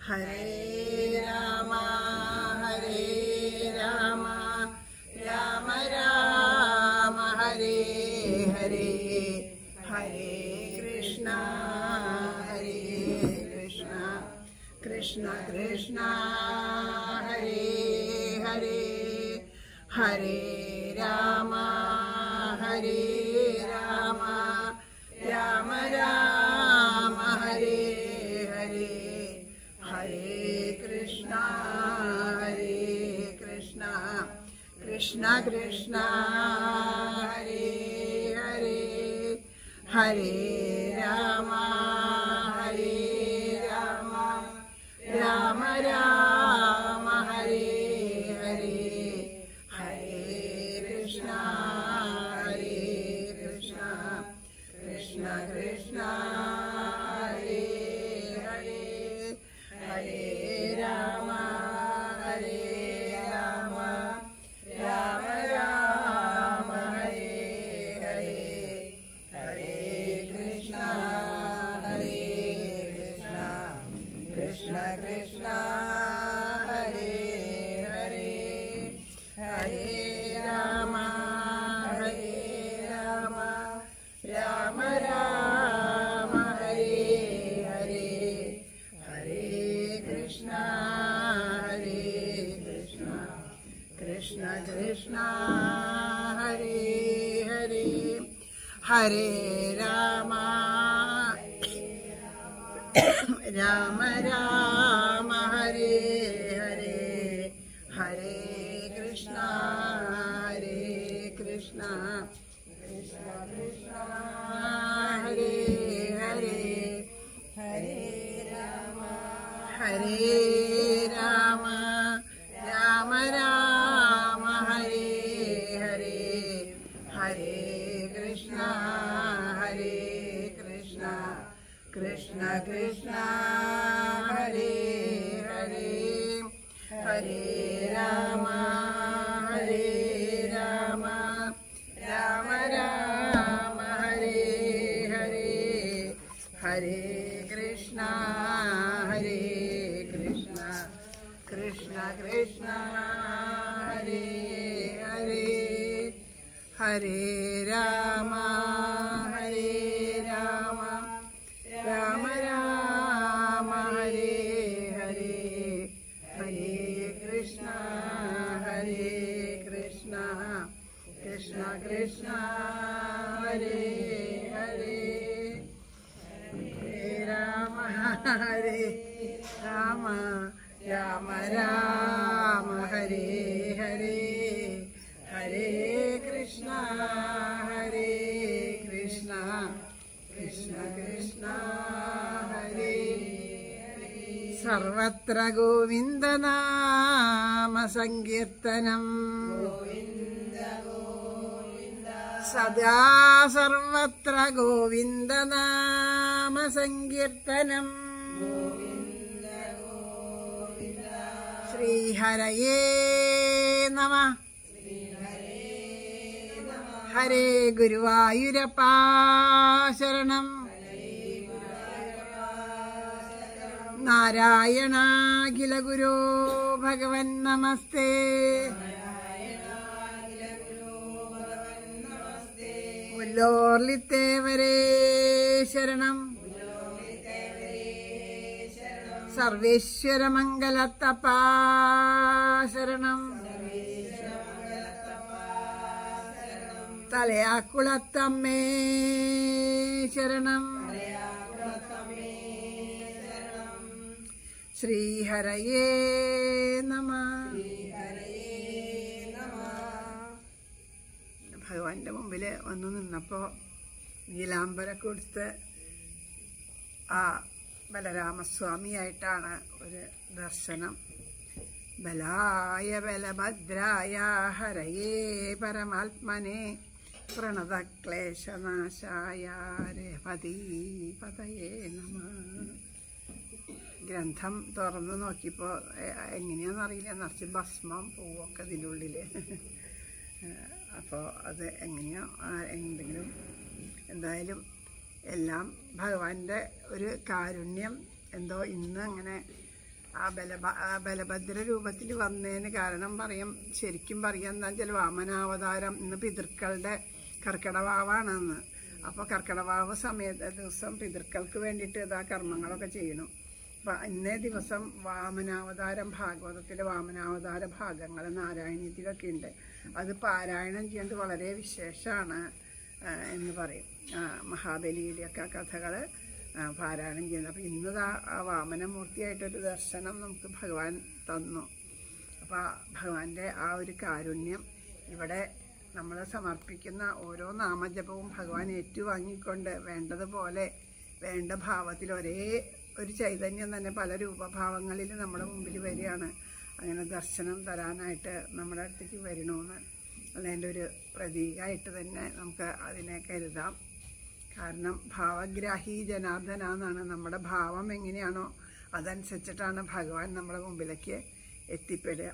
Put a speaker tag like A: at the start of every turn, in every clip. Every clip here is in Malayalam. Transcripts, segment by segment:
A: ഹരേ രാമ ഹരേ രാമ രാമ രാമ ഹരേ ഹരേ ഹരേ കൃഷ്ണ ഹരേ കൃഷ്ണ കൃഷ്ണ കൃഷ്ണ ഹരേ ഹരേ ഹരേ രാമ ഹരേ രാമ രാമ രാമ ഹരേ ഹരേ ഹരേ കൃഷ്ണ ഹരേ കൃഷ്ണ കൃഷ്ണ കൃഷ്ണ ഹരേ ഹരേ ഹരേ രാമ ഹരേ രാമ രാമ രാമ ഹരേ ഹരേ ഹരേ കൃഷ്ണ ഹരേ കൃഷ്ണ കൃഷ്ണ കൃഷ്ണ ഹരേ ഹരേ ഹരേ രാമ ഹരേ രാമ രാമ രാമ ഹരേ ഹരേ ഹരേ കൃഷ്ണ ഹരേ കൃഷ്ണ കൃഷ്ണ കൃഷ്ണ ഹരേ ഹരേ ഹരേ രാമ ഹരേ രാമ രാമ രാമ ഹരേ ഹരേ ഹരേ കൃഷ്ണ ഹരേ കൃഷ്ണ കൃഷ്ണ കൃഷ്ണ ഹരേ ഹരേ ഹരേ രാമ രാമ രാമ ഹരേ ഹരേ ഹരേ കൃഷ്ണ ഹരേ കൃഷ്ണ കൃഷ്ണ കൃഷ്ണ ഹരേ ഹരേ ഹരേ രാമ ഹരേ രാമ രാമ രാമ ഹരേ ഹരേ ഹരേ കൃഷ്ണ ഹരേ കൃഷ്ണ കൃഷ്ണ കൃഷ്ണ ഹരേ ഹരേ ഹരേ രാമ ഹരേ രാമ രാമ രാമ ഹരേ ഹരേ ഹരേ കൃഷ്ണ ഹരേ കൃഷ്ണ കൃഷ്ണ കൃഷ്ണ ഹരേ ഹരേ ഹരേ രാമ ഹരേ രാമ രാമ രാമ ഹരേ ഹരേ ഹരേ കൃഷ്ണ ഹരേ കൃഷ്ണ കൃഷ്ണ കൃഷ്ണ ഹരേ ഹരേ ഹരേ രാമ ഹരേ രാമ രാമ രാമ ഹരേ ഹരേ ഹരേ കൃഷ്ണ ഹരേ കൃഷ്ണ കൃഷ്ണ കൃഷ്ണ ഹരേ സർവത്ര ഗോവിന്ദനാമ സങ്കീർത്തനം സദാ സർവത്ര ഗോവിന്ദനാമ സങ്കീർത്തനം ശ്രീഹരയേ നമ ഹരേ ഗുരുവായൂരപ്പാ ശരണം നാരായണാഖില ഗുരോ ഭഗവൻ നമസ്തേ മുല്ലോർലിത്തേവരേ ശരണം സർവേശ്വര മംഗലത്തപ്പാ ശരണം തലയാക്കുളത്തമ്മേ ശരണം ശ്രീഹരയേ നമ ഭഗവാന്റെ മുമ്പിൽ വന്നു നിന്നപ്പോൾ നീലാംബരൊക്കെ കൊടുത്ത് ആ ബലരാമസ്വാമിയായിട്ടാണ് ഒരു ദർശനം ബലായ ബലഭദ്രായ ഹരയേ പരമാത്മനെ പ്രണതക്ലേശനാശായ രേപതീ പതയേ നമ ഗ്രന്ഥം തുറന്ന് നോക്കിയപ്പോൾ എങ്ങനെയാണെന്നറിയില്ല നിറച്ച് ഭസ്മം പൂവൊക്കെ ഇതിൻ്റെ ഉള്ളിൽ അപ്പോൾ അത് എങ്ങനെയോ ആ, എന്തെങ്കിലും എന്തായാലും എല്ലാം ഭഗവാന്റെ ഒരു കാരുണ്യം എന്തോ ഇന്ന് അങ്ങനെ ആ ബലഭ ആ ബലഭദ്ര രൂപത്തിൽ വന്നതിന് കാരണം പറയും ശരിക്കും പറയാൻ എന്താ വെച്ചാൽ വാമനാവതാരം ഇന്ന് പിതൃക്കളുടെ കർക്കിടവാവാണെന്ന് അപ്പോൾ കർക്കിടവാവ് സമയത്ത് ദിവസം പിതൃക്കൾക്ക് വേണ്ടിയിട്ട് ഇതാ കർമ്മങ്ങളൊക്കെ ചെയ്യണം അപ്പം ഇന്നേ ദിവസം വാമനാവതാരം ഭാഗവതത്തിലെ വാമനാവതാര ഭാഗങ്ങൾ നാരായണീയത്തിലൊക്കെ ഉണ്ട് അത് പാരായണം ചെയ്യേണ്ടത് വളരെ വിശേഷമാണ് ആ, എന്ന് പറയും ആ, മഹാബലിയുടെയൊക്കെ കഥകൾ പാരായണം ചെയ്യുന്നത് അപ്പം ഇന്ന് ദാ ആ വാമനമൂർത്തിയായിട്ടൊരു ദർശനം നമുക്ക് ഭഗവാൻ തന്നു അപ്പോൾ ഭഗവാന്റെ ആ ഒരു കാരുണ്യം ഇവിടെ നമ്മൾ സമർപ്പിക്കുന്ന ഓരോ നാമജപവും ഭഗവാൻ ഏറ്റുവാങ്ങിക്കൊണ്ട് വേണ്ടതുപോലെ വേണ്ട ഭാവത്തിൽ ഒരേ ഒരു ചൈതന്യം തന്നെ പല രൂപഭാവങ്ങളിൽ നമ്മുടെ മുമ്പിൽ വരികയാണ് അങ്ങനെ ദർശനം തരാനായിട്ട് നമ്മുടെ അടുത്തേക്ക് വരണമെന്ന് അതിൻ്റെ ഒരു പ്രതീകമായിട്ട് തന്നെ നമുക്ക് അതിനെ കരുതാം കാരണം ഭാവഗ്രാഹി ജനാർദ്ദന എന്നാണ് നമ്മുടെ ഭാവം എങ്ങനെയാണോ അതനുസരിച്ചിട്ടാണ് ഭഗവാൻ നമ്മുടെ മുമ്പിലേക്ക് എത്തിപ്പെടുക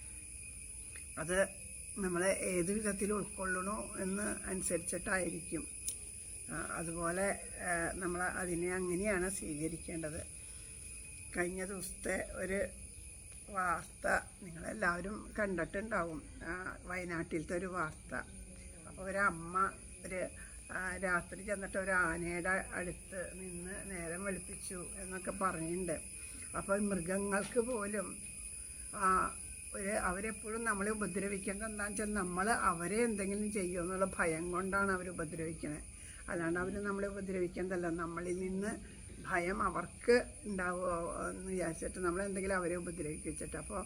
A: അത് നമ്മൾ ഏത് വിധത്തിൽ ഉൾക്കൊള്ളണോ എന്ന് അനുസരിച്ചിട്ടായിരിക്കും ആ, അതുപോലെ നമ്മൾ അതിനെ അങ്ങനെയാണ് സ്വീകരിക്കേണ്ടത് കഴിഞ്ഞ ദിവസത്തെ ഒരു വാർത്ത നിങ്ങളെല്ലാവരും കണ്ടിട്ടുണ്ടാവും ആ, വയനാട്ടിലത്തെ ഒരു വാർത്ത അപ്പോൾ ഒരമ്മ ഒരു ആ, രാത്രി ചെന്നിട്ട് ഒരു ആനയുടെ അടുത്ത് നിന്ന് നേരം വെളുപ്പിച്ചു എന്നൊക്കെ പറഞ്ഞിട്ടുണ്ട് അപ്പോൾ മൃഗങ്ങൾക്ക് പോലും ആ, ഒരു അവരെപ്പോഴും നമ്മളെ ഉപദ്രവിക്കേണ്ടത് എന്താണെന്ന് വെച്ചാൽ നമ്മൾ അവരെ എന്തെങ്കിലും ചെയ്യുമോ എന്നുള്ള ഭയം കൊണ്ടാണ് അവർ ഉപദ്രവിക്കുന്നത് അല്ലാണ്ട് അവർ നമ്മളെ ഉപദ്രവിക്കേണ്ടതല്ല നമ്മളിൽ നിന്ന് ഭയം അവർക്ക് ഉണ്ടാവുമോ എന്ന് വിചാരിച്ചിട്ട് നമ്മളെന്തെങ്കിലും അവരെ ഉപദ്രവിച്ചിട്ട് അപ്പോൾ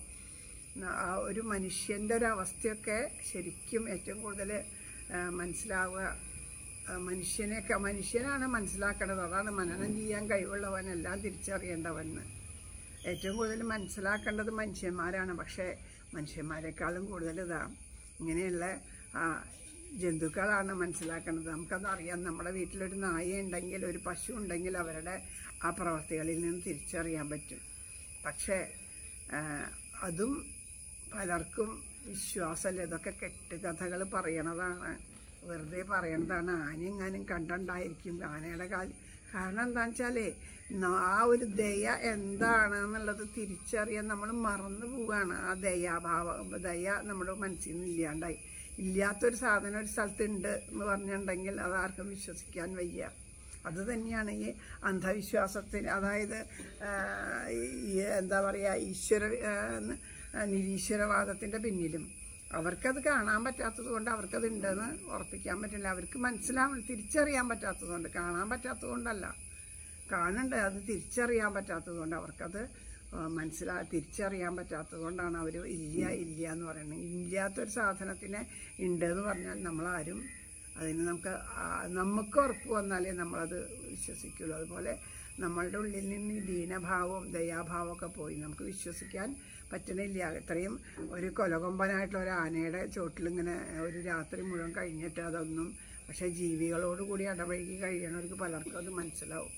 A: ആ ഒരു മനുഷ്യൻ്റെ ഒരു അവസ്ഥയൊക്കെ ശരിക്കും ഏറ്റവും കൂടുതൽ മനസ്സിലാവുക ആ, മനുഷ്യനെയൊക്കെ മനുഷ്യനാണ് മനസ്സിലാക്കേണ്ടത് അതാണ് മനനം ചെയ്യാൻ കഴിവുള്ളവൻ എല്ലാം തിരിച്ചറിയേണ്ടവന് ഏറ്റവും കൂടുതൽ മനസ്സിലാക്കേണ്ടത് മനുഷ്യന്മാരാണ് പക്ഷേ മനുഷ്യന്മാരെക്കാളും കൂടുതൽ ഇതാ ഇങ്ങനെയുള്ള ആ, ജന്തുക്കളാണ് മനസ്സിലാക്കേണ്ടത് നമുക്കത് അറിയാം നമ്മുടെ വീട്ടിലൊരു നായ ഉണ്ടെങ്കിൽ ഒരു പശു ഉണ്ടെങ്കിൽ അവരുടെ ആ പ്രവർത്തികളിൽ നിന്ന് തിരിച്ചറിയാൻ പറ്റും പക്ഷേ ആ, അതും പലർക്കും വിശ്വാസമല്ല ഇതൊക്കെ കെട്ടുകഥകൾ പറയണതാണ് വെറുതെ പറയണതാണ് ആനയെങ്ങാനും കണ്ടുണ്ടായിരിക്കും ആനയുടെ കാല് കാരണം എന്താണെന്ന് വെച്ചാലേ ന- ആ ഒരു ദയ എന്താണ് എന്നുള്ളത് തിരിച്ചറിയാൻ നമ്മൾ മറന്നു പോവുകയാണ് ആ ദയാഭാവം ദയ നമ്മുടെ മനസ്സിൽ നിന്ന് ഇല്ലാണ്ടായി ഇല്ലാത്തൊരു സാധനം ഒരു സ്ഥലത്തുണ്ട് എന്ന് പറഞ്ഞിട്ടുണ്ടെങ്കിൽ അത് ആർക്കും വിശ്വസിക്കാൻ വയ്യ അത് തന്നെയാണ് ഈ അന്ധവിശ്വാസത്തിന് അതായത് ആ, ഈ എന്താ പറയുക ഈശ്വര ആ, നിരീശ്വരവാദത്തിൻ്റെ പിന്നിലും അവർക്കത് കാണാൻ പറ്റാത്തത് കൊണ്ട് അവർക്കത് ഉണ്ടെന്ന് ഉറപ്പിക്കാൻ പറ്റില്ല അവർക്ക് മനസ്സിലാവാൻ തിരിച്ചറിയാൻ പറ്റാത്തത് കൊണ്ട് കാണാൻ പറ്റാത്തത് കൊണ്ടല്ല കാണുന്നുണ്ട് അത് തിരിച്ചറിയാൻ പറ്റാത്തത് കൊണ്ട് അവർക്കത് ആ, മനസ്സിലാ തിരിച്ചറിയാൻ പറ്റാത്തത് കൊണ്ടാണ് അവർ ഇല്ല ഇല്ല എന്ന് പറയുന്നത് ഇല്ലാത്തൊരു സാധനത്തിനെ ഉണ്ട് എന്ന് പറഞ്ഞാൽ നമ്മളാരും അതിന് നമുക്ക് ആ, നമുക്ക് ഉറപ്പ് വന്നാലേ നമ്മളത് വിശ്വസിക്കുള്ളൂ അതുപോലെ നമ്മളുടെ ഉള്ളിൽ നിന്ന് ഈ ദീനഭാവവും ദയാഭാവവും ഒക്കെ പോയി നമുക്ക് വിശ്വസിക്കാൻ പറ്റണില്ല ഇത്രയും ഒരു കൊലകൊമ്പനായിട്ടുള്ള ഒരു ആനയുടെ ചോട്ടിലിങ്ങനെ ഒരു രാത്രി മുഴുവൻ കഴിഞ്ഞിട്ട് അതൊന്നും പക്ഷേ ജീവികളോട് കൂടി ഇടപഴകി കഴിയണവർക്ക് പലർക്കും അത് മനസ്സിലാവും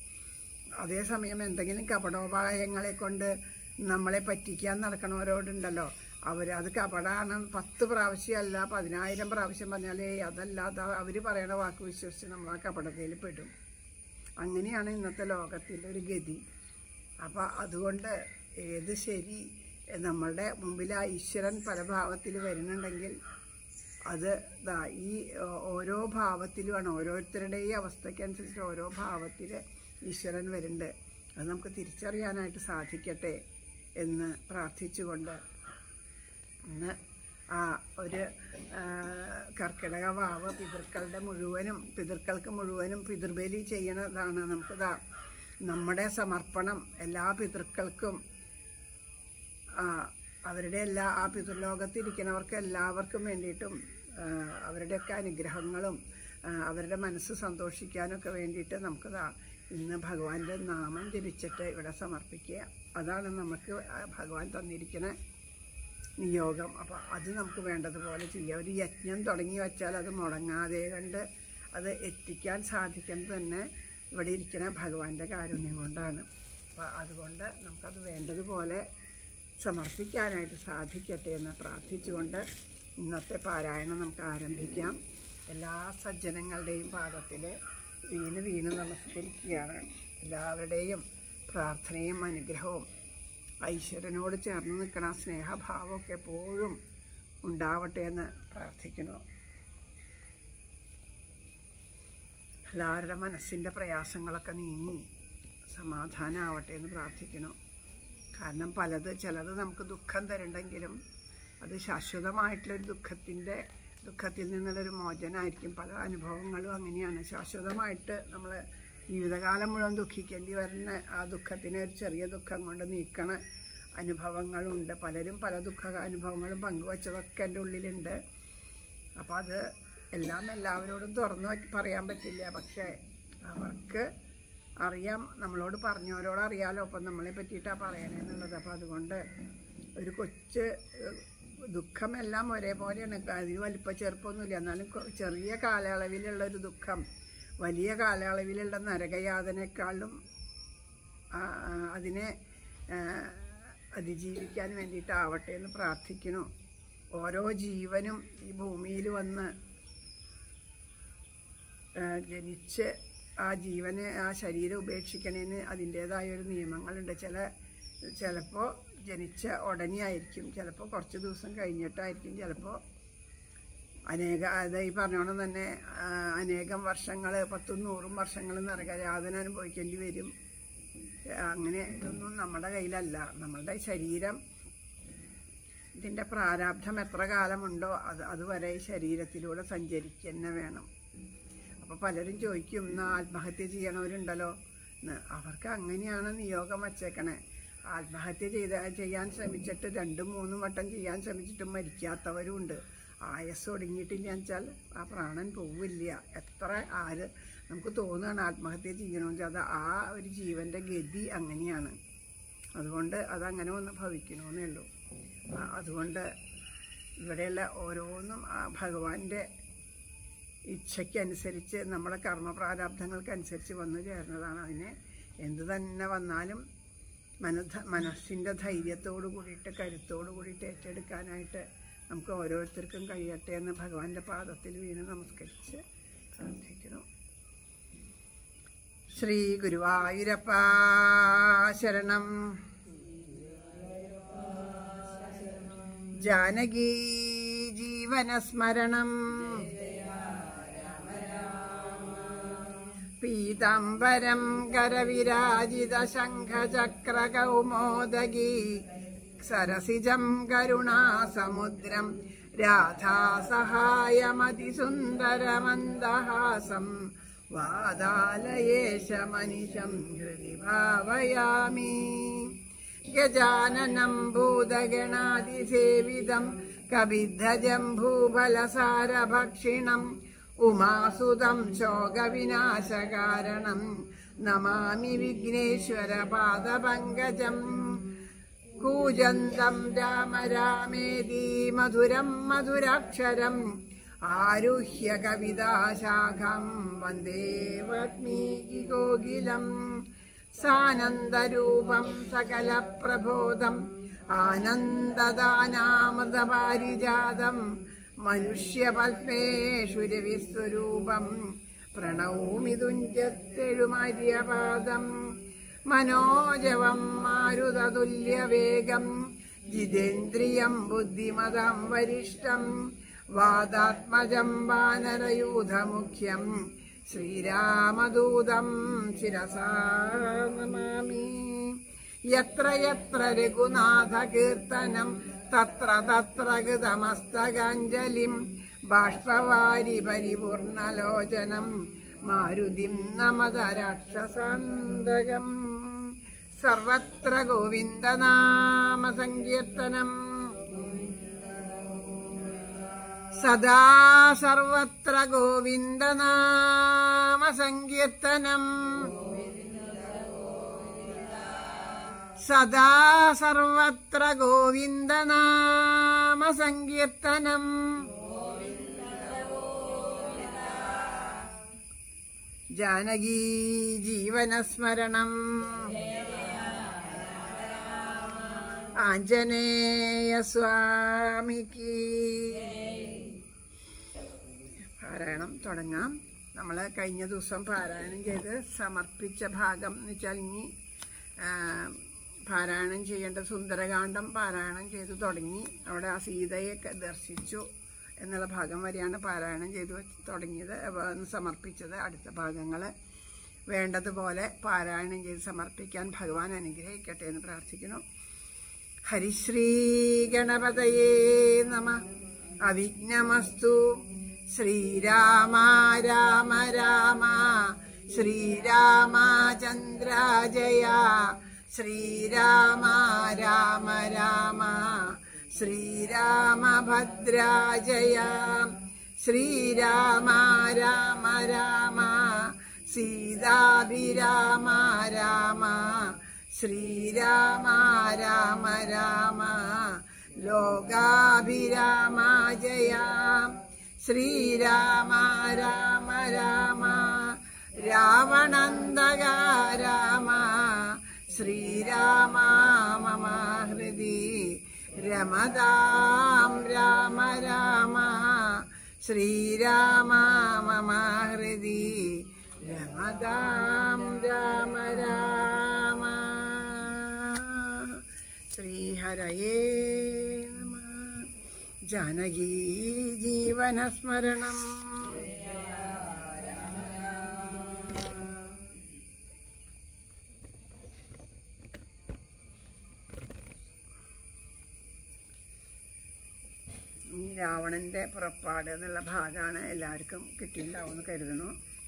A: അതേസമയം എന്തെങ്കിലും കപടോപായങ്ങളെ കൊണ്ട് നമ്മളെ പറ്റിക്കാൻ നടക്കണവരോടുണ്ടല്ലോ അവർ അത് കപടാണ് പത്ത് പ്രാവശ്യമല്ല പതിനായിരം പ്രാവശ്യം പറഞ്ഞാലേ അതല്ലാതെ അവർ പറയണ വാക്ക് വിശ്വസിച്ച് നമ്മൾ ആ കപടതയിൽ പെടും അങ്ങനെയാണ് ഇന്നത്തെ ലോകത്തിൻ്റെ ഒരു ഗതി അപ്പം അതുകൊണ്ട് ഏത് ശരി നമ്മളുടെ മുമ്പിൽ ആ ഈശ്വരൻ പല ഭാവത്തിൽ വരുന്നുണ്ടെങ്കിൽ അത് ദാ ഈ ഓ- ഓരോ ഭാവത്തിലുമാണ് ഓരോരുത്തരുടെയും അവസ്ഥയ്ക്കനുസരിച്ച് ഓരോ ഭാവത്തിൽ ഈശ്വരൻ വരുന്നുണ്ട് അത് നമുക്ക് തിരിച്ചറിയാനായിട്ട് സാധിക്കട്ടെ എന്ന് പ്രാർത്ഥിച്ചുകൊണ്ട് ഇന്ന് ആ ഒരു ആ, കർക്കിടക വാവ് പിതൃക്കളുടെ മുഴുവനും പിതൃക്കൾക്ക് മുഴുവനും പിതൃബലി ചെയ്യണതാണ് നമുക്കിതാ നമ്മുടെ സമർപ്പണം എല്ലാ പിതൃക്കൾക്കും ആ, അവരുടെ എല്ലാ ആ പിതൃലോകത്തിരിക്കുന്നവർക്ക് എല്ലാവർക്കും വേണ്ടിയിട്ടും ആ, അവരുടെയൊക്കെ അനുഗ്രഹങ്ങളും ആ, അവരുടെ മനസ്സ് സന്തോഷിക്കാനൊക്കെ വേണ്ടിയിട്ട് നമുക്കിതാ ഇന്ന് ഭഗവാന്റെ നാമം ജപിച്ചിട്ട് ഇവിടെ സമർപ്പിക്കുക അതാണ് നമുക്ക് ആ ഭഗവാൻ തന്നിരിക്കുന്ന നിയോഗം അപ്പോൾ അത് നമുക്ക് വേണ്ടതുപോലെ ചെയ്യാം ഒരു യജ്ഞം തുടങ്ങി വെച്ചാൽ അത് മുടങ്ങാതെ കണ്ട് അത് എത്തിക്കാൻ സാധിക്കുന്നത് തന്നെ ഇവിടെ ഇരിക്കുന്ന ഭഗവാന്റെ കാരുണ്യം കൊണ്ടാണ് അപ്പോൾ അതുകൊണ്ട് നമുക്കത് വേണ്ടതുപോലെ സമർപ്പിക്കാനായിട്ട് സാധിക്കട്ടെ എന്ന് പ്രാർത്ഥിച്ചുകൊണ്ട് ഇന്നത്തെ പാരായണം നമുക്ക് ആരംഭിക്കാം എല്ലാ സജ്ജനങ്ങളുടെയും പാദത്തിൽ വീണ് വീണ് നമസ്കരിക്കുകയാണ് എല്ലാവരുടെയും പ്രാർത്ഥനയും അനുഗ്രഹവും ഈശ്വരനോട് ചേർന്ന് നിൽക്കണ ആ സ്നേഹഭാവമൊക്കെ എപ്പോഴും ഉണ്ടാവട്ടെ എന്ന് പ്രാർത്ഥിക്കുന്നു എല്ലാവരുടെ മനസ്സിൻ്റെ പ്രയാസങ്ങളൊക്കെ നീങ്ങി സമാധാനമാവട്ടെ എന്ന് പ്രാർത്ഥിക്കുന്നു കാരണം പലത് ചിലത് നമുക്ക് ദുഃഖം തരുണ്ടെങ്കിലും അത് ശാശ്വതമായിട്ടുള്ളൊരു ദുഃഖത്തിൻ്റെ ദുഃഖത്തിൽ നിന്നുള്ളൊരു മോചനമായിരിക്കും പല അനുഭവങ്ങളും അങ്ങനെയാണ് ശാശ്വതമായിട്ട് നമ്മൾ ജീവിതകാലം മുഴുവൻ ദുഃഖിക്കേണ്ടി വരുന്ന ആ ദുഃഖത്തിനെ ഒരു ചെറിയ ദുഃഖം കൊണ്ട് നീക്കണ അനുഭവങ്ങളുണ്ട് പലരും പല ദുഃഖ അനുഭവങ്ങളും പങ്കുവച്ചതൊക്കെ എൻ്റെ ഉള്ളിലുണ്ട് അപ്പോൾ അത് എല്ലാം എല്ലാവരോടും തുറന്നു വയ്ക്ക് പറയാൻ പറ്റില്ല പക്ഷേ അവർക്ക് അറിയാം നമ്മളോട് പറഞ്ഞവരോട് അറിയാലോ അപ്പം നമ്മളെ പറ്റിയിട്ടാണ് പറയണേന്നുള്ളത് അപ്പോൾ അതുകൊണ്ട് ഒരു കൊച്ച് ഏഹ്, ദുഃഖമെല്ലാം ഒരേപോലെയാണ് അതിന് വലിപ്പ ചെറുപ്പമൊന്നുമില്ല എന്നാലും കൊ- ചെറിയ കാലയളവിലുള്ള ഒരു ദുഃഖം വലിയ കാലയളവിലുള്ള നരകയാതനേക്കാളും ആ, ആ, അതിനെ ആ, അതിജീവിക്കാൻ വേണ്ടിയിട്ടാവട്ടെ എന്ന് പ്രാർത്ഥിക്കുന്നു ഓരോ ജീവനും ഈ ഭൂമിയിൽ വന്ന് ആ, ജനിച്ച് ആ ജീവനെ ആ ശരീരം ഉപേക്ഷിക്കണേന് അതിൻ്റേതായ ഒരു നിയമങ്ങളുണ്ട് ചില ചിലപ്പോൾ ജനിച്ച ഉടനെ ആയിരിക്കും ചിലപ്പോൾ കുറച്ച് ദിവസം കഴിഞ്ഞിട്ടായിരിക്കും ചിലപ്പോൾ അനേക അത് ഈ പറഞ്ഞോണം തന്നെ ആ, അനേകം വർഷങ്ങൾ പത്തും നൂറും വർഷങ്ങൾ നരകയാതന അനുഭവിക്കേണ്ടി വരും അങ്ങനെ ഇതൊന്നും നമ്മുടെ കയ്യിലല്ല നമ്മളുടെ ശരീരം ഇതിൻ്റെ പ്രാരാബ്ധം എത്ര കാലമുണ്ടോ അത് അതുവരെ ഈ ശരീരത്തിലൂടെ സഞ്ചരിക്കുക തന്നെ വേണം അപ്പോൾ പലരും ചോദിക്കും എന്നാ ആത്മഹത്യ ചെയ്യണവരുണ്ടല്ലോ എന്ന് അവർക്ക് അങ്ങനെയാണ് നിയോഗം വച്ചേക്കണേ ആത്മഹത്യ ചെയ്ത ചെയ്യാൻ ശ്രമിച്ചിട്ട് രണ്ടും മൂന്നും വട്ടം ചെയ്യാൻ ശ്രമിച്ചിട്ട് മരിക്കാത്തവരും ഉണ്ട് ആയസ് ഒടുങ്ങിയിട്ടില്ല വെച്ചാൽ ആ പ്രാണൻ പോവില്ല എത്ര ആര് നമുക്ക് തോന്നുകയാണ് ആത്മഹത്യ ചെയ്യണമെന്ന് അത് ആ ഒരു ജീവൻ്റെ ഗതി അങ്ങനെയാണ് അതുകൊണ്ട് അതങ്ങനെ ഒന്ന് ഭവിക്കണമെന്നേ ഉള്ളൂ ആ, അതുകൊണ്ട് ഇവിടെയുള്ള ഓരോന്നും ആ ഭഗവാന്റെ ഇച്ഛയ്ക്കനുസരിച്ച് നമ്മുടെ കർമ്മപ്രാരാബ്ധങ്ങൾക്കനുസരിച്ച് വന്നു ചേർന്നതാണ് അതിനെ എന്ത് തന്നെ വന്നാലും മനധ മനസ്സിൻ്റെ ധൈര്യത്തോടു കൂടിയിട്ട് കരുത്തോടു കൂടിയിട്ട് ഏറ്റെടുക്കാനായിട്ട് നമുക്ക് ഓരോരുത്തർക്കും കഴിയട്ടെ എന്ന് ഭഗവാന്റെ പാദത്തിൽ വീണ് നമസ്കരിച്ച് പ്രാർത്ഥിക്കുന്നു ശ്രീ ഗുരുവായൂരപ്പ ശരണം ജാനകീ ജീവനസ്മരണം പീതാംബരം കരവിരാജിത ശംഖചക്രകൗമോദഗീ സരസിജം കരുണാസമുദ്രം രാധാസഹായമതിസുന്ദരമന്ദഹാസം വാതാലയേശമനിശം ഹൃദി ഭാവയാമി ഗജാനനം ഭൂതഗണാതിസേവിതം കവിദ്ധജംഭൂഫലസാരഭക്ഷിണം ഉമാസുതം ശോകവിനാശകാരണം നമാമി വിഘ്നേശ്വരപാദപങ്കജം കൂജന്തം രാമ രാമേതി മധുരം മധുരാക്ഷരം ആരുഹ്യ കവിതാശാഖം വന്ദേ വാത്മീകി കോകിലം സാനന്ദരൂപം സകലപ്രബോധം ആനന്ദദാനാമൃതപാരിജാതം മനുഷ്യപത്മേഷുരവിസ്വരൂപം പ്രണൗമി തുഞ്ചത്തെഴുമാര്യപാദം മനോജവം മാരുതതുല്യവേഗം ജിതേന്ദ്രിയം ബുദ്ധിമതാം വരിഷ്ടം വാദാത്മജം വാനരയൂഥമുഖ്യം ശ്രീരാമദൂതം ശിരസാ നമാമി യത്ര യത്ര രഘുനാഥകീർത്തനം തത്ര തത്ര കൃതമസ്തകാഞ്ജലിം ബാഷ്പവാരി പരിപൂർണലോചനം മാരുതിം നമത രാക്ഷസാന്തകം സർവത്ര ഗോവിന്ദനാമസങ്കീർത്തനം സദാ സർവത്ര ഗോവിന്ദനാമസങ്കീർത്തനം സദാ സർവത്ര ഗോവിന്ദനാമസങ്കീർത്തനം ജാനകീ ജീവനസ്മരണം ആഞ്ജനേയ സ്വാമിക്ക് പാരായണം തുടങ്ങാം നമ്മൾ കഴിഞ്ഞ ദിവസം പാരായണം ചെയ്ത് സമർപ്പിച്ച ഭാഗം എന്ന് വെച്ചാൽ ഇനി ആ, പാരായണം ചെയ്യേണ്ട സുന്ദരകാന്ഡം പാരായണം ചെയ്തു തുടങ്ങി അവിടെ ആ സീതയെ ക- ദർശിച്ചു എന്നുള്ള ഭാഗം വരെയാണ് പാരായണം ചെയ്തു വെച്ച് തുടങ്ങിയത് അപ്പൊ അന്ന് സമർപ്പിച്ചത് അടുത്ത ഭാഗങ്ങൾ വേണ്ടതുപോലെ പാരായണം ചെയ്ത് സമർപ്പിക്കാൻ ഭഗവാൻ അനുഗ്രഹിക്കട്ടെ എന്ന് പ്രാർത്ഥിക്കുന്നു ഹരിശ്രീ ഗണപതയേ നമ അവിഘ്നമസ്തു ശ്രീരാമ രാമ രാമ ശ്രീരാമചന്ദ്ര ജയ ശ്രീരാമ രാമ രാമ ശ്രീരാമഭദ്ര ജയ ശ്രീരാമ രാമ രാമ സീതാഭിരാമ രാമ ശ്രീരാമ രാമ രാമ ലോകാഭിരാമ ജയ ശ്രീരാമ രാമ രാമ രാവണന്തക രാമ ശ്രീരാമ മമ ഹൃദി രമതാം രാമ രാമ ശ്രീരാമ മമ ഹൃദി രമതാം രാമ രാമ ശ്രീഹരയേ നമ ജാനകീ ജീവനസ്മരണം ഈ രാവണന്റെ പുറപ്പാട് എന്നുള്ള ഭാഗമാണ് എല്ലാവർക്കും കിട്ടിയിട്ടുണ്ടാവുമെന്ന് കരുതുന്നു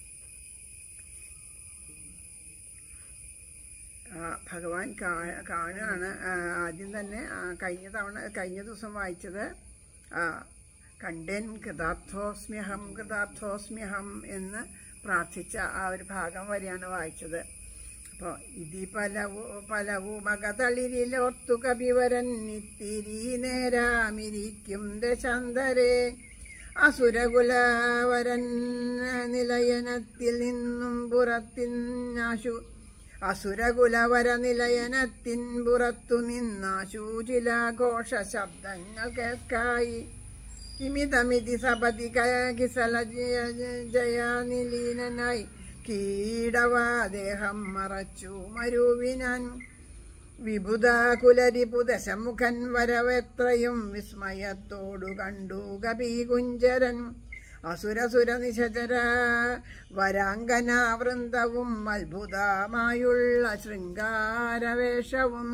A: ആ, ഭഗവാൻ കാ- കാണുകയാണ് ആ, ആദ്യം തന്നെ ആ, കഴിഞ്ഞ തവണ കഴിഞ്ഞ ദിവസം വായിച്ചത് ആ, കണ്ടൻ കൃതാർത്ഥോസ്മ്യഹം കൃതാർത്ഥോസ്മ്യഹം എന്ന് പ്രാർത്ഥിച്ച ആ ഒരു ഭാഗം വരെയാണ് വായിച്ചത് അപ്പോൾ ഇതി പലവു പലവു മകതളിരിലോർത്തു കവിവരൻ ഇത്തിരി നേരാമിരിക്കും ദശാന്തരേ അസുരകുലവരൻ നിലയനത്തിൽ നിന്നും പുറത്തിനാശു അസുരകുലവര നിലയനത്തിൻ പുറത്തു നിന്നാശു ചില ഘോഷ ശബ്ദങ്ങൾ കേൾക്കായി കിമിതമിതി സപതി കിസല ജയാനിലീനനായി കീടവാദേഹം മറച്ചു മരുവിനാൻ വിഭുത കുലരിപു ദശമുഖൻ വരവെത്രയും വിസ്മയത്തോടു കണ്ടു കപീകുഞ്ചരൻ അസുരസുര നിശചര വരാങ്കന വൃന്ദവും അത്ഭുതമായുള്ള ശൃംഗാരവേഷവും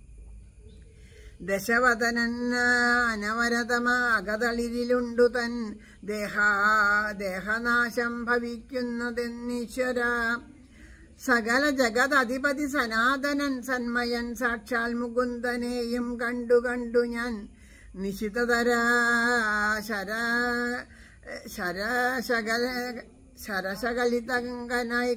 A: ദശവദനൻ അനവരതമാകതളിരിലുണ്ടു തൻ ദേഹാ ദേഹനാശം ഭവിക്കുന്നതെന്നീശ്വര സകല ജഗതധിപതി സനാതനൻ സന്മയൻ സാക്ഷാൽ മുകുന്ദനെയും കണ്ടു കണ്ടു ഞാൻ നിശിതതര ശര ശര ശകല ശരശകലിതങ്കനായി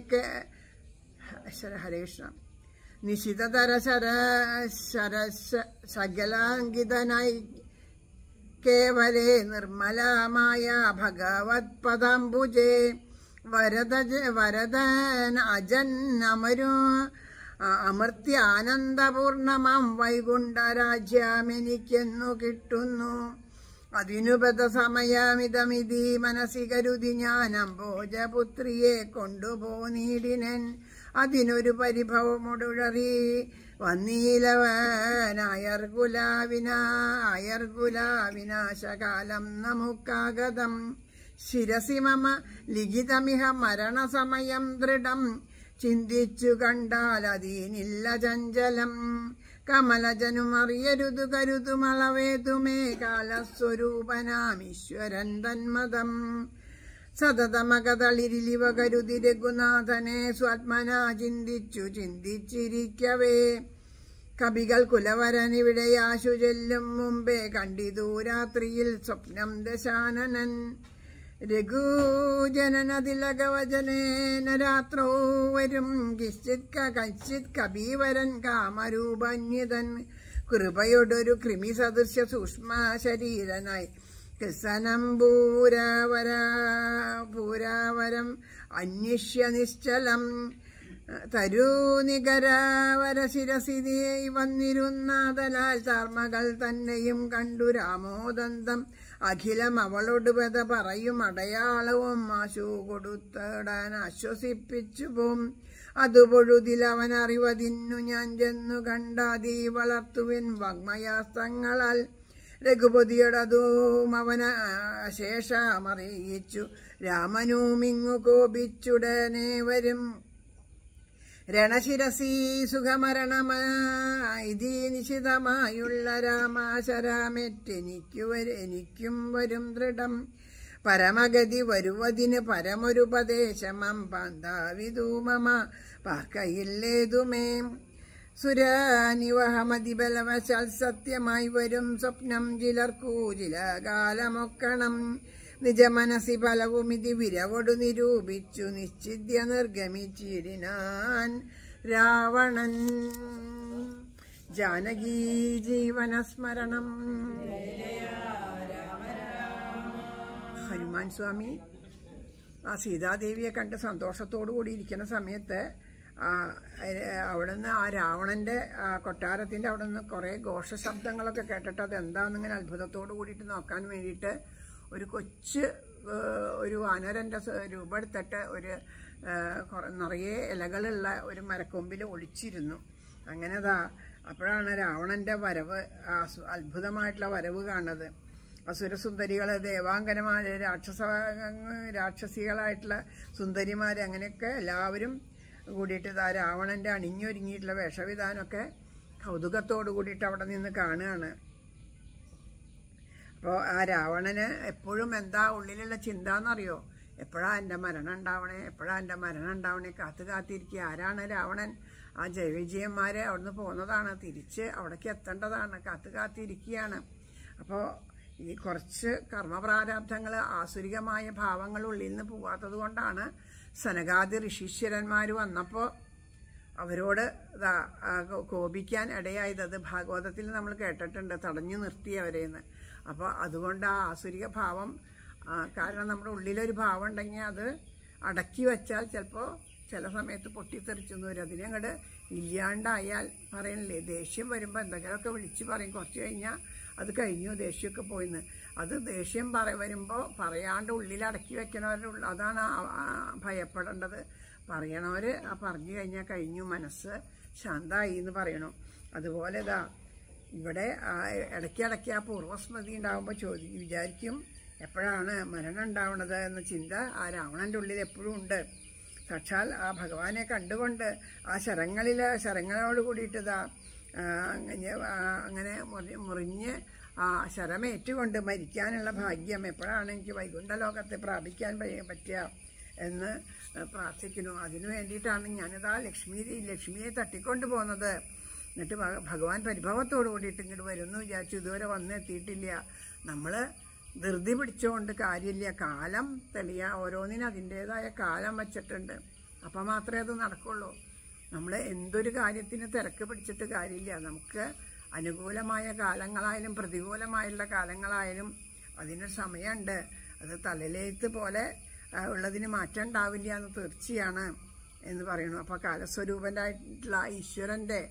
A: ഹരേ കൃഷ്ണ നിശിതതര ശര ശര സകലാങ്കിതനായി കേവലേ നിർമ്മലമായ ഭഗവത് പദാംബുജേ വരദ വരദൻ അജൻ അമരു അമർത്യ ആനന്ദപൂർണമാം വൈകുണ്ഠരാജ്യമെനിക്കെന്നു കിട്ടുന്നു അതിനുപത സമയമിതമിതി മനസ്സി കരുതി ഞാൻ അംബോജപുത്രിയെ കൊണ്ടുപോനീടിനൻ അതിനൊരു പരിഭവമുടുഴറി വന്നീലവനായർകുലാവിനായർകുലാവിനാശകാലം നമുക്കാഗതം ശിരസി മമ ലിഖിതമിഹ മരണസമയം ദൃഢം ചിന്തിച്ചു കണ്ടാൽ അതീനില്ല ചഞ്ചലം കമലജനുമറിയരുതു കരുതുമളവേതുമേ കാലസ്വരൂപനാമീശ്വരൻ തന്മതം സതതമകതളിരിലിവ കരുതി രഘുനാഥനെ സ്വാത്മന ചിന്തിച്ചു ചിന്തിച്ചിരിക്കവേ കവികൾ കുലവരനിവിടെ ആശു ചെല്ലും മുമ്പേ കണ്ടിതു രാത്രിയിൽ സ്വപ്നം ദശാനനൻ രഘുജനനതിലകവചനേന രാത്രോ വരും കിശ്ചിത് കശ്ചിത് കബീവരൻ കാമരൂപന്യതൻ കൃപയൊടൊരു കൃമി സദൃശ്യ സൂക്ഷ്മ ശരീരനായി കൃസനം പൂരാവര പൂരാവരം അന്വേഷ്യ നിശ്ചലം തരൂനികരാവരശിരസിതി വന്നിരുന്നാതലാൽ താർമകൾ തന്നെയും കണ്ടു രാമോദന്തം അഖിലം അവളോട് പത പറയും അടയാളവും ആശു കൊടുത്തടാൻ ആശ്വസിപ്പിച്ചു പോം അതു പൊഴുതിലവൻ അറിവതിന്നു ഞാൻ ചെന്നു കണ്ടാതീ വളർത്തുവിൻ വാഗ്മയാസ്തങ്ങളാൽ രഘുപതിയോടതും അവന ശേഷമറിയിച്ചു രാമനുമിങ്ങു കോപിച്ചുടനെ വരും രണശിരസി സുഖമരണമായി നിശിതമായുള്ള രാമാശരാമെറ്റെനിക്കു വരും എനിക്കും വരും ദൃഢം പരമഗതി വരുവതിന് പരമൊരുപദേശമം പാന്താവിതൂ മമ പാർക്കയില്ലേതുമേ സുരാനിവഹമതി ബലവശാൽ സത്യമായി വരും സ്വപ്നം ചിലർക്കൂ ചില കാലമൊക്കണം നിജമനസി ഫലവുമിതി വിരവൊടു നിരൂപിച്ചു നിശ്ചിദ്യ നിർഗമിച്ചിടിനാൻ രാവണൻ ജാനകീ ജീവനസ്മരണം ഹനുമാൻ സ്വാമി ആ സീതാദേവിയെ കണ്ട് സന്തോഷത്തോടു കൂടി ഇരിക്കുന്ന സമയത്ത് ആ, ഏ, അവിടുന്ന് ആ രാവണന്റെ ആ, കൊട്ടാരത്തിന്റെ അവിടെ നിന്ന് കുറെ ഘോഷശബ്ദങ്ങളൊക്കെ കേട്ടിട്ട് അത് എന്താണെന്നിങ്ങനെ അത്ഭുതത്തോടു കൂടിയിട്ട് നോക്കാൻ വേണ്ടിയിട്ട് ഒരു കൊച്ച് ഏ, ഒരു വാനരന്റെ സ- രൂപം എടുത്തിട്ട് ഒരു ഏ, കുറെ- നിറയെ ഇലകളുള്ള ഒരു മരക്കൊമ്പിൽ ഒളിച്ചിരുന്നു അങ്ങനെതാ അപ്പോഴാണ് രാവണന്റെ വരവ് ആ സു- അത്ഭുതമായിട്ടുള്ള വരവ് കാണുന്നത് അസുരസുന്ദരികള് ദേവാങ്കനമാര് രാക്ഷസ രാക്ഷസികളായിട്ടുള്ള സുന്ദരിമാര് അങ്ങനെയൊക്കെ എല്ലാവരും കൂടിയിട്ട് ഇതാ രാവണന്റെ അണിഞ്ഞൊരുങ്ങിയിട്ടുള്ള വേഷവിധാനമൊക്കെ കൗതുകത്തോടു കൂടിയിട്ട് അവിടെ നിന്ന് കാണുകയാണ് അപ്പോൾ ആ രാവണന് എപ്പോഴും എന്താ ഉള്ളിലുള്ള ചിന്ത എന്നറിയോ എപ്പോഴാ എൻ്റെ മരണം ഉണ്ടാവണേ എപ്പോഴാ എൻ്റെ മരണം ഉണ്ടാവണേ കാത്തു കാത്തിരിക്കുക ആരാണ് രാവണൻ ആ ജയവിജയന്മാരെ അവിടുന്ന് പോകുന്നതാണ് തിരിച്ച് അവിടേക്ക് എത്തേണ്ടതാണ് കാത്തു കാത്തിരിക്കുകയാണ് അപ്പോൾ ഈ കുറച്ച് കർമ്മപ്രാരാബ്ധങ്ങൾ ആസുരികമായ ഭാവങ്ങൾ ഉള്ളിൽ നിന്ന് പോവാത്തത് കൊണ്ടാണ് സനകാദി ഋഷീശ്വരന്മാർ വന്നപ്പോൾ അവരോട് ദാ, ആ, കോ- കോപിക്കാൻ ഇടയായത് അത് ഭാഗവതത്തിൽ നമ്മൾ കേട്ടിട്ടുണ്ട് തടഞ്ഞു നിർത്തി അവരെന്ന് അപ്പോൾ അതുകൊണ്ട് ആ ആസുരിക ഭാവം ആ, കാരണം നമ്മുടെ ഉള്ളിലൊരു ഭാവം ഉണ്ടെങ്കിൽ അത് അടക്കി വെച്ചാൽ ചിലപ്പോൾ ചില സമയത്ത് പൊട്ടിത്തെറിച്ചെന്ന് വരും അതിനെ അങ്ങോട്ട് ഇല്ലാണ്ടായാൽ പറയണില്ലേ ദേഷ്യം വരുമ്പോൾ എന്തെങ്കിലുമൊക്കെ വിളിച്ച് പറയും കുറച്ച് കഴിഞ്ഞാൽ അത് കഴിഞ്ഞു ദേഷ്യമൊക്കെ പോയിന്ന് അത് ദേഷ്യം പറ വരുമ്പോൾ പറയാണ്ട് ഉള്ളിൽ അടക്കി വെക്കണവരുടെ ഉള്ള അതാണ് ആ- ആ ഭയപ്പെടേണ്ടത് പറയണവർ ആ പറഞ്ഞു കഴിഞ്ഞാൽ കഴിഞ്ഞു മനസ്സ് ശാന്തായി എന്ന് പറയണു അതുപോലെ ഇതാ ഇവിടെ ആ ഇടയ്ക്കിടയ്ക്ക് ആ പൂർവ്വസ്മൃതി ഉണ്ടാകുമ്പോൾ ചോദി വിചാരിക്കും എപ്പോഴാണ് മരണം ഉണ്ടാവണത് എന്ന ചിന്ത ആ രാവണൻ്റെ ഉള്ളിൽ എപ്പോഴും ഉണ്ട് സാക്ഷാൽ ആ ഭഗവാനെ കണ്ടുകൊണ്ട് ആ ശരങ്ങളിൽ ശരങ്ങളോട് കൂടിയിട്ടിതാ ആ, അങ്ങനെ ആ, അങ്ങനെ മുറി മുറിഞ്ഞ് ആ ശരമേറ്റുകൊണ്ട് മരിക്കാനുള്ള ഭാഗ്യം എപ്പോഴാണ് എനിക്ക് വൈകുണ്ഠ ലോകത്തെ പ്രാപിക്കാൻ പ- പറ്റുക എന്ന് പ്രാർത്ഥിക്കുന്നു അതിനു വേണ്ടിയിട്ടാണ് ഞാനിതാ ലക്ഷ്മി ലക്ഷ്മിയെ തട്ടിക്കൊണ്ട് പോകുന്നത് എന്നിട്ട് ഭഗ- ഭഗവാൻ പരിഭവത്തോട് കൂടിയിട്ട് ഇങ്ങോട്ട് വരുമെന്ന് വിചാരിച്ചു ഇതുവരെ വന്നെത്തിയിട്ടില്ല നമ്മൾ ധൃതി പിടിച്ചുകൊണ്ട് കാര്യമില്ല കാലം തെളിയ ഓരോന്നിനും അതിൻ്റെതായ കാലം വച്ചിട്ടുണ്ട് അപ്പം മാത്രമേ അത് നടക്കുള്ളൂ നമ്മൾ എന്തൊരു കാര്യത്തിന് തിരക്ക് പിടിച്ചിട്ട് കാര്യമില്ല നമുക്ക് അനുകൂലമായ കാലങ്ങളായാലും പ്രതികൂലമായുള്ള കാലങ്ങളായാലും അതിനൊരു സമയമുണ്ട് അത് തലയിലേത്ത് പോലെ ആ, ഉള്ളതിന് മാറ്റം ഉണ്ടാവില്ല എന്ന് തീർച്ചയാണ് എന്ന് പറയുന്നു അപ്പോൾ കാലസ്വരൂപനായിട്ടുള്ള ഈശ്വരൻ്റെ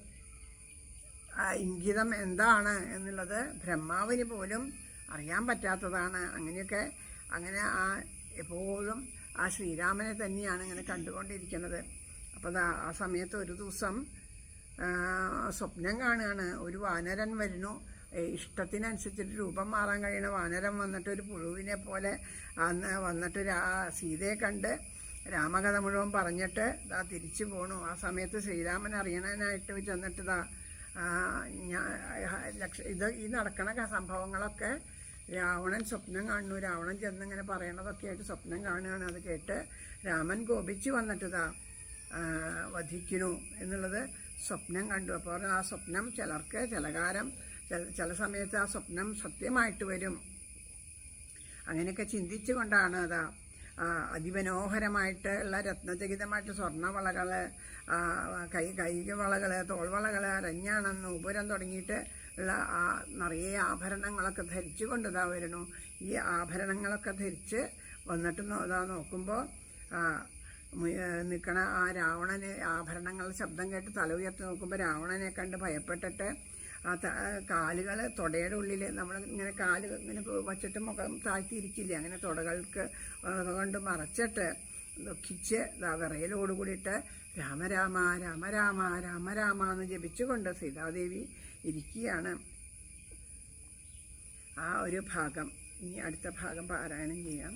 A: ആ ഇംഗിതം എന്താണ് എന്നുള്ളത് ബ്രഹ്മാവിന് പോലും അറിയാൻ പറ്റാത്തതാണ് അങ്ങനെയൊക്കെ അങ്ങനെ ആ എപ്പോഴും ആ ശ്രീരാമനെ തന്നെയാണ് ഇങ്ങനെ കണ്ടുകൊണ്ടിരിക്കുന്നത് അപ്പോൾ ദാ ആ സമയത്ത് ഒരു ദിവസം ആ, സ്വപ്നം കാണുകയാണ് ഒരു വാനരൻ വരുന്നു ഏ, ഇഷ്ടത്തിനനുസരിച്ചിട്ട് രൂപം മാറാൻ കഴിയുന്ന വാനരൻ വന്നിട്ട് ഒരു പുഴുവിനെ പോലെ അന്ന് വന്നിട്ട് രാ സീതയെ കണ്ട് രാമകഥ മുഴുവൻ പറഞ്ഞിട്ട് ദാ തിരിച്ചു പോണു ആ സമയത്ത് ശ്രീരാമൻ അറിയണനായിട്ട് ചെന്നിട്ട് ദാ ആ, ഞാ ലക്ഷ ഇത് ഈ നടക്കണ ക- സംഭവങ്ങളൊക്കെ രാവണൻ സ്വപ്നം കാണുന്നു രാവണൻ ചെന്ന് ഇങ്ങനെ പറയണതൊക്കെ ആയിട്ട് സ്വപ്നം കാണുകയാണ് അത് കേട്ട് രാമൻ കോപിച്ച് വന്നിട്ടിതാ ആ, വധിക്കുന്നു എന്നുള്ളത് സ്വപ്നം കണ്ടു അപ്പോൾ ആ സ്വപ്നം ചിലർക്ക് ചില കാലം ചില ചില സമയത്ത് ആ സ്വപ്നം സത്യമായിട്ട് വരും അങ്ങനെയൊക്കെ ചിന്തിച്ചുകൊണ്ടാണ് അതാ ആ, അതിമനോഹരമായിട്ട് ഉള്ള രത്നചകിതമായിട്ട് സ്വർണ്ണവളകൾ കൈ കൈവളകൾ തോൾവളകൾ അരഞ്ഞാണം നൂപുരം തുടങ്ങിയിട്ട് ഉള്ള ആ നിറയെ ആഭരണങ്ങളൊക്കെ ധരിച്ചു കൊണ്ടിതാ വരുന്നു ഈ ആഭരണങ്ങളൊക്കെ ധരിച്ച് വന്നിട്ട് നോ- ഇതാ നോക്കുമ്പോൾ നിൽക്കണ ആ രാവണന് ആഭരണങ്ങളുടെ ശബ്ദം കേട്ട് തല ഉയർത്തി നോക്കുമ്പോൾ രാവണനെ കണ്ട് ഭയപ്പെട്ടിട്ട് ആ കാലുകൾ തുടയുടെ ഉള്ളിൽ നമ്മൾ ഇങ്ങനെ കാല് ഇങ്ങനെ വച്ചിട്ട് മുഖം താഴ്ത്തിയിരിക്കില്ലേ അങ്ങനെ തുടകൾക്ക് കൊണ്ട് മറച്ചിട്ട് ദുഃഖിച്ച് ദാ വിറയലോട് കൂടിയിട്ട് രാമ രാമ രാമ രാമ രാമ രാമ എന്ന് ജപിച്ചുകൊണ്ട് സീതാദേവി ഇരിക്കുകയാണ് ആ ഒരു ഭാഗം ഇനി അടുത്ത ഭാഗം പാരായണം ചെയ്യാം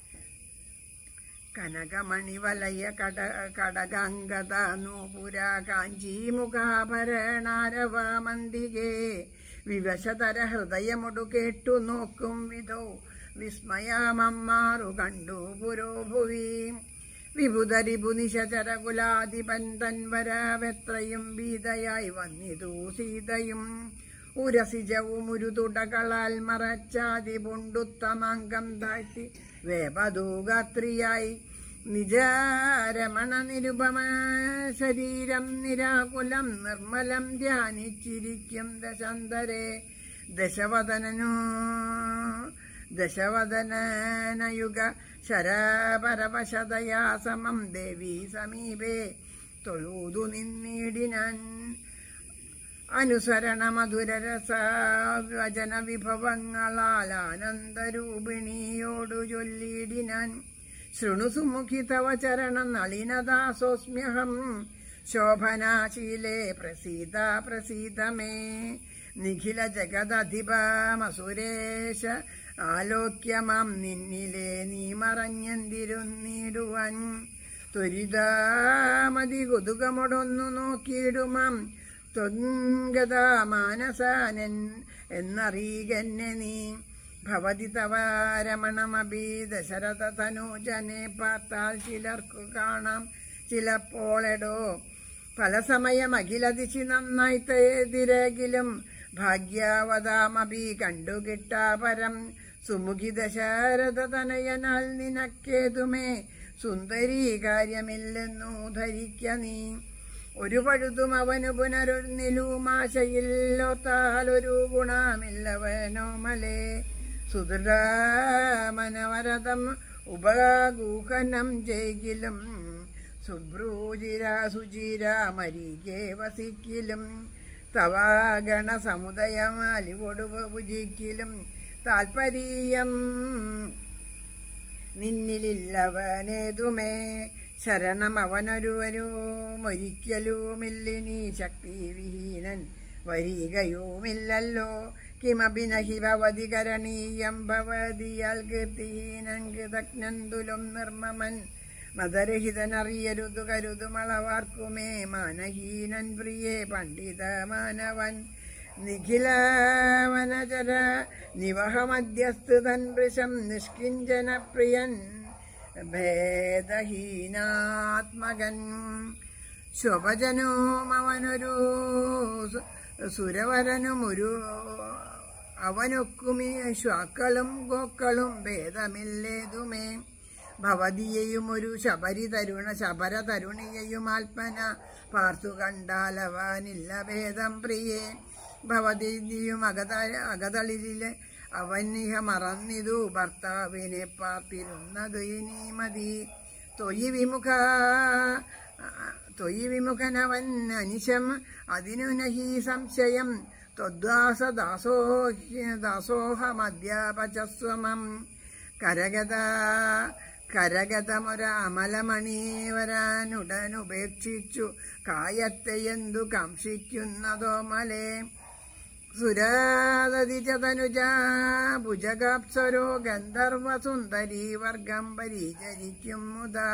A: കനകമണി വലയ കട കടകങ്കത നൂപുര കാഞ്ചി മുഖാഭരണാരവ മന്ദികേ വിവശതര ഹൃദയമൊടു കേട്ടു നോക്കും വിധോ വിസ്മയമമ്മാറു കണ്ടു പുരോഭുവി വിഭുതരിപു നിശചരകുലാധിപൻ തൻവരവെത്രയും ഭീതയായി വന്നിതു സീതയും ഉരസിജവും ഒരു തുടകളാൽ മറച്ചാതി പുണ്ടുത്തമാങ്കം താഴ്ത്തി വേപദൂഗാത്രിയായി നിജാരമണ നിരുപമ ശരീരം നിരാകുലം നിർമ്മലം ധ്യാനിച്ചിരിക്കും ദശാന്തരെ ദശവദനനു ദശവദനനയുഗ ശരപരവശതയാ സമം ദേവി സമീപേ തൊഴുതു നിന്നിടിനാൻ അനുസരണ മധുരരസ വചന വിഭവങ്ങളാൽ ആനന്ദരൂപിണിയോടു ചൊല്ലിടിനാൻ ശൃണു സുമുഖി തവ ചരണ നളിനദാസോസ്മ്യഹം ശോഭനാശീലേ പ്രസീത പ്രസീത മേ നിഖില ജഗദധിപമസുരേശ ആലോക്യമാം നിന്നിലെ നീ മറഞ്ഞെന്തിരുന്നിടുവാൻ ത്വരിതാമതി കൊതുകമൊടൊന്നു നോക്കിയിടുമാം ത്വങ്കത മാനസാനൻ എന്നറിയുകന്നെ നീ ഭവതി തവ രമണമഭി ദശരഥ തനൂജനെ പാർത്താൽ ചിലർക്കു കാണാം ചിലപ്പോളെടോ പല സമയം അഖിലതിശി നന്നായി തേതിരെങ്കിലും ഭാഗ്യാവതാമഭി കണ്ടുകിട്ടാ പരം സുമുഖി ദശരഥ തനയനാൽ നിനക്കേതുമേ സുന്ദരീ കാര്യമില്ലെന്നു ധരിക്ക നീ ഒരു പഴുതും അവനു പുനരുന്നിലുമാശയില്ലോത്താൽ ഒരു ഗുണമില്ലവനോ മലേ സുദൃഢമനവരതം ഉപഗൂഹനം ചെയ്കിലും സുഭ്രൂചിര സുചിര മരീകെ വസിക്കിലും തവാഗണ സമുദയം അലിവൊടു ഭുജിക്കിലും താൽപര്യം നിന്നിലില്ലവനേതുമേ ശരണം അവനൊരുവരുമൊരിക്കലുമില്ലിനി ശക്തി വിഹീനൻ വരികയുമില്ലല്ലോ കിമപി നഹി ഭവതി കരണീയം ഭവതിയാൽ കീർത്തിഹീനൻ കൃതജ്ഞന്തുലും നിർമ്മമൻ മതരഹിതനറിയരുതു കരുതുമളവാർക്കുമേ മാനഹീനൻ പ്രിയേ പണ്ഡിത മാനവൻ നിഖിലവനചര നിവഹമധ്യസ്ഥതൻ വൃശം നിഷ്കിഞ്ചന പ്രിയൻ ഭേദഹീനാത്മകൻ ശുഭജനും അവനൊരു സു- സുരവരനുമൊരു അവനൊക്കുമി ശ്വാക്കളും ഗോക്കളും ഭേദമില്ലേതുമേ ഭവതിയെയും ഒരു ശബരി തരുണ ശബര തരുണിയെയും ആത്മന പാർത്തു കണ്ടാലവാനില്ല ഭേദം പ്രിയേ ഭവതിയും അകത അകതളിരിലെ അവനിഹ മറന്നിതു ഭർത്താവിനെ പാർത്തിരുന്നത് ഇനി മതി തൊയ് വിമുഖ തൊയ് വിമുഖനവൻ അനിശം അതിനു നഹി സംശയം ത്വദ്വാസ ദാസോ ദാസോഹമദ്യാപചസ്വമം കരഗത കരഗതമൊര അമലമണി വരാനുടനുപേക്ഷിച്ചു കായത്തെയെന്തു കാംക്ഷിക്കുന്നതോ മലേ സുരാതതിജതനുജ ഭുജകാപ്സരോ ഗന്ധർവസുന്ദരീ വർഗം പരിചരിക്കും മുതാ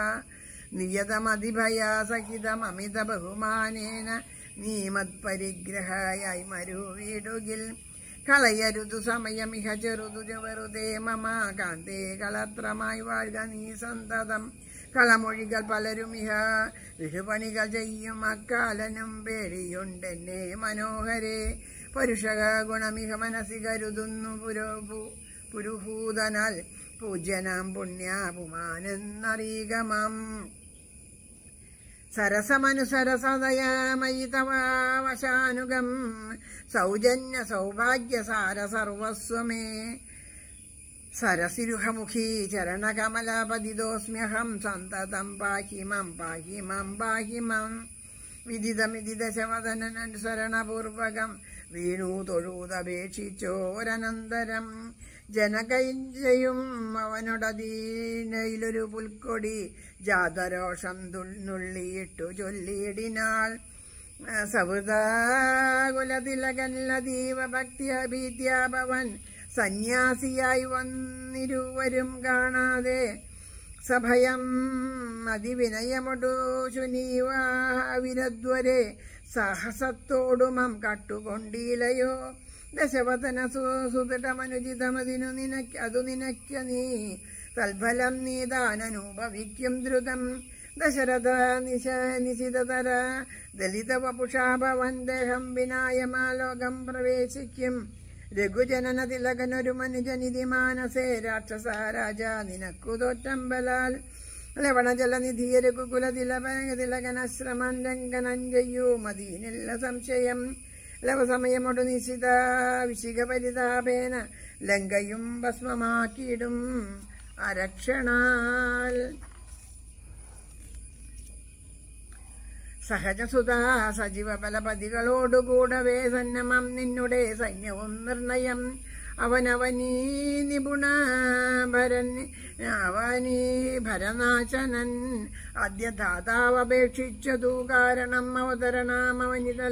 A: നിയതമതിഭയാസഹിതമമിത ബഹുമാനേന നീമത്പരിഗ്രഹായി മരുവീടുകിൽ കളയരുതു സമയമിഹ ചെറുതു വെറുതെ മമ കാന്തേ കളത്രമായി വാഴുക നീ സന്തതം കളമൊഴികൾ പലരുമിഹ വിഷുപണികൾ ചെയ്യും അക്കാലനും പേടിയുണ്ടെന്നെ മനോഹരെ പരുഷക ഗുണമിഹ മനസ്സി കരുതുന്നു പുരോഭൂ പുരുഭൂതനാൽ പൂജ്യനാം പുണ്യാപുമാനെന്നറിയുക മാം സരസമനുസരസതയാമയി തവ വശാനുഗം സൗജന്യ സൗഭാഗ്യ സാര സർവസ്വമേ സരസിരുഹമുഖി ചരണകമലപതിതോസ്മ്യഹം സന്തതം പാഹി മം പാഹി മം പാഹി മം വിദിതമിതി ദശവദനനുസരണപൂർവകം വീണു തൊഴുതപേക്ഷിച്ചോരനന്തരം ജനകൈജയും അവനോടതീനയിലൊരു പുൽക്കൊടി ജാതരോഷം തുള്ളുള്ളിയിട്ടു ചൊല്ലിയിടിനാൾ സൗതാകുലതിലകല്ലതീവ ഭക്തിയഭീത്യാഭവൻ സന്യാസിയായി വന്നിരുവരും കാണാതെ സഭയം അതിവിനയമൊടു ശുനീവാവിരദ്വരെ സാഹസത്തോടുമം കട്ടുകൊണ്ടീലയോ ദശവതന സുതടമനുചിതമതിനു നിനക്ക് അതു നിനയ്ക്ക നീ തൽഫലം നീ താനനുഭവിക്കും ദ്രുതം ദശരഥ നിശ നിശിതതര ദലിത വപുഷാഭവൻ ദേഹം വിനായമാലോകം പ്രവേശിക്കും രഘുജനന തിലകനൊരു മനുജനിധി മാനസേ രാക്ഷസ രാജ നിനക്കു തോറ്റമ്പലാൽ ലവണജലനിധിയ രഘുകുല തിലകനാശ്രമം ലംഘനം ചെയ്യൂ മദീനില്ല സംശയം ലവസമയമൊടു നിശിത വിശിഖപരിതാപേന ലങ്കയും ഭസ്മമാക്കിയിടും അരക്ഷണാൽ സഹജസുത സജീവ ബലപതികളോടുകൂടവേ സന്നമം നിന്നുടെ സൈന്യവും നിർണയം അവനവനീ നിപുണ ഭരൻ അവനീ ഭരനാശനൻ അദ്യ ദാതാവപേക്ഷിച്ചതു കാരണം അവതരണമവനിതല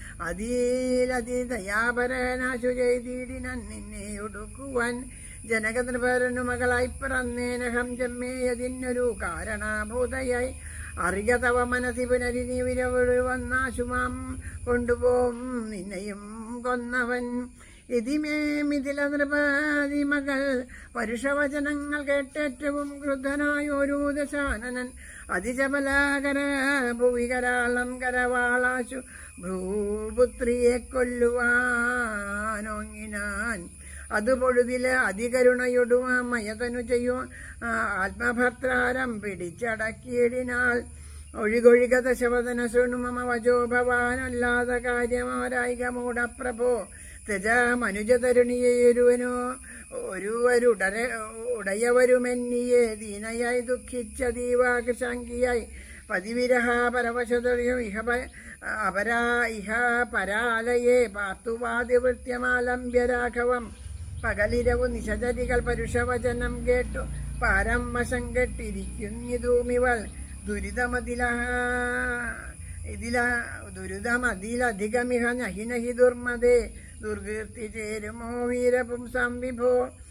A: അതീലതിദയാപരനാശു ചെയ്തിടിനൻ നിന്നെ ഒടുക്കുവാൻ ജനകനൃപരനു മകളായി പിറന്നേനഹം ജമ്മേയതിനൊരു കാരണഭൂതയായി അറിയ തവ മനസ്സി പുനരിനി വിരവഴു വന്നാശുമാം കൊണ്ടുപോം നിന്നെയും കൊന്നവൻ ഇതിമേ മിഥില നൃപതി മകൾ പരുഷവചനങ്ങൾ കേട്ടേറ്റവും ക്രുദ്ധനായൊരു ദശാനനൻ അതിജബലാകര ഭുവികരാളം കരവാളാശു ഭൂപുത്രിയെ കൊല്ലുവാനോങ്ങിനാൻ അത് പൊഴുതില് അതികരുണയൊടുവ മയതനു ചെയ്യും ആത്മഭർത്താരം പിടിച്ചടക്കിയിടിനാൾ ഒഴികൊഴിക ദശവദന ശൃണുമമ വജോ ഭവാനല്ലാത കാര്യമാരായിക മൂടപ്രഭോ തെജ മനുജതരുണിയൊരുവനോ ഒരുവരുടര ഉടയവരുമെന്നിയെ ദീനയായി ദുഃഖിച്ച ദീവാകൃശാങ്കിയായി പതിവിരഹ പരവശതയും ഇഹ അപരാ ഇഹ പരാലയെ പാർത്തുവാതിവൃത്യമാലംബ്യ രാഘവം പകലിരവു നിശചരികൾ പരുഷവചനം കേട്ടു പാരം വശം കെട്ടിരിക്കുന്നിതൂമിവൾ ദുരിതമതില ഇതില ദുരിതമതിലധികമിഹ നഹി നഹി ദുർമതേ ദുർകീർത്തി ചേരുമോ വീരപുംസം വിഭോ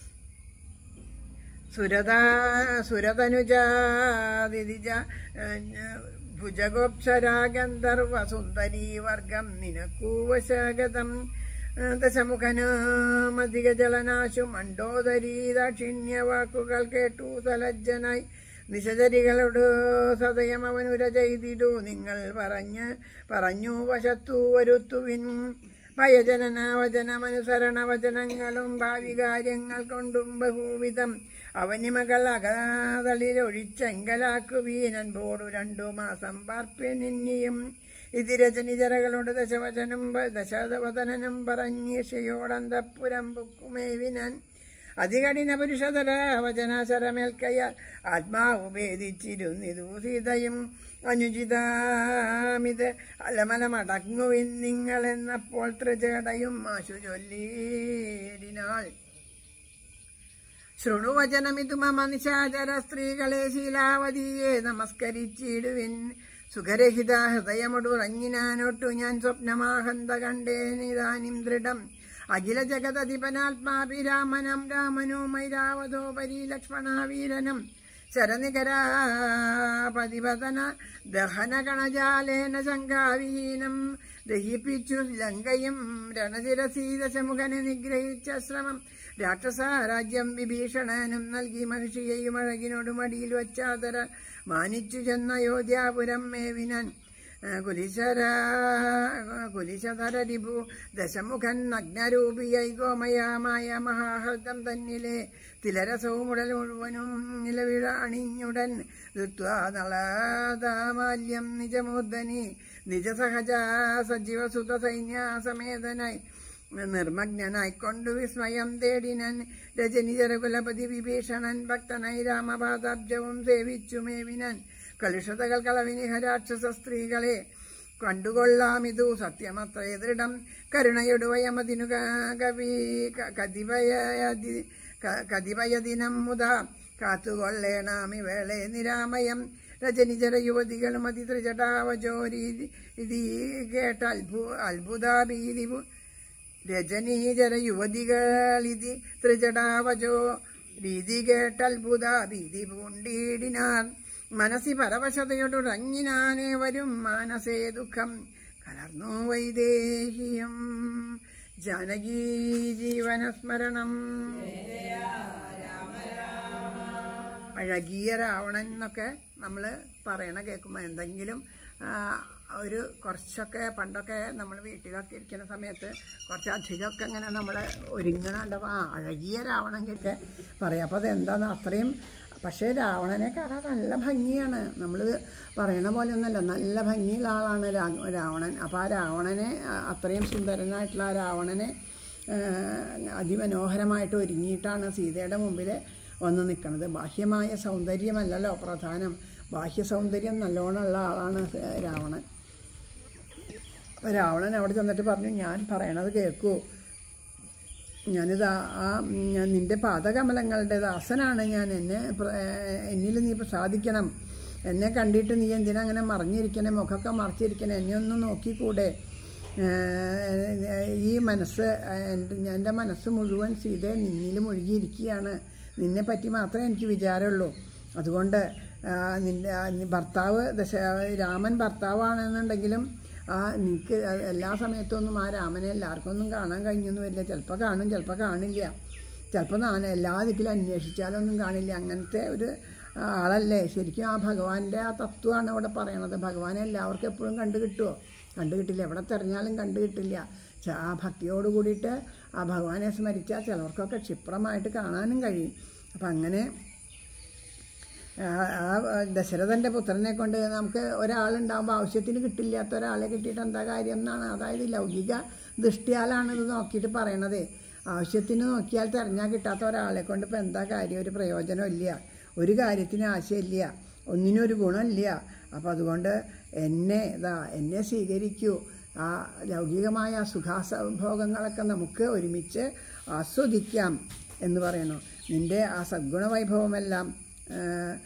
A: സുരത സുരതനുജാതിജ ഭുജഗോപ്സരാഗന്ധർവ സുന്ദരീ വർഗം നിനക്കൂവശഗതം ദശമുഖനുമധിക ജലനാശു മണ്ടോദരീ ദാക്ഷിണ്യ വാക്കുകൾ കേട്ടു തലജ്ജനായി നിശചരികളോട് സദയം അവനുര ചെയ്തിടൂ നിങ്ങൾ പറഞ്ഞ് പറഞ്ഞു വശത്തു വരുത്തുവിൻ ഭയജനന വചനമനുസരണ വചനങ്ങളും ഭാവി കാര്യങ്ങൾ കൊണ്ടും ബഹുവിധം അവനിമകൾ അകാതളിലൊഴിച്ചെങ്കലാക്കുവീനൻ പോടു രണ്ടു മാസം പാർപ്പിനിയും ഇതിരചനിചരകളോട് ദശവചനും ദശവദനും പറഞ്ഞീഷയോടന്തപ്പുരം പുക്കുമേവിനൻ അതികഠിന പുരുഷതര വചനാശരമേൽക്കയാൽ ആത്മാവ് ഭേദിച്ചിരുന്നിതു സീതയും അനുചിതാമിത് അലമലമടങ്ങുവിൻ നിങ്ങളെന്നപ്പോൾ ത്രിജടയും ആശു ചൊല്ലിയിടിനാൾ ശൃണുവചനമിതു മമ നിശാചര സ്ത്രീകളെ ശീലാവതിയെ നമസ്കരിച്ചിടുവിൻ സുഖരഹിത ഹൃദയമൊടുറങ്ങിനാനൊട്ടു ഞാൻ സ്വപ്നമാഹന്ത കണ്ടേനിതാനിം ദൃഢം അഖില ജഗതധിപനാത്മാഭിരാമനം രാമനോ മൈരാവതോപരി ലക്ഷ്മണാവീരനം ശരനികരാപതിപതന ദഹനകണജാലേന ശങ്കാവിഹീനം ദഹിപ്പിച്ചു ലങ്കയും രണശിരസീദശമുഖനെ നിഗ്രഹിച്ച ശ്രമം രാക്ഷസ രാജ്യം വിഭീഷണനും നൽകി മഹിഷിയെയും അഴകിനോട് മടിയിൽ വച്ചാതര മാനിച്ചു ചെന്ന അയോധ്യാപുരം മേവിനൻ കുലിശര കുലിശധര രിപു ദശമുഖൻ നഗ്നരൂപിയായി ഗോമയമായ മഹാഹൃദം തന്നിലെ തിലരസവുമുടൽ മുഴുവനും നിലവിഴ അണിഞ്ഞുടൻ നളതാമാല്യം നിജമൂർധനി നിജസഹജ സജീവസുത സൈന്യാസമേതനായി നിർമ്മഗ്നായിക്കൊണ്ടു വിസ്മയം തേടിനൻ രജനിചരകുലപതി വിഭീഷണൻ ഭക്തനായി രാമപാദാബ്ജവും സേവിച്ചു മേവിനൻ കലുഷതകൾ കളവിനിഹ രാക്ഷസ സ്ത്രീകളെ കണ്ടുകൊള്ളാമിതു സത്യമത്രേ ദൃഢം കരുണയൊടുവയമതിനു കവി കതിപയ ക- കതിപയദിനം മുത കാത്തുകൊള്ളേണാമി വേളെ നിരാമയം രജനിജര യുവതികളും അതിത്രിജടാവജോരി ഇത് കേട്ട അത്ഭു അത്ഭുതാഭീതി രജനീജര യുവതികളിതി ത്രിജടാവജോ രീതി കേട്ടത്ഭുത ഭീതി പൂണ്ടീടിനാർ മനസ്സി പരവശതയോടുറങ്ങിനാനേ വരും മാനസേ ദുഃഖം കലർന്നു വൈദേഹിയം ജാനകീ ജീവനസ്മരണം അഴകിയ രാവണൻ എന്നൊക്കെ നമ്മൾ പറയണ കേൾക്കുമ്പോൾ എന്തെങ്കിലും ആ, ഒരു കുറച്ചൊക്കെ പണ്ടൊക്കെ നമ്മൾ വീട്ടിലൊക്കെ ഇരിക്കുന്ന സമയത്ത് കുറച്ച് അധികമൊക്കെ ഇങ്ങനെ നമ്മൾ ഒരുങ്ങണുണ്ടാവും ആ അഴകിയ രാവണൻ കേട്ട് പറയാം അപ്പോൾ അതെന്താന്ന് അത്രയും പക്ഷേ രാവണനെ കാണാൻ നല്ല ഭംഗിയാണ് നമ്മൾ പറയണ പോലെ ഒന്നല്ല നല്ല ഭംഗിയുള്ള ആളാണ് രാ- രാവണൻ അപ്പോൾ ആ രാവണനെ ആ, അത്രയും സുന്ദരനായിട്ടുള്ള ആ രാവണനെ ആ, അതിമനോഹരമായിട്ട് ഒരുങ്ങിയിട്ടാണ് സീതയുടെ മുമ്പിൽ വന്ന് നിൽക്കുന്നത് ബാഹ്യമായ സൗന്ദര്യമല്ലല്ലോ പ്രധാനം ബാഹ്യ സൗന്ദര്യം നല്ലോണമുള്ള ആളാണ് രാവണൻ അപ്പോൾ രാവണൻ അവിടെ ചെന്നിട്ട് പറഞ്ഞു ഞാൻ പറയണത് കേൾക്കൂ ഞാനിത് ആ- ആ ഞാൻ നിന്റെ പാദകമലങ്ങളുടെ ദാസനാണ് ഞാൻ എന്നെ പ്ര- ഏഹ് എന്നിൽ നീ പ്രസാദിക്കണം എന്നെ കണ്ടിട്ട് നീ എന്തിനാ അങ്ങനെ മറിഞ്ഞിരിക്കണേ മുഖമൊക്കെ മറിച്ചിരിക്കണേ എന്നെ ഒന്ന് നോക്കിക്കൂടെ ഏഹ് ഈ മനസ്സ് എൻ്റെ എൻ്റെ മനസ്സ് മുഴുവൻ സീത നിന്നിൽ മുഴുകിയിരിക്കുകയാണ് നിന്നെ പറ്റി മാത്രമേ എനിക്ക് വിചാരമുള്ളൂ അതുകൊണ്ട് ആ, നിന്റെ ആ, നി- ഭർത്താവ് ദശ രാമൻ ഭർത്താവാണെന്നുണ്ടെങ്കിലും ആ നിനക്ക് എല്ലാ സമയത്തൊന്നും ആ രാമനെ എല്ലാവർക്കും ഒന്നും കാണാൻ കഴിഞ്ഞൊന്നും വരില്ല ചിലപ്പോൾ കാണും ചിലപ്പോൾ കാണില്ല ചിലപ്പോൾ ഞാൻ എല്ലാ ദിക്കിലും അന്വേഷിച്ചാലൊന്നും കാണില്ല അങ്ങനത്തെ ഒരു ആളല്ലേ ശരിക്കും ആ ഭഗവാന്റെ ആ തത്വമാണ് ഇവിടെ പറയണത് ഭഗവാനെ എല്ലാവർക്കും എപ്പോഴും കണ്ടു കിട്ടുമോ കണ്ടു കിട്ടില്ല എവിടെ തിരഞ്ഞാലും കണ്ടു കിട്ടില്ല ച- ആ ഭക്തിയോട് കൂടിയിട്ട് ആ ഭഗവാനെ സ്മരിച്ചാൽ ചിലർക്കൊക്കെ ക്ഷിപ്രമായിട്ട് കാണാനും കഴിയും അപ്പം അങ്ങനെ ആ- ആ ദശരഥന്റെ പുത്രനെ കൊണ്ട് നമുക്ക് ഒരാളുണ്ടാകുമ്പോൾ ആവശ്യത്തിന് കിട്ടില്ലാത്ത ഒരാളെ കിട്ടിയിട്ട് എന്താ കാര്യം എന്നാണ് അതായത് ലൗകിക ദൃഷ്ടിയാലാണ് ഇത് നോക്കിയിട്ട് പറയണത് ആവശ്യത്തിന് നോക്കിയാൽ തിരഞ്ഞാൽ കിട്ടാത്ത ഒരാളെ കൊണ്ട് ഇപ്പം എന്താ കാര്യം ഒരു പ്രയോജനമില്ല ഒരു കാര്യത്തിന് ആശയമില്ല ഒന്നിനും ഒരു ഗുണമില്ല അപ്പം അതുകൊണ്ട് എന്നെ ഇതാ എന്നെ സ്വീകരിക്കൂ ആ ലൗകികമായ സുഖാസഭോഗങ്ങളൊക്കെ നമുക്ക് ഒരുമിച്ച് ആസ്വദിക്കാം എന്ന് പറയണു നിന്റെ ആ സദ്ഗുണ വൈഭവമെല്ലാം ആ,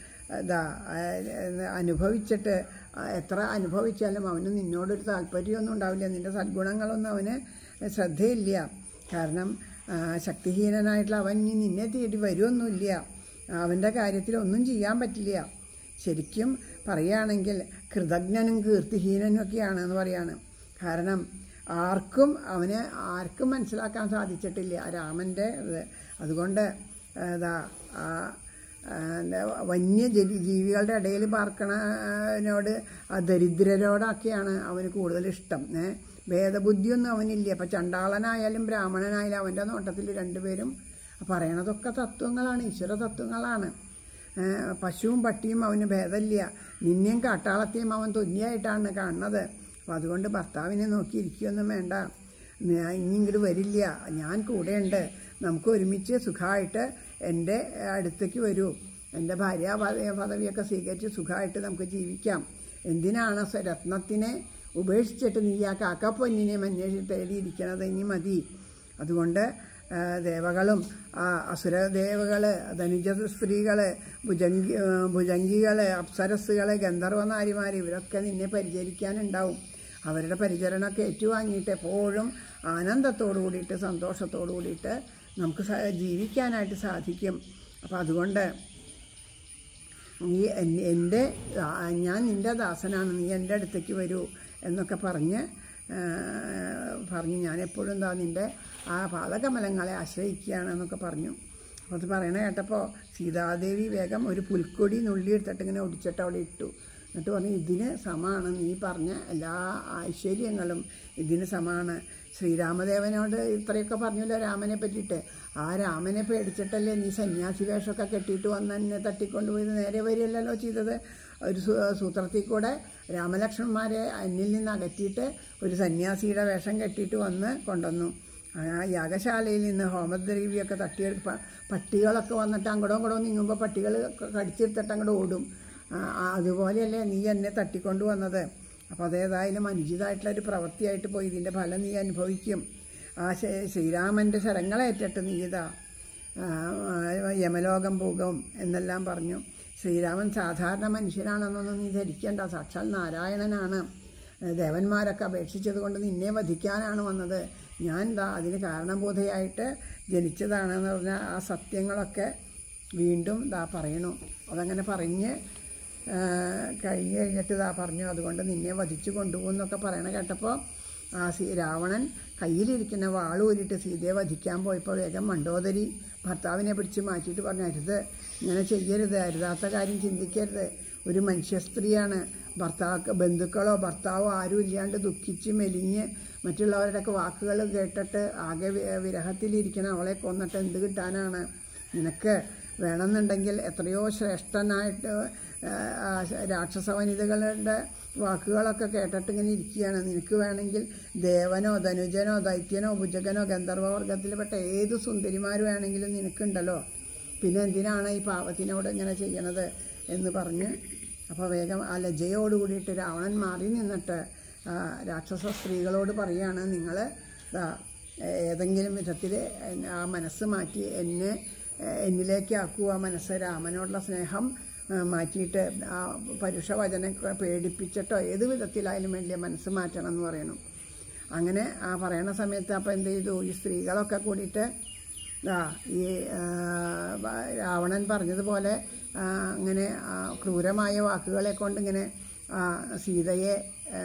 A: ഇതാ ആ, അനുഭവിച്ചിട്ട് ആ, എത്ര അനുഭവിച്ചാലും അവന് നിന്നോടൊരു താല്പര്യമൊന്നും ഉണ്ടാവില്ല നിന്റെ സദ്ഗുണങ്ങളൊന്നും അവന് ശ്രദ്ധയില്ല കാരണം ആ, ശക്തിഹീനനായിട്ടുള്ള അവൻ ഇനി നിന്നെ തേടി വരുമൊന്നുമില്ല അവൻ്റെ കാര്യത്തിൽ ഒന്നും ചെയ്യാൻ പറ്റില്ല ശരിക്കും പറയുകയാണെങ്കിൽ കൃതജ്ഞനും കീർത്തിഹീനനും ഒക്കെയാണ് എന്ന് പറയാണ് കാരണം ആർക്കും അവന് ആർക്കും മനസ്സിലാക്കാൻ സാധിച്ചിട്ടില്ല ആ രാമൻ്റെ ഇത് അതുകൊണ്ട് ഇതാ ആ, ആ, എന്താ വന്യ ജലി- ജീവികളുടെ ഇടയിൽ പാർക്കണനോട് ആ ദരിദ്രരോടൊക്കെയാണ് അവന് കൂടുതൽ ഇഷ്ടം ഏ ഭേദബുദ്ധിയൊന്നും അവനില്ല അപ്പം ചണ്ടാളനായാലും ബ്രാഹ്മണനായാലും അവൻ്റെ നോട്ടത്തിൽ രണ്ടുപേരും പറയണതൊക്കെ തത്വങ്ങളാണ് ഈശ്വര തത്വങ്ങളാണ് ഏ, പശുവും പട്ടിയും അവന് ഭേദമില്ല നിന്നെയും കാട്ടാളത്തെയും അവൻ തുല്യമായിട്ടാണ് കാണുന്നത് അപ്പം അതുകൊണ്ട് ഭർത്താവിനെ നോക്കിയിരിക്കുകയൊന്നും വേണ്ട ഞാൻ ഇനി ഇങ്ങോട്ട് വരില്ല ഞാൻ കൂടെയുണ്ട് നമുക്ക് ഒരുമിച്ച് സുഖമായിട്ട് എൻ്റെ അടുത്തേക്ക് വരൂ എൻ്റെ ഭാര്യ പദ- പദവിയൊക്കെ സ്വീകരിച്ച് സുഖമായിട്ട് നമുക്ക് ജീവിക്കാം എന്തിനാണ് സ- രത്നത്തിനെ ഉപേക്ഷിച്ചിട്ട് നീ ആ കാക്കപ്പൊന്നിനെ അന്വേഷിച്ച് തേടിയിരിക്കണത് ഇനി മതി അതുകൊണ്ട് ആ, ദേവകളും ആ, അസുരദേവകൾ ധനുജ സ്ത്രീകൾ ഭുജംഗി ആ, ഭുജംഗികൾ അപ്സരസ്സുകൾ ഗന്ധർവനാരിമാർ ഇവരൊക്കെ നിന്നെ പരിചരിക്കാനുണ്ടാവും അവരുടെ പരിചരണമൊക്കെ ഏറ്റുവാങ്ങിയിട്ട് എപ്പോഴും ആനന്ദത്തോടു കൂടിയിട്ട് സന്തോഷത്തോടു കൂടിയിട്ട് നമുക്ക് സ- ജീവിക്കാനായിട്ട് സാധിക്കും അപ്പം അതുകൊണ്ട് നീ എൻ- എൻ്റെ ആ, ഞാൻ നിൻ്റെ ദാസനാണ് നീ എൻ്റെ അടുത്തേക്ക് വരൂ എന്നൊക്കെ പറഞ്ഞ് ആ, പറഞ്ഞു ഞാൻ എപ്പോഴും എന്താ നിൻ്റെ ആ പാദകമലങ്ങളെ ആശ്രയിക്കുകയാണ് എന്നൊക്കെ പറഞ്ഞു അപ്പോൾ അത് പറയണ കേട്ടപ്പോൾ സീതാദേവി വേഗം ഒരു പുൽക്കൊടി നുള്ളി എടുത്തിട്ട് ഇങ്ങനെ ഒടിച്ചിട്ട് അവിടെ ഇട്ടു എന്നിട്ട് പറഞ്ഞു ഇതിന് സമാണ് നീ പറഞ്ഞ എല്ലാ ഐശ്വര്യങ്ങളും ഇതിന് സമാണ് ശ്രീരാമദേവനോട് ഇത്രയൊക്കെ പറഞ്ഞല്ലോ രാമനെ പറ്റിയിട്ട് ആ രാമനെ പേടിച്ചിട്ടല്ലേ നീ സന്യാസി വേഷമൊക്കെ കെട്ടിയിട്ട് വന്ന് എന്നെ തട്ടിക്കൊണ്ടുപോയി നേരെ വരികയല്ലല്ലോ ചെയ്തത് ഒരു സൂ- സൂത്രത്തിൽ കൂടെ രാമലക്ഷ്മണന്മാരെ അന്നിൽ നിന്ന് അകറ്റിയിട്ട് ഒരു സന്യാസിയുടെ വേഷം കെട്ടിയിട്ട് വന്ന് കൊണ്ടുവന്നു ആ യാഗശാലയിൽ നിന്ന് ഹോമദ്രവ്യമൊക്കെ തട്ടിയെടുക്ക പട്ടികളൊക്കെ വന്നിട്ട് അങ്ങോട്ടോ ഇങ്ങോട്ടോ നീങ്ങുമ്പോൾ പട്ടികൾ കടിച്ചെടുത്തിട്ട് അങ്ങോട്ട് ഓടും ആ, ആ, അതുപോലെയല്ലേ നീ എന്നെ തട്ടിക്കൊണ്ടു വന്നത് അപ്പോൾ അതേതായാലും അനുചിതമായിട്ടുള്ള ഒരു പ്രവൃത്തിയായിട്ട് പോയി ഇതിൻ്റെ ഫലം നീ അനുഭവിക്കും ആ ശ്രീ- ശ്രീരാമൻ്റെ ശരങ്ങളേറ്റിട്ട് നീ ഇതാ ആ, യമലോകം പോകും എന്നെല്ലാം പറഞ്ഞു ശ്രീരാമൻ സാധാരണ മനുഷ്യനാണെന്നൊന്നും നീ ധരിക്കേണ്ട സാക്ഷാൽ നാരായണനാണ് ദേവന്മാരൊക്കെ അപേക്ഷിച്ചത് കൊണ്ട് നിന്നെ വധിക്കാനാണ് വന്നത് ഞാൻ ദാ അതിന് കാരണബോധയായിട്ട് ജനിച്ചതാണെന്ന് പറഞ്ഞാൽ ആ സത്യങ്ങളൊക്കെ വീണ്ടും ദാ പറയണു അതങ്ങനെ പറഞ്ഞ് ആ, കഴിഞ്ഞ് കഴിഞ്ഞിട്ട് ഇതാ പറഞ്ഞു അതുകൊണ്ട് നിന്നെ വധിച്ചു കൊണ്ടുപോകുന്നൊക്കെ പറയണ കേട്ടപ്പോൾ ആ സീ രാവണൻ കയ്യിലിരിക്കുന്ന വാളൂരിട്ട് സീതയെ വധിക്കാൻ പോയപ്പോൾ വേഗം മണ്ടോദരി ഭർത്താവിനെ പിടിച്ച് മാറ്റിയിട്ട് പറഞ്ഞു അരുത് ഇങ്ങനെ ചെയ്യരുത് അരുതാത്ത കാര്യം ചിന്തിക്കരുത് ഒരു മനുഷ്യ സ്ത്രീയാണ് ഭർത്താവ് ബന്ധുക്കളോ ഭർത്താവോ ആരും ഇല്ലാണ്ട് ദുഃഖിച്ച് മെലിഞ്ഞ് മറ്റുള്ളവരുടെയൊക്കെ വാക്കുകൾ കേട്ടിട്ട് ആകെ വി- വിരഹത്തിലിരിക്കണം അവളെ കൊന്നിട്ട് എന്ത് കിട്ടാനാണ് നിനക്ക് വേണമെന്നുണ്ടെങ്കിൽ എത്രയോ ശ്രേഷ്ഠനായിട്ട് ആ, ആ, രാക്ഷസ വനിതകളുടെ വാക്കുകളൊക്കെ കേട്ടിട്ട് ഇങ്ങനെ ഇരിക്കുകയാണ് നിനക്ക് വേണമെങ്കിൽ ദേവനോ ധനുജനോ ദൈത്യനോ ഭുജകനോ ഗന്ധർവവർഗത്തിൽപ്പെട്ട ഏത് സുന്ദരിമാർ വേണമെങ്കിലും നിനക്കുണ്ടല്ലോ പിന്നെ എന്തിനാണ് ഈ പാവത്തിനോട് ഇങ്ങനെ ചെയ്യണത് എന്ന് പറഞ്ഞ് അപ്പോൾ വേഗം ആ ലജ്ജയോട് കൂടിയിട്ട് രാവണൻ മാറി നിന്നിട്ട് ആ, രാക്ഷസ സ്ത്രീകളോട് പറയാണ് നിങ്ങൾ ഏതെങ്കിലും വിധത്തിൽ ആ മനസ്സ് മാറ്റി എന്നെ ഏഹ്, എന്നിലേക്ക് ആക്കുക ആ മനസ്സ് രാമനോടുള്ള സ്നേഹം ഏഹ്, മാറ്റിയിട്ട് ആ പരുഷ വചനം പേടിപ്പിച്ചിട്ടോ ഏത് വിധത്തിലായാലും വേണ്ടിയ മനസ്സ് മാറ്റണം എന്ന് പറയണം അങ്ങനെ ആ പറയണ സമയത്ത് അപ്പോൾ എന്ത് ചെയ്തു ഈ സ്ത്രീകളൊക്കെ കൂടിയിട്ട് ആ ഈ ആ, വ- രാവണൻ പറഞ്ഞതുപോലെ ആ, അങ്ങനെ ആ, ക്രൂരമായ വാക്കുകളെ കൊണ്ട് ഇങ്ങനെ ആ, സീതയെ ആ,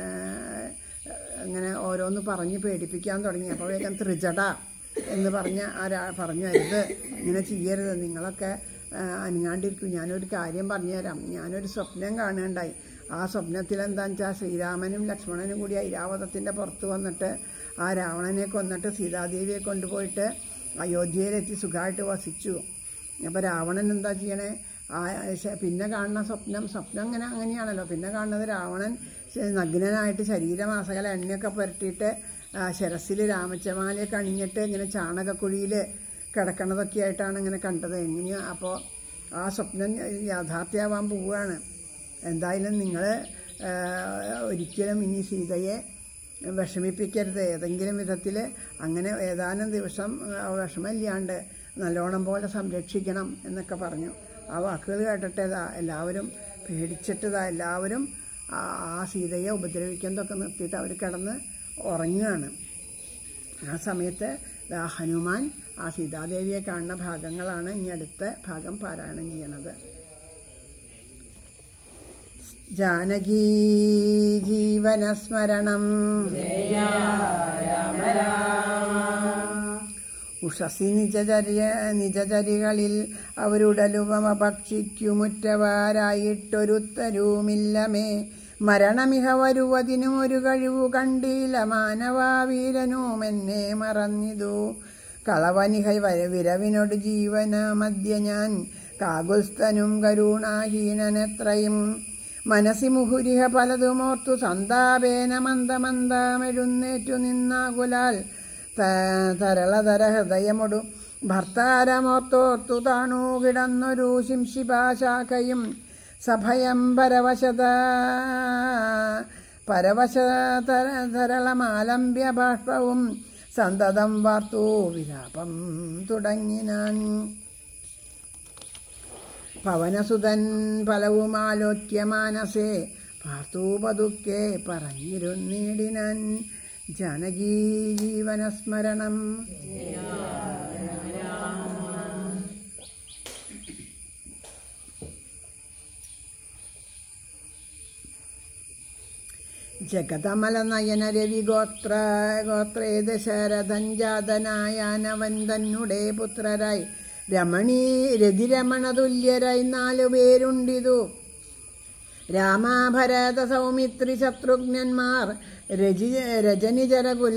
A: ഇങ്ങനെ ഓരോന്ന് പറഞ്ഞ് പേടിപ്പിക്കാൻ തുടങ്ങി അപ്പോൾ വേഗം ത്രിജട എന്ന് പറഞ്ഞ ആ രാ പറഞ്ഞു അരുത് ഇങ്ങനെ ചെയ്യരുത് നിങ്ങളൊക്കെ ആ, അനങ്ങാണ്ടിരിക്കും ഞാനൊരു കാര്യം പറഞ്ഞുതരാം ഞാനൊരു സ്വപ്നം കാണുകയുണ്ടായി ആ സ്വപ്നത്തിൽ എന്താണെന്ന് വെച്ചാൽ ശ്രീരാമനും ലക്ഷ്മണനും കൂടി ഐരാവതത്തിൻ്റെ പുറത്ത് വന്നിട്ട് ആ രാവണനെ കൊന്നിട്ട് സീതാദേവിയെ കൊണ്ടുപോയിട്ട് അയോധ്യയിലെത്തി സുഖമായിട്ട് വസിച്ചു അപ്പോൾ രാവണൻ എന്താ ചെയ്യണേ ആ ശ- പിന്നെ കാണുന്ന സ്വപ്നം സ്വപ്നം അങ്ങനെ അങ്ങനെയാണല്ലോ പിന്നെ കാണുന്നത് രാവണൻ ശ- നഗ്നനായിട്ട് ശരീരമാസകല എണ്ണയൊക്കെ പുരട്ടിയിട്ട് ശിരസിൽ രാമച്ചമാലയൊക്കെ അണിഞ്ഞിട്ട് ഇങ്ങനെ ചാണകക്കുഴിയിൽ കിടക്കണതൊക്കെ ആയിട്ടാണ് ഇങ്ങനെ കണ്ടത് എങ്ങനെയാ അപ്പോൾ ആ സ്വപ്നം യാഥാർത്ഥ്യമാവാൻ പോവുകയാണ് എന്തായാലും നിങ്ങൾ ഒരിക്കലും ഇനി സീതയെ വിഷമിപ്പിക്കരുത് ഏതെങ്കിലും വിധത്തിൽ അങ്ങനെ ഏതാനും ദിവസം ആ, വിഷമമില്ലാണ്ട് നല്ലോണം പോലെ സംരക്ഷിക്കണം എന്നൊക്കെ പറഞ്ഞു ആ വാക്കുകൾ കേട്ടിട്ടേതാ എല്ലാവരും പേടിച്ചിട്ടതാ എല്ലാവരും ആ ആ സീതയെ ഉപദ്രവിക്കുന്നതൊക്കെ നിർത്തിയിട്ട് അവർ കിടന്ന് ഉറങ്ങുകയാണ് ആ സമയത്ത് ദാ ഹനുമാൻ ആ സീതാദേവിയെ കാണുന്ന ഭാഗങ്ങളാണ് ഇനി അടുത്ത ഭാഗം പാരായണം ചെയ്യണത് ജാനകീ ജീവനസ്മരണം ഉഷസി നിജചര്യ നിജചരികളിൽ അവരുടലുപമ ഭക്ഷിക്കുമുറ്റവാരായിട്ടൊരുത്തരുമില്ലമേ മരണമിഹ വരുവതിനും ഒരു കഴിവു കണ്ടില്ല മാനവാവീരനും എന്നെ മറന്നിതു കളവനിഹ വര വിരവിനോട് ജീവന മധ്യ ഞാൻ കാകുൽസ്ഥനും കരുണാഹീനനെത്രയും മനസ്സി മുഹുരിഹ പലതുമോർത്തു സന്താപേന മന്ദമന്ദമെഴുന്നേറ്റു നിന്നാകുലാൽ ത- തരളതര ഹൃദയമൊടു ഭർത്താരമോർത്തോർത്തു താണു കിടന്നൊരു ശിംശിപാശാഖയും സഭയം പരവശത പരവശ തര- തരളമാലംബ്യ ബാഷ്പവും സന്തതം വാർത്തു വിലാപം തുടങ്ങിനാൻ പവനസുതൻ ഫലവുമാലോക്യ മാനസേ പാർത്തു പതുക്കെ പറഞ്ഞിരുന്നിടിനാൻ ജാനകീ ജീവനസ്മരണം ജഗതമലനയന രവിഗോത്ര ഗോത്രേ ദശരഥഞ്ജാതനായാനവൻ തന്നുടെ പുത്രരായി രമണീ രതിരമണ തുല്യരായി നാലു പേരുണ്ടിതു രാമാഭരത സൗമിത്രി ശത്രുഘ്നന്മാർ രജി രജനിചര കുല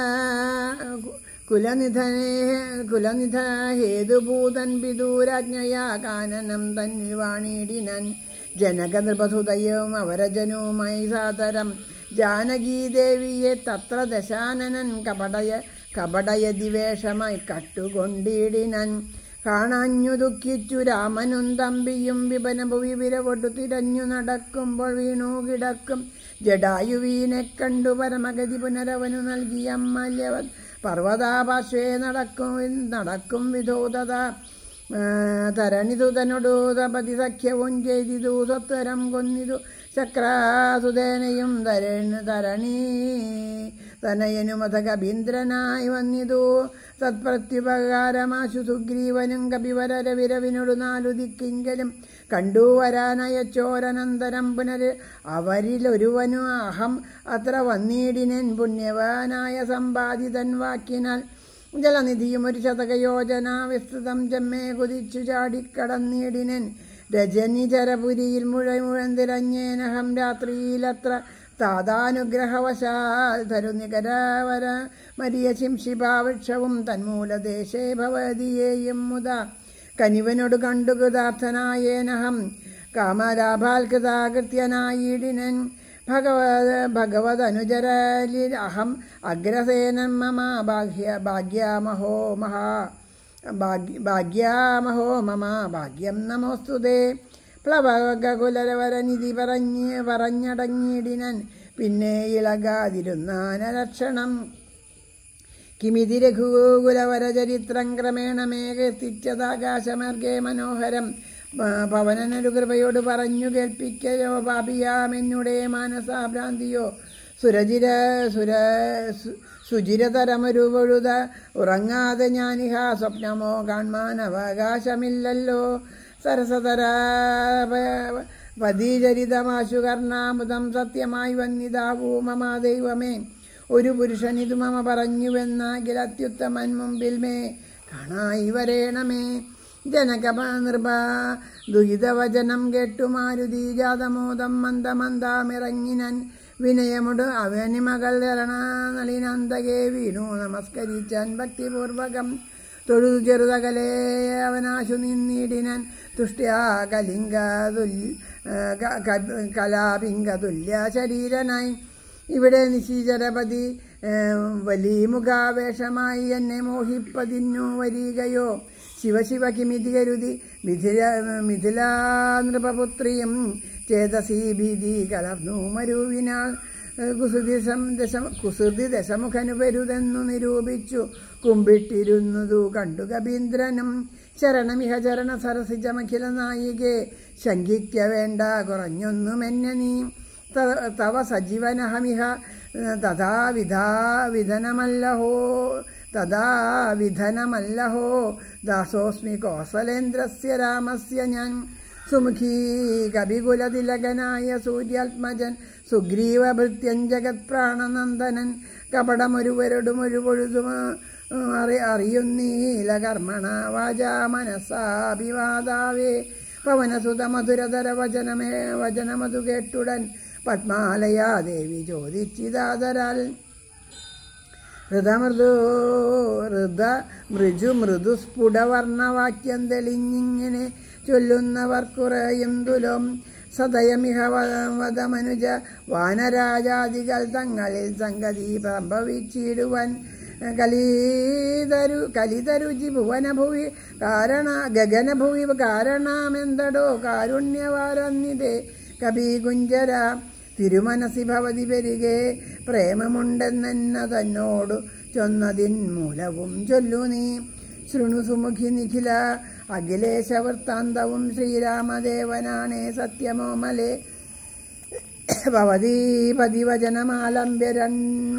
A: കുലനിധനേ കുലനിധ ഹേതുഭൂതൻ വിദൂരാജ്ഞയാ കാനനം തന്നിൽ വാണിടിനൻ ജനകനൃപസുതയും അവരജനുമായി സാദരം ജാനകീദേവിയെ തത്ര ദശാനനൻ കപടയ കപടയതിവേഷമായി കട്ടുകൊണ്ടിടിനൻ കാണാഞ്ഞു ദുഃഖിച്ചു രാമനും തമ്പിയും വിപനഭുവി വിരവൊട്ടു തിരഞ്ഞു നടക്കുമ്പോൾ വീണു കിടക്കും ജഡായുവീനെ കണ്ടു പരമഗതി പുനരവനു നൽകിയ മല്യ പർവ്വതാപാർശ്വേ നടക്കും നടക്കും വിധോദത തരണിതുതനൊടു തപതി സഖ്യവും ചെയ്തിതു സ്വത്തരം കൊന്നിതു ചക്രാസുതേനയും തരണി തരണി തനയനുമത കബീന്ദ്രനായി വന്നിതു തത്പ്രത്യുപകാരമാശു സുഗ്രീവനും കപിവരരവിരവിനോട് നാലു ദിക്കിങ്കലും കണ്ടു വരാനയച്ചോരനന്തരം പുനര് അവരിലൊരുവനു അഹം അത്ര വന്നീടിനൻ പുണ്യവാനായ സമ്പാദിതൻ വാക്കിനാൽ ജലനിധിയും ഒരു ശതകയോജന വിസ്തൃതം ചെമ്മേ കുതിച്ചു ചാടിക്കടന്നിടിനൻ രജനിചരപുരിയിൽ മുഴ മുഴന്തിരഞ്ഞേനഹം രാത്രിയിലത്ര താതാനുഗ്രഹവശാൽ തരുനികരവര മരിയ ശിംശിഭാവൃക്ഷവും തന്മൂലദേശേ ഭവതിയേയും മുത കനിവനോട് കണ്ടു കൃതാർത്ഥനായേനഹം കാമലാഭാൽകൃതാകൃത്യനായിടിനൻ ഭഗവത് ഭഗവതനുചരലിൽ അഹം അഗ്രസേനൻ മമ ഭാഗ്യ ഭാഗ്യാമഹോ മഹാ ഭാഗ്യ ഭാഗ്യാമഹോ മമ ഭാഗ്യം നമോസ്തുതേ പ്ലവകുലരവരനിധി പറഞ്ഞ് പറഞ്ഞടങ്ങിയിടിനൻ പിന്നെ ഇളകാതിരുന്നാനലക്ഷണം കിമിതി രഘുകുലവരചരിത്രം ക്രമേണ മേഘത്തിച്ചതാകാശമാർഗേ മനോഹരം പവനനൊരു കൃപയോട് പറഞ്ഞു കേൾപ്പിക്കലോ പാപിയാമെന്നുടെ മാനസാഭ്രാന്തിയോ സുരജിര സുര സുചിരതരമൊരു പൊഴുത ഉറങ്ങാതെ ഞാനിഹ സ്വപ്നമോ കാൺമാൻ അവകാശമില്ലല്ലോ സരസതര പതീചരിതമാശു കർണാമുദം സത്യമായി വന്നിതാവൂ മമാ ദൈവമേ ഒരു പുരുഷൻ ഇത് മമ പറഞ്ഞുവെന്നാകിൽ അത്യുത്തമൻ മുമ്പിൽ മേ കാണായി വരേണമേ ജനക നൃപ ദുരിതവചനം കേട്ടു മാരുതി ജാതമോദം മന്ദമന്ദമിറങ്ങിനൻ വിനയമുട് അവനി മകൾ നളിനന്തകെ വീണു നമസ്കരിച്ചാൻ ഭക്തിപൂർവകം തൊഴുതു ചെറുതകലെ അവനാശു നിന്നിടിനൻ തുഷ്ട്യാ കലിംഗ കലാപിംഗ തുല്യ ശരീരനായി ഇവിടെ നിശീചരപതി വലിമുഖാവേഷമായി എന്നെ മോഹിപ്പതിന്നു വരികയോ ശിവശിവ കിമിതി കരുതി മിഥില മിഥിലാ നൃപപുത്രിയും ചേതസി ഭീതി കലർന്നു മരുവിനാൾ കുസൃതി ദശ കുസൃതി ദശമുഖനു വരുതെന്നു നിരൂപിച്ചു കുമ്പിട്ടിരുന്നതു കണ്ടു കബീന്ദ്രനും ശരണമിഹ ചരണ സരസിജമഖില നായികെ ശങ്കിക്ക വേണ്ട കുറഞ്ഞൊന്നുമെന്നെ നീ തവ സജീവനഹമിഹ തഥാ വിധാ വിധനമല്ലഹോ തഥാ വിധനമല്ലഹോ ദാസോസ്മി കോസലേന്ദ്രസ്യ രാമസ്യ ഞാൻ സുമുഖീ കവികുലതിലകനായ സൂര്യാത്മജൻ സുഗ്രീവഭൃത്യൻ ജഗത് പ്രാണനന്ദനൻ കപടമൊരുവരോടും ഒരു പൊഴുതും അറി അറിയുന്നീല കർമ്മണ വാചാ മനസ്സാഭിവാദാവേ പവനസുത മധുരതര വചനമേ വചനമതു കേട്ടുടൻ പത്മാലയാ ദേവി ചോദിച്ചിതാതരാൽ ഹൃദമൃദു ഹൃദ മൃജു മൃദു സ്ഫുടവർണ്ണവാക്യം തെളിഞ്ഞിങ്ങനെ ചൊല്ലുന്നവർ കുറയും തുലം സദയമിഹ വധമനുജ വാനരാജാദികൾ തങ്ങളിൽ സംഗതി സംഭവിച്ചിടുവൻ കലിതരു കലിതരുചി ഭുവനഭുവി കാരണ ഗഗനഭുവി കാരണമെന്തടോ കാരുണ്യവാരന്നിതേ കപി കുഞ്ചര തിരുമനസി ഭവതി പെരുകെ പ്രേമമുണ്ടെന്നെന്ന തന്നോടു ചൊന്നതിൻ മൂലവും ചൊല്ലു നീ ശൃണു സുമുഖി നിഖില അഖിലേശ വൃത്താന്തവും ശ്രീരാമദേവനാണേ സത്യമോമലേ ഭവതീ പതിവചനമാലംബ്യരൻ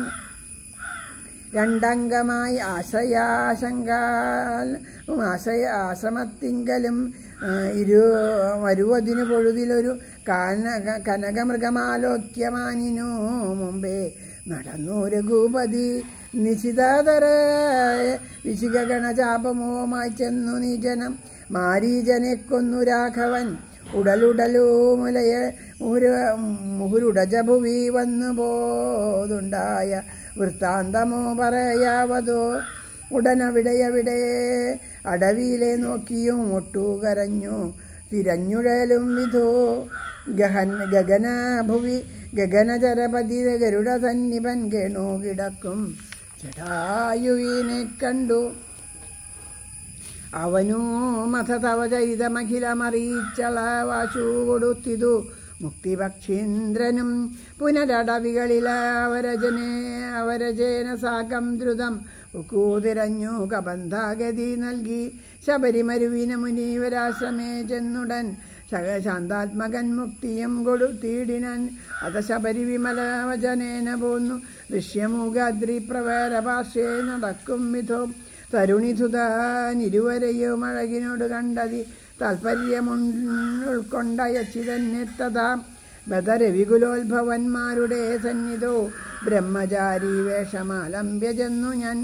A: രണ്ടംഗമായി ആശ്രയാശങ്ക ആശ്രയ ആശ്രമത്തിങ്കലും ഇരു വരുവതിനു പൊഴുതിലൊരു കാന കനകമൃഗമാലോക്യമാനിനു മുമ്പേ നടന്നു രഘുപതി നിശിതാതര വിശികഗണചാപമോമായി ചെന്നു നീജനം മാരീജനെ കൊന്നു രാഘവൻ ഉടലുടലു മുലയ മുഹുരുടജഭുവി വന്നു പോതുണ്ടായ വൃത്താന്തമോ പറയാവതോ ഉടനവിടെയവിടെ അടവിയിലെ നോക്കിയും ഒട്ടു കരഞ്ഞു തിരഞ്ഞുഴലും വിധോ ഗഹൻ ഗഗനഭുവി ഗഗനചരപതി ഗരുഡ സന്നിപൻ കേണു കിടക്കും ജടായുവിനെ കണ്ടു അവനു മഥ തവ ചരിതമഖിലമറിയിച്ചള വാശു കൊടുത്തിതു മുക്തിപക്ഷീന്ദ്രനും പുനരടവികളിൽ അവരജനെ അവരജേന സാകം ദ്രുതം കൂതിരഞ്ഞു കബന്ധാഗതി നൽകി ശബരിമരുവിന മുനീവരാശ്രമേ ചെന്നുടൻ ശക- ശാന്താത്മകൻ മുക്തിയും കൊടുത്തീടിനൻ അത ശബരി വിമല വചനേന പോന്നു ദൃശ്യമൂകാദ്രി പ്രവേരപാർശ്വേ നടക്കും വിധോ തരുണിസുതാനിരുവരെയും അഴകിനോട് കണ്ടതി താൽപ്പര്യമുൾക്കൊണ്ടയച്ചി തന്നെ തഥാ ബദരവികുലോത്ഭവന്മാരുടെ സന്നിധോ ബ്രഹ്മചാരി വേഷമാലംബ്യ ചെന്നു ഞാൻ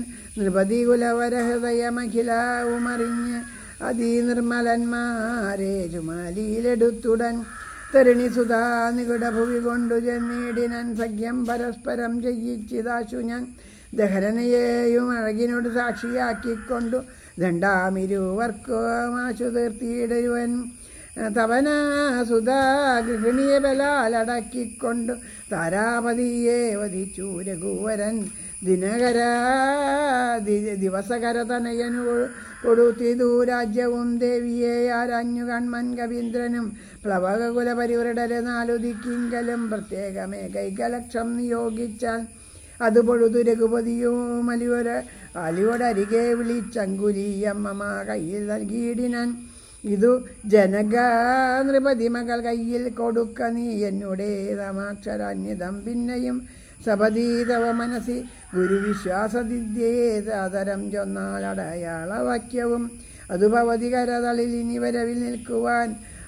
A: നൃപതികുലവരഹൃദയമഖിലാവുമറിഞ്ഞ് അതിനിർമ്മലന്മാരെ ചുമാലിയിലെടുത്തുടൻ തരുണി സുധാ നികുട ഭുവി കൊണ്ടു ചെന്നീടിനൻ സഖ്യം പരസ്പരം ചെയ്യിച്ചിതാശു ഞാൻ ദഹരനയെയും അഴകിനോട് സാക്ഷിയാക്കിക്കൊണ്ടു ദണ്ഡാമിരുവർക്കുമാശു തീർത്തിയിടുവൻ തവന സുധാ ഗൃഹിണിയെ ബലാലടക്കിക്കൊണ്ടു താരാപതിയെ വധിച്ചു രഘുവരൻ ദിനകര ദി- ദിവസകര തനയനു കൊടുത്തിതു രാജ്യവും ദേവിയെ ആരാഞ്ഞു കൺമൻ കവീന്ദ്രനും പ്ലവകുല പരിവരുടെ നാലു ദിക്കിങ്കലും പ്രത്യേകമേ കൈകലക്ഷം നിയോഗിച്ചാൽ അത് പൊഴുതു രഘുപതിയും അലിവര അലിയോടരികെ വിളിച്ചങ്കുലിയമ്മ കയ്യിൽ നൽകിയിടിനാൻ ഇതു ജനക നൃപതി മകൾ കയ്യിൽ കൊടുക്ക നീ എന്നുടേ തമാക്ഷരാന്യതം പിന്നെയും സപതീതവ മനസ്സി ഗുരുവിശ്വാസദിദ്യേ സാദരം ചൊന്നാലടയാളവാക്യവും അത് ഭവതി കരതളിൽ ഇനി വരവിൽ നിൽക്കുവാൻ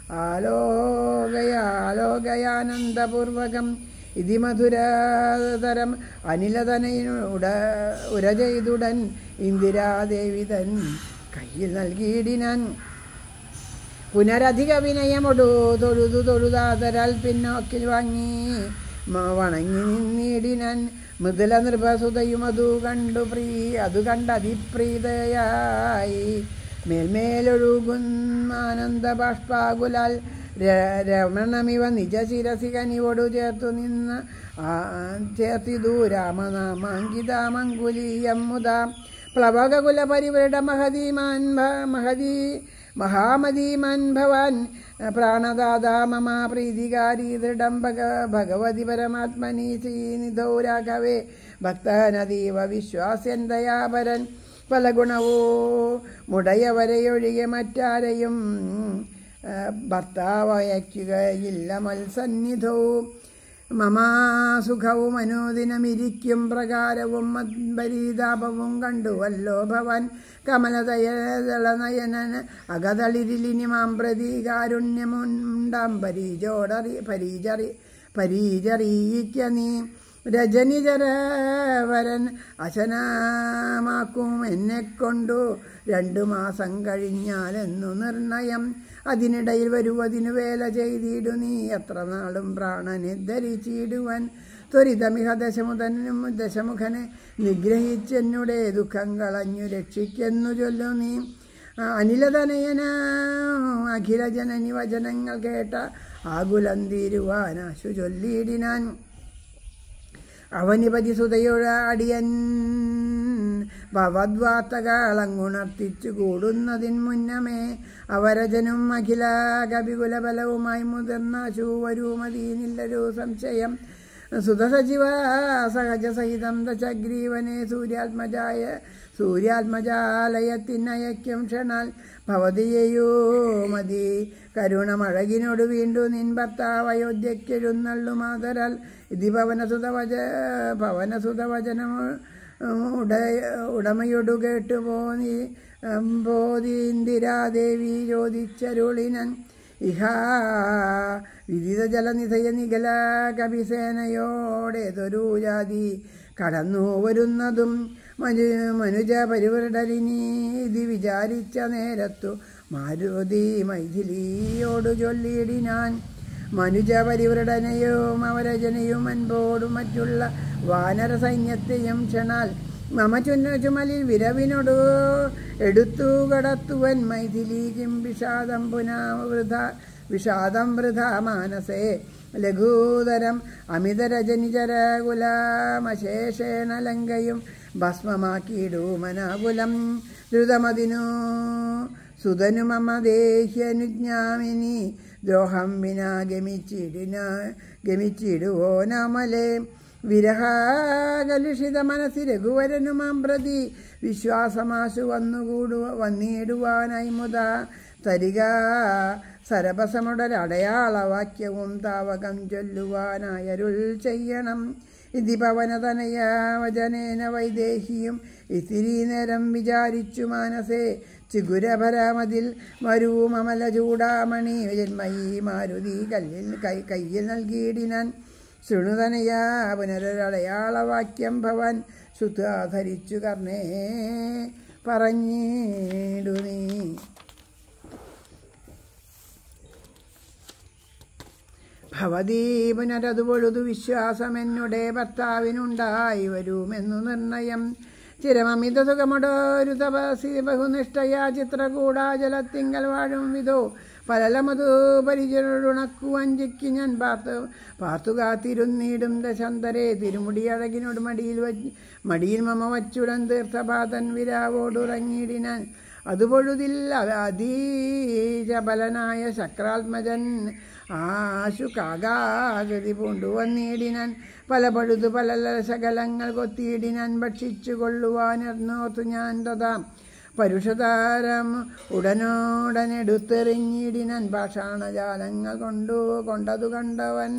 A: ആലോകയാലോകയാനന്ദപൂർവകം ഇതി മധുരതരം അനിലതനയുട ഉര ചെയ്തുടൻ ഇന്ദിരാദേവി തൻ കയ്യിൽ നൽകിയിടിനാൻ പുനരധിക വിനയമൊടു തൊഴുതു തൊഴുതാതരാൽ പിന്നോക്കിൽ വാങ്ങി മ- വണങ്ങി നിന്നിടിനാൻ മൃദുല നൃപസുതയും അതു കണ്ടു പ്രീ അതു കണ്ടതിപ്രീതയായി മേൽമേലൊഴുകും ആനന്ദ ബാഷ്പാകുലാൽ ര- രമണമിവ നിജ ശിരസി കനിവോടു ചേർത്തു നിന്ന് ചേർത്തിതു രാമനാമാങ്കിതാമങ്കുലീയം മുതാ പ്ലവകുല പരിവൃഢ മഹതീമാൻ ഭ- മഹതീ മഹാമതീമാൻ ഭവാൻ പ്രാണദാതാ മമ പ്രീതികാരി ദൃഢം ഭഗ ഭഗവതി പരമാത്മനി ശ്രീനിധോ രാഘവേ ഭക്തനതീവ വിശ്വാസ്യൻ ദയാപരൻ പല ഗുണവോ മുടയവരെയൊഴികെ മറ്റാരെയും ആ, ഭർത്താവയക്കുകയില്ല മത്സന്നിധവും മമാ സുഖവും അനുദിനമിരിക്കും പ്രകാരവും മദ്ബരീതാപവും കണ്ടുവല്ലോ ഭവൻ കമലതയനയനൻ അകതളിരിലിനി മാം പ്രതി കാരുണ്യമുണ്ടാം പരീജോടറി പരീചറി പരീചറിയിക്ക നീ രജനിചരവരൻ അശനാമാക്കും എന്നെ കൊണ്ടു രണ്ടു മാസം കഴിഞ്ഞാലെന്നു നിർണയം അതിനിടയിൽ വരുവതിനു വേല ചെയ്തിടു നീ എത്ര നാളും പ്രാണനെ ധരിച്ചിടുവൻ ത്വരിതമിഹ ദശമുഖനും ദശമുഖനെ നിഗ്രഹിച്ചെന്നുടെ ദുഃഖം കളഞ്ഞു രക്ഷിക്കെന്നു ചൊല്ലു നീ അനിലതനയന അഖില ജനനി വചനങ്ങൾ കേട്ട ആകുലം തീരുവാൻ ആശു ചൊല്ലിയിടിനാൻ അവനിപതി സുതയുടെ അടിയൻ ഭവദ്വാർത്തകളങ്ങുണർത്തിച്ചു കൂടുന്നതിൻ മുന്നമേ അവരജനും അഖില കവികുലബലവുമായി മുതിർന്ന ശൂവരൂമതീനില്ലൊരു സംശയം സുതസജീവ സഹജ സഹിതം ദശഗ്രീവനെ സൂര്യാത്മജായ സൂര്യാത്മജാലയത്തിനയക്കും ക്ഷണാൽ ഭവതിയെയോ മതി കരുണമഴകിനോട് വീണ്ടും നിൻ ഭർത്താവ് അയോധ്യക്കെഴുന്നള്ളു മാതരാൽ ഇതി ഭവനസുതവച ഭവനസുതവചനം ഉട ഉടമയൊടു കേട്ടു പോന്നി പോതി ഇന്ദിരാദേവി ചോദിച്ചരുളിനൻ ഇഹാ വിദിത ജലനിധയ നികല കവിസേനയോടേതൊരു ജാതി കടന്നു വരുന്നതും മനു മനുജ പരിവൃഢരിനി ഇത് വിചാരിച്ച നേരത്തു മാരുതി മൈഥിലിയോട് ചൊല്ലിയിടിനാൻ മനുജ പരിവൃഢനയും അവരജനയും അൻപോടും മറ്റുള്ള വാനര സൈന്യത്തെയും ക്ഷണാൽ മമ ചുന്ന ചുമലിൽ വിരവിനോട് എടുത്തു കടത്തുവൻ മൈഥിലി കിം വിഷാദം പുനാവൃത വിഷാദം വൃഥ മാനസേ ലഘൂതരം അമിതരജനിചര കുലമശേഷേണ ലങ്കയും ഭസ്മമാക്കിയിടൂ മനാകുലം ദ്രുതമതിനു സുതനു മമ ദേഹ്യനുജ്ഞാമിനി ദ്രോഹം വിനാ ഗമിച്ചിടിന ഗമിച്ചിടുവോ നാമലേ വിരഹകലുഷിത മനസ്സി രഘുവരനുമാം പ്രതി വിശ്വാസമാശു വന്നുകൂടു വന്നിടുവാനായി മുത തരിക സരപസമുടലടയാളവാക്യവും താവകം ചൊല്ലുവാനായരുൾ ചെയ്യണം ഇതി പവനതനയ വചനേന വൈദേഹിയും ഇത്തിരി നേരം വിചാരിച്ചു മാനസേ ചിഗുരഭരമതിൽ മരുമല ചൂടാമണി ജന്മയി മാരുതി കല്ലിൽ കൈ കയ്യിൽ നൽകിയിടിനാൻ ശൃണുതനയാ പുനരടയാളവാക്യം ഭവൻ ശുദ്ധാധരിച്ചു കർണേ പറഞ്ഞിടു നീ ഭവതീ പുനരതു പൊഴുതു വിശ്വാസമെന്നുടെ ഭർത്താവിനുണ്ടായി വരുമെന്നു നിർണയം ചിരമമിത സുഖമടൊരു തപസി ബഹുനിഷ്ഠയാ ചിത്രകൂടാചലത്തിങ്കൽ വാഴും വിധോ പലലമതു പരിചരുണക്കു വഞ്ചിക്ക് ഞാൻ പാർത്തു പാർത്തു കാത്തിരുന്നീടും ദശന്തരെ തിരുമുടി അഴകിനോട് മടിയിൽ വച്ച് മടിയിൽ മമ വച്ചുടൻ തീർത്ഥപാതൻ വിരാവോടുറങ്ങിയിടിനാൻ അതുപൊഴുതിൽ അതീചബലനായ ശക്രാത്മജൻ ആശു കാകാകൃതി പൂണ്ടുവന്നിടിനാൻ പല പഴുതു പല ശകലങ്ങൾ കൊത്തിയിടിനാൻ ഭക്ഷിച്ചു കൊള്ളുവാനെന്നോർത്തു ഞാൻ തഥാ പരുഷതാരം ഉടനോടനെടുത്തെറിഞ്ഞിടിനാൻ ഭാഷാണജാലങ്ങൾ കൊണ്ടു കൊണ്ടതു കണ്ടവൻ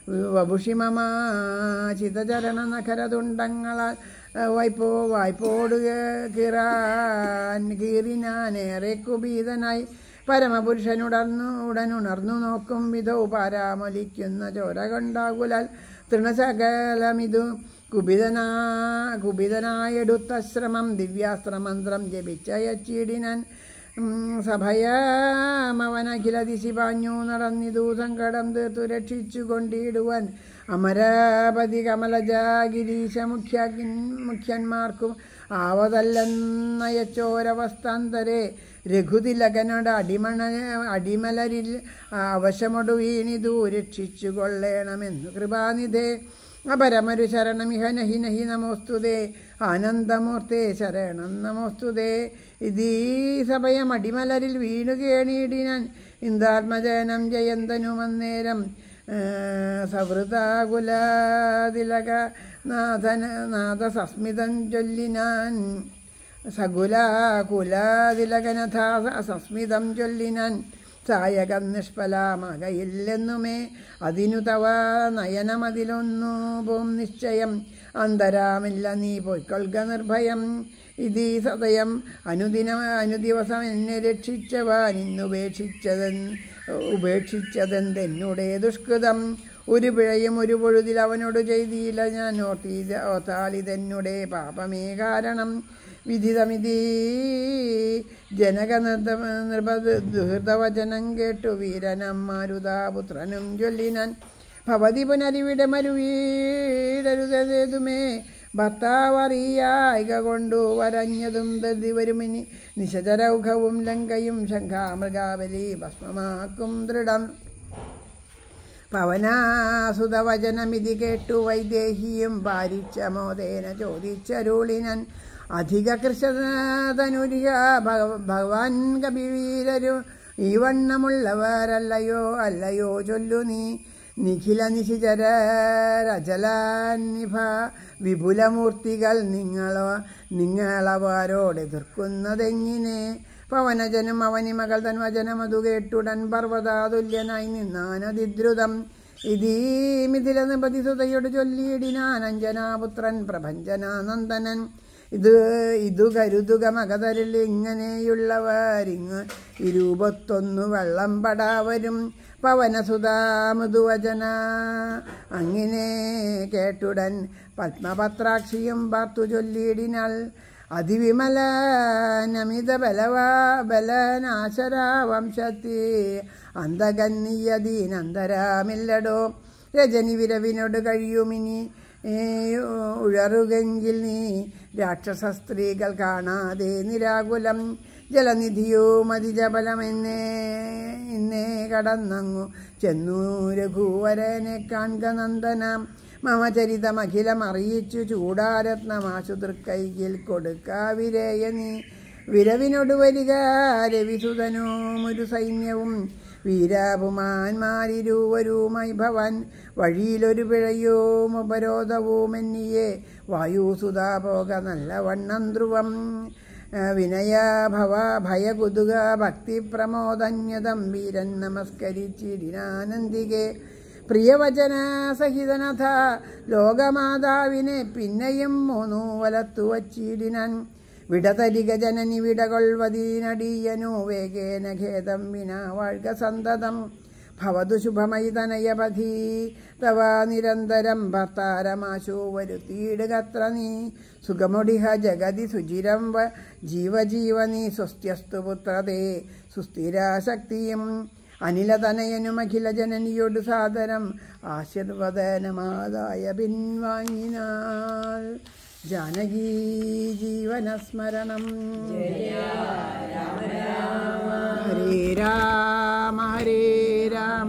A: വപുഷിമമാചിതചരണ നഖരതുണ്ടങ്ങളാൽ വായ്പോ വായ്പോട് കീറാൻ കീറിനാനേറെ കുപീതനായി പരമപുരുഷനുടർന്നു ഉടനുണർന്നു നോക്കും വിധോ പാരാമലിക്കുന്ന ചോര കൊണ്ടാകുലാൽ തൃണശകലമിതു കുപിതനാ കുപിതനായെടുത്ത ശ്രമം ദിവ്യാസ്ത്രമന്ത്രം ജപിച്ചയച്ചിടിനാൻ സഭയമവനഖില ദിശി പാഞ്ഞു നടന്നിതു സങ്കടം തീർത്തു രക്ഷിച്ചു കൊണ്ടിടുവാൻ അമരാപതി കമലജാഗിരീശ മുഖ്യ മുഖ്യന്മാർക്കും ആവതല്ലെന്നയച്ചോരവസ്ഥാന്തരെ രഘുതിലകനോട് അടിമണ അടിമലരിൽ അവശമൊടു വീണിതു രക്ഷിച്ചു കൊള്ളേണമെന്നു കൃപാനിധേ അപരമരു ശരണമിഹ നഹി നഹി നമോസ്തുതേ ആനന്ദമൂർത്തേ ശരണം നമോസ്തുതേ ഇതീ സമയം അടിമലരിൽ വീണു കേണിയിടിനാൻ ഇന്ദാത്മജനം ജയന്തനുമന്നേരം സവൃതാകുലാതിലക നാഥന നാഥ സസ്മിതം ചൊല്ലിനാൻ സകുലാകുലാതിലകനഥാ സസ്മിതം ചൊല്ലിനാൻ സായകം നിഷ്ഫലമാകയില്ലെന്നുമേ അതിനു തവ നയനമതിലൊന്നു പോം നിശ്ചയം അന്തരാമില്ല നീ പൊയ്ക്കൊള്ളുക നിർഭയം ഇതീ സതയം അനുദിന അനുദിവസം എന്നെ രക്ഷിച്ചവാൻ ഇന്നുപേക്ഷിച്ചതൻ ഉപേക്ഷിച്ചതെന്തെന്നുടെ ദുഷ്കൃതം ഒരു പിഴയും ഒരു പൊഴുതിൽ അവനോട് ചെയ്തില്ല ഞാൻ ഓർത്തി ഓർത്താലിതെന്നുടെ പാപമേ കാരണം വിധിതമിതി ജനക നിർബദുഹൃതവചനം കേട്ടു വീരനം മാരുതാപുത്രനും ചൊല്ലിനാൻ ഭവതി പുനരിവിടെ മരുവീടരുതേതുമേ ഭർത്താവറിയായിക കൊണ്ടു വരഞ്ഞതും ദതി വരുമിനി നിശചരൗഘവും ലങ്കയും ശംഖാമൃഗാവലി ഭസ്മമാക്കും ദൃഢം പവനാസുതവചനമിതി കേട്ടു വൈദേഹിയും ഭാരിച്ച മോദേന ചോദിച്ചരുളിനൻ അധിക കൃഷതനുരിക ഭഗവാൻ കപിവീരരു ഈ വണ്ണമുള്ളവരല്ലയോ അല്ലയോ ചൊല്ലു നീ നിഖില നിശിചര രചലാനിഭ വിപുലമൂർത്തികൾ നിങ്ങളോ നിങ്ങളവരോട് എതിർക്കുന്നതെങ്ങിനെ പവനജനും അവനിമകൾ തൻ വചനമതു കേട്ടുടൻ പർവ്വതാതുല്യനായി നിന്നാനതിദ്രുതം ഇതീ മിഥില നിപതിസുതയോട് ചൊല്ലിയിടിനാൻ അഞ്ജനാപുത്രൻ പ്രഭഞ്ജനാനന്ദനൻ ഇത് ഇതു കരുതുക മകതരിൽ ഇങ്ങനെയുള്ളവരിങ്ങ് ഇരുപത്തൊന്നു വെള്ളം പടാവരും പവനസുതാമൃദുവചന അങ്ങനെ കേട്ടുടൻ പത്മപത്രാക്ഷിയും പാർത്തു ചൊല്ലിയിടിനാൾ അതിവിമല നമിത ബലവാ ബലനാശരാ വംശത്തി അന്തകന്നീയതീനന്തരാമില്ലടോ രജനി വിരവിനോട് കഴിയുമിനി ഉഴറുകെങ്കിൽ നീ രാക്ഷസ സ്ത്രീകൾ കാണാതെ നിരാകുലം ജലനിധിയോ മതിജബലമെന്നേ ഇന്നേ കടന്നങ്ങു ചെന്നു രഘുവരനെ കാൺക നന്ദനം മമ ചരിതമഖിലം അറിയിച്ചു ചൂടാരത്നമാശു തൃക്കൈയിൽ കൊടുക്ക വിരയ നീ വിരവിനോട് വരിക രവിസുതനും ഒരു സൈന്യവും വീരാപുമാന്മാരിരുവരുമായി ഭവൻ വഴിയിലൊരു പിഴയും ഉപരോധവും എന്നിയെ വായുസുതാപോക നല്ല വണ്ണം ധ്രുവം വിനയ ഭവ ഭയകുതുക ഭക്തിപ്രമോദന്യതം വീരൻ നമസ്കരിച്ചിടിനാനന്ദികെ പ്രിയവചന സഹിതനഥ ലോകമാതാവിനെ പിന്നെയും മൂന്നു വലത്തു വച്ചിടിനാൻ വിടതരിക ജനനി വിടകൊൾവതീനടിയനു വേഗേന ഖേദം വിന വാഴ്ക സന്തതം ഭവതു ശുഭമയി തനയപധി തവ നിരന്തരം ഭർത്താരമാശു വരുത്തിയിടുകത്ര നീ സുഖമുടിഹ ജഗതി സുചിരം വ ജീവജീവനി സ്വസ്ത്യസ്തു പുത്രതേ സുസ്ഥിരാശക്തിയും അനിലതനയനും അഖില ജനനിയോട് സാദരം ആശീർവദനമാതായ പിൻവാങ്ങിനാൾ ജാനകീ ജീവനസ്മരണം ഹരേ രാമ ഹരേ രാമ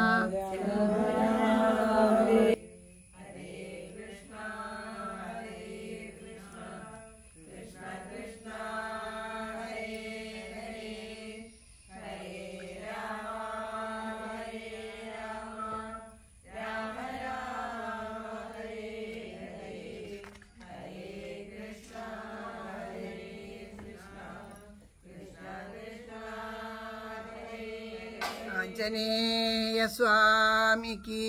A: ആഞ്ജനേയ സ്വാമിക്ക്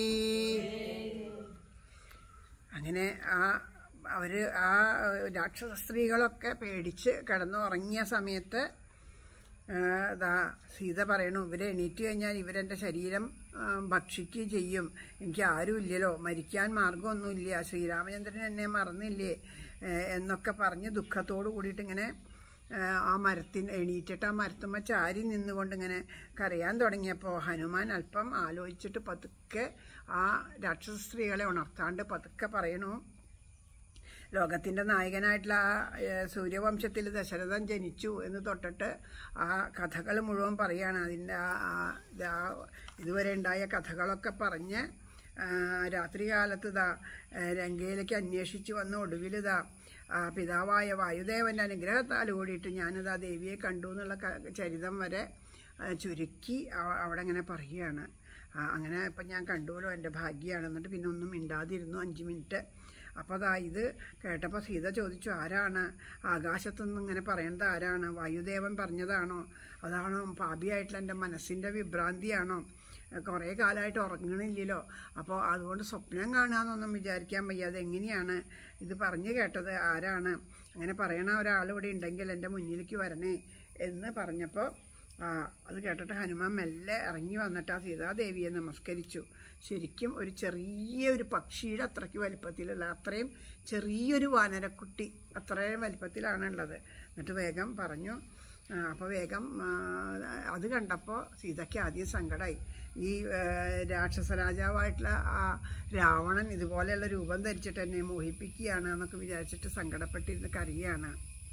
A: അങ്ങനെ ആ അവര് ആ രാക്ഷസ സ്ത്രീകളൊക്കെ പേടിച്ച് കിടന്നുറങ്ങിയ സമയത്ത് ആ, ദാ സീത പറയണു ഇവരെ എണീറ്റ് കഴിഞ്ഞാൽ ഇവരെൻ്റെ ശരീരം ആ, ഭക്ഷിക്കുകയും ചെയ്യും എനിക്ക് ആരും ഇല്ലല്ലോ മരിക്കാൻ മാർഗമൊന്നുമില്ല ശ്രീരാമചന്ദ്രൻ എന്നെ മറന്നില്ലേ ഏ, എന്നൊക്കെ പറഞ്ഞ് ദുഃഖത്തോട് കൂടിയിട്ട് ഇങ്ങനെ ആ, ആ മരത്തിന് എണീറ്റിട്ട് ആ മരത്തുമ്മ ചാരി നിന്നുകൊണ്ട് ഇങ്ങനെ കരയാൻ തുടങ്ങിയപ്പോൾ ഹനുമാൻ അല്പം ആലോചിച്ചിട്ട് പതുക്കെ ആ രാക്ഷസ സ്ത്രീകളെ ഉണർത്താണ്ട് പതുക്കെ പറയണു ലോകത്തിൻ്റെ നായകനായിട്ടുള്ള ആ ഏഹ്, സൂര്യവംശത്തിൽ ദശരഥൻ ജനിച്ചു എന്ന് തൊട്ടിട്ട് ആ കഥകൾ മുഴുവൻ പറയാണ് അതിൻ്റെ ആ ആ- ഇത് ആ ഇതുവരെ ഉണ്ടായ കഥകളൊക്കെ പറഞ്ഞ് ആ, രാത്രികാലത്ത് ഇതാ ഏഹ്, ലങ്കയിലേക്ക് അന്വേഷിച്ച് വന്ന ഒടുവിൽ ഇതാ ആ പിതാവായ വായുദേവൻ്റെ അനുഗ്രഹത്താൽ കൂടിയിട്ട് ഞാനിതാ ദേവിയെ കണ്ടു എന്നുള്ള ക- ചരിതം വരെ ആ, ചുരുക്കി അവ- അവിടെ ഇങ്ങനെ പറയുകയാണ് ആ, അങ്ങനെ ഇപ്പം ഞാൻ കണ്ടുല്ലോ എൻ്റെ ഭാഗ്യമാണ് എന്നിട്ട് പിന്നെ ഒന്നും മിണ്ടാതിരുന്നു അഞ്ച് മിനിറ്റ് അപ്പോൾ അതാ ഇത് കേട്ടപ്പോൾ സീത ചോദിച്ചു ആരാണ് ആകാശത്തുനിന്ന് ഇങ്ങനെ പറയുന്നത് ആരാണ് വായുദേവൻ പറഞ്ഞതാണോ അതാണോ പാപിയായിട്ടുള്ള എൻ്റെ മനസ്സിൻ്റെ വിഭ്രാന്തിയാണോ കുറേ കാലമായിട്ട് ഉറങ്ങണില്ലല്ലോ അപ്പോൾ അതുകൊണ്ട് സ്വപ്നം കാണാമെന്നൊന്നും വിചാരിക്കാൻ വയ്യ അതെങ്ങനെയാണ് ഇത് പറഞ്ഞു കേട്ടത് ആരാണ് അങ്ങനെ പറയണ ഒരാൾ ഇവിടെ ഉണ്ടെങ്കിൽ എൻ്റെ മുന്നിലേക്ക് വരണേ എന്ന് പറഞ്ഞപ്പോൾ ആ അത് കേട്ടിട്ട് ഹനുമാൻ മെല്ലെ ഇറങ്ങി വന്നിട്ട് ആ സീതാദേവിയെ നമസ്കരിച്ചു ശരിക്കും ഒരു ചെറിയൊരു പക്ഷിയുടെ അത്രയ്ക്ക് വലിപ്പത്തിലുള്ള അത്രയും ചെറിയൊരു വാനരക്കുട്ടി അത്രയും വലിപ്പത്തിലാണ് ഉള്ളത് എന്നിട്ട് വേഗം പറഞ്ഞു അപ്പോൾ വേഗം ആ, അത് കണ്ടപ്പോൾ സീതയ്ക്ക് ആദ്യം സങ്കടമായി ഈ ആ, രാക്ഷസ രാജാവായിട്ടുള്ള ആ രാവണൻ ഇതുപോലെയുള്ള രൂപം ധരിച്ചിട്ട് എന്നെ മോഹിപ്പിക്കുകയാണ് എന്നൊക്കെ വിചാരിച്ചിട്ട് സങ്കടപ്പെട്ടിരുന്ന് കരയുകയാണ്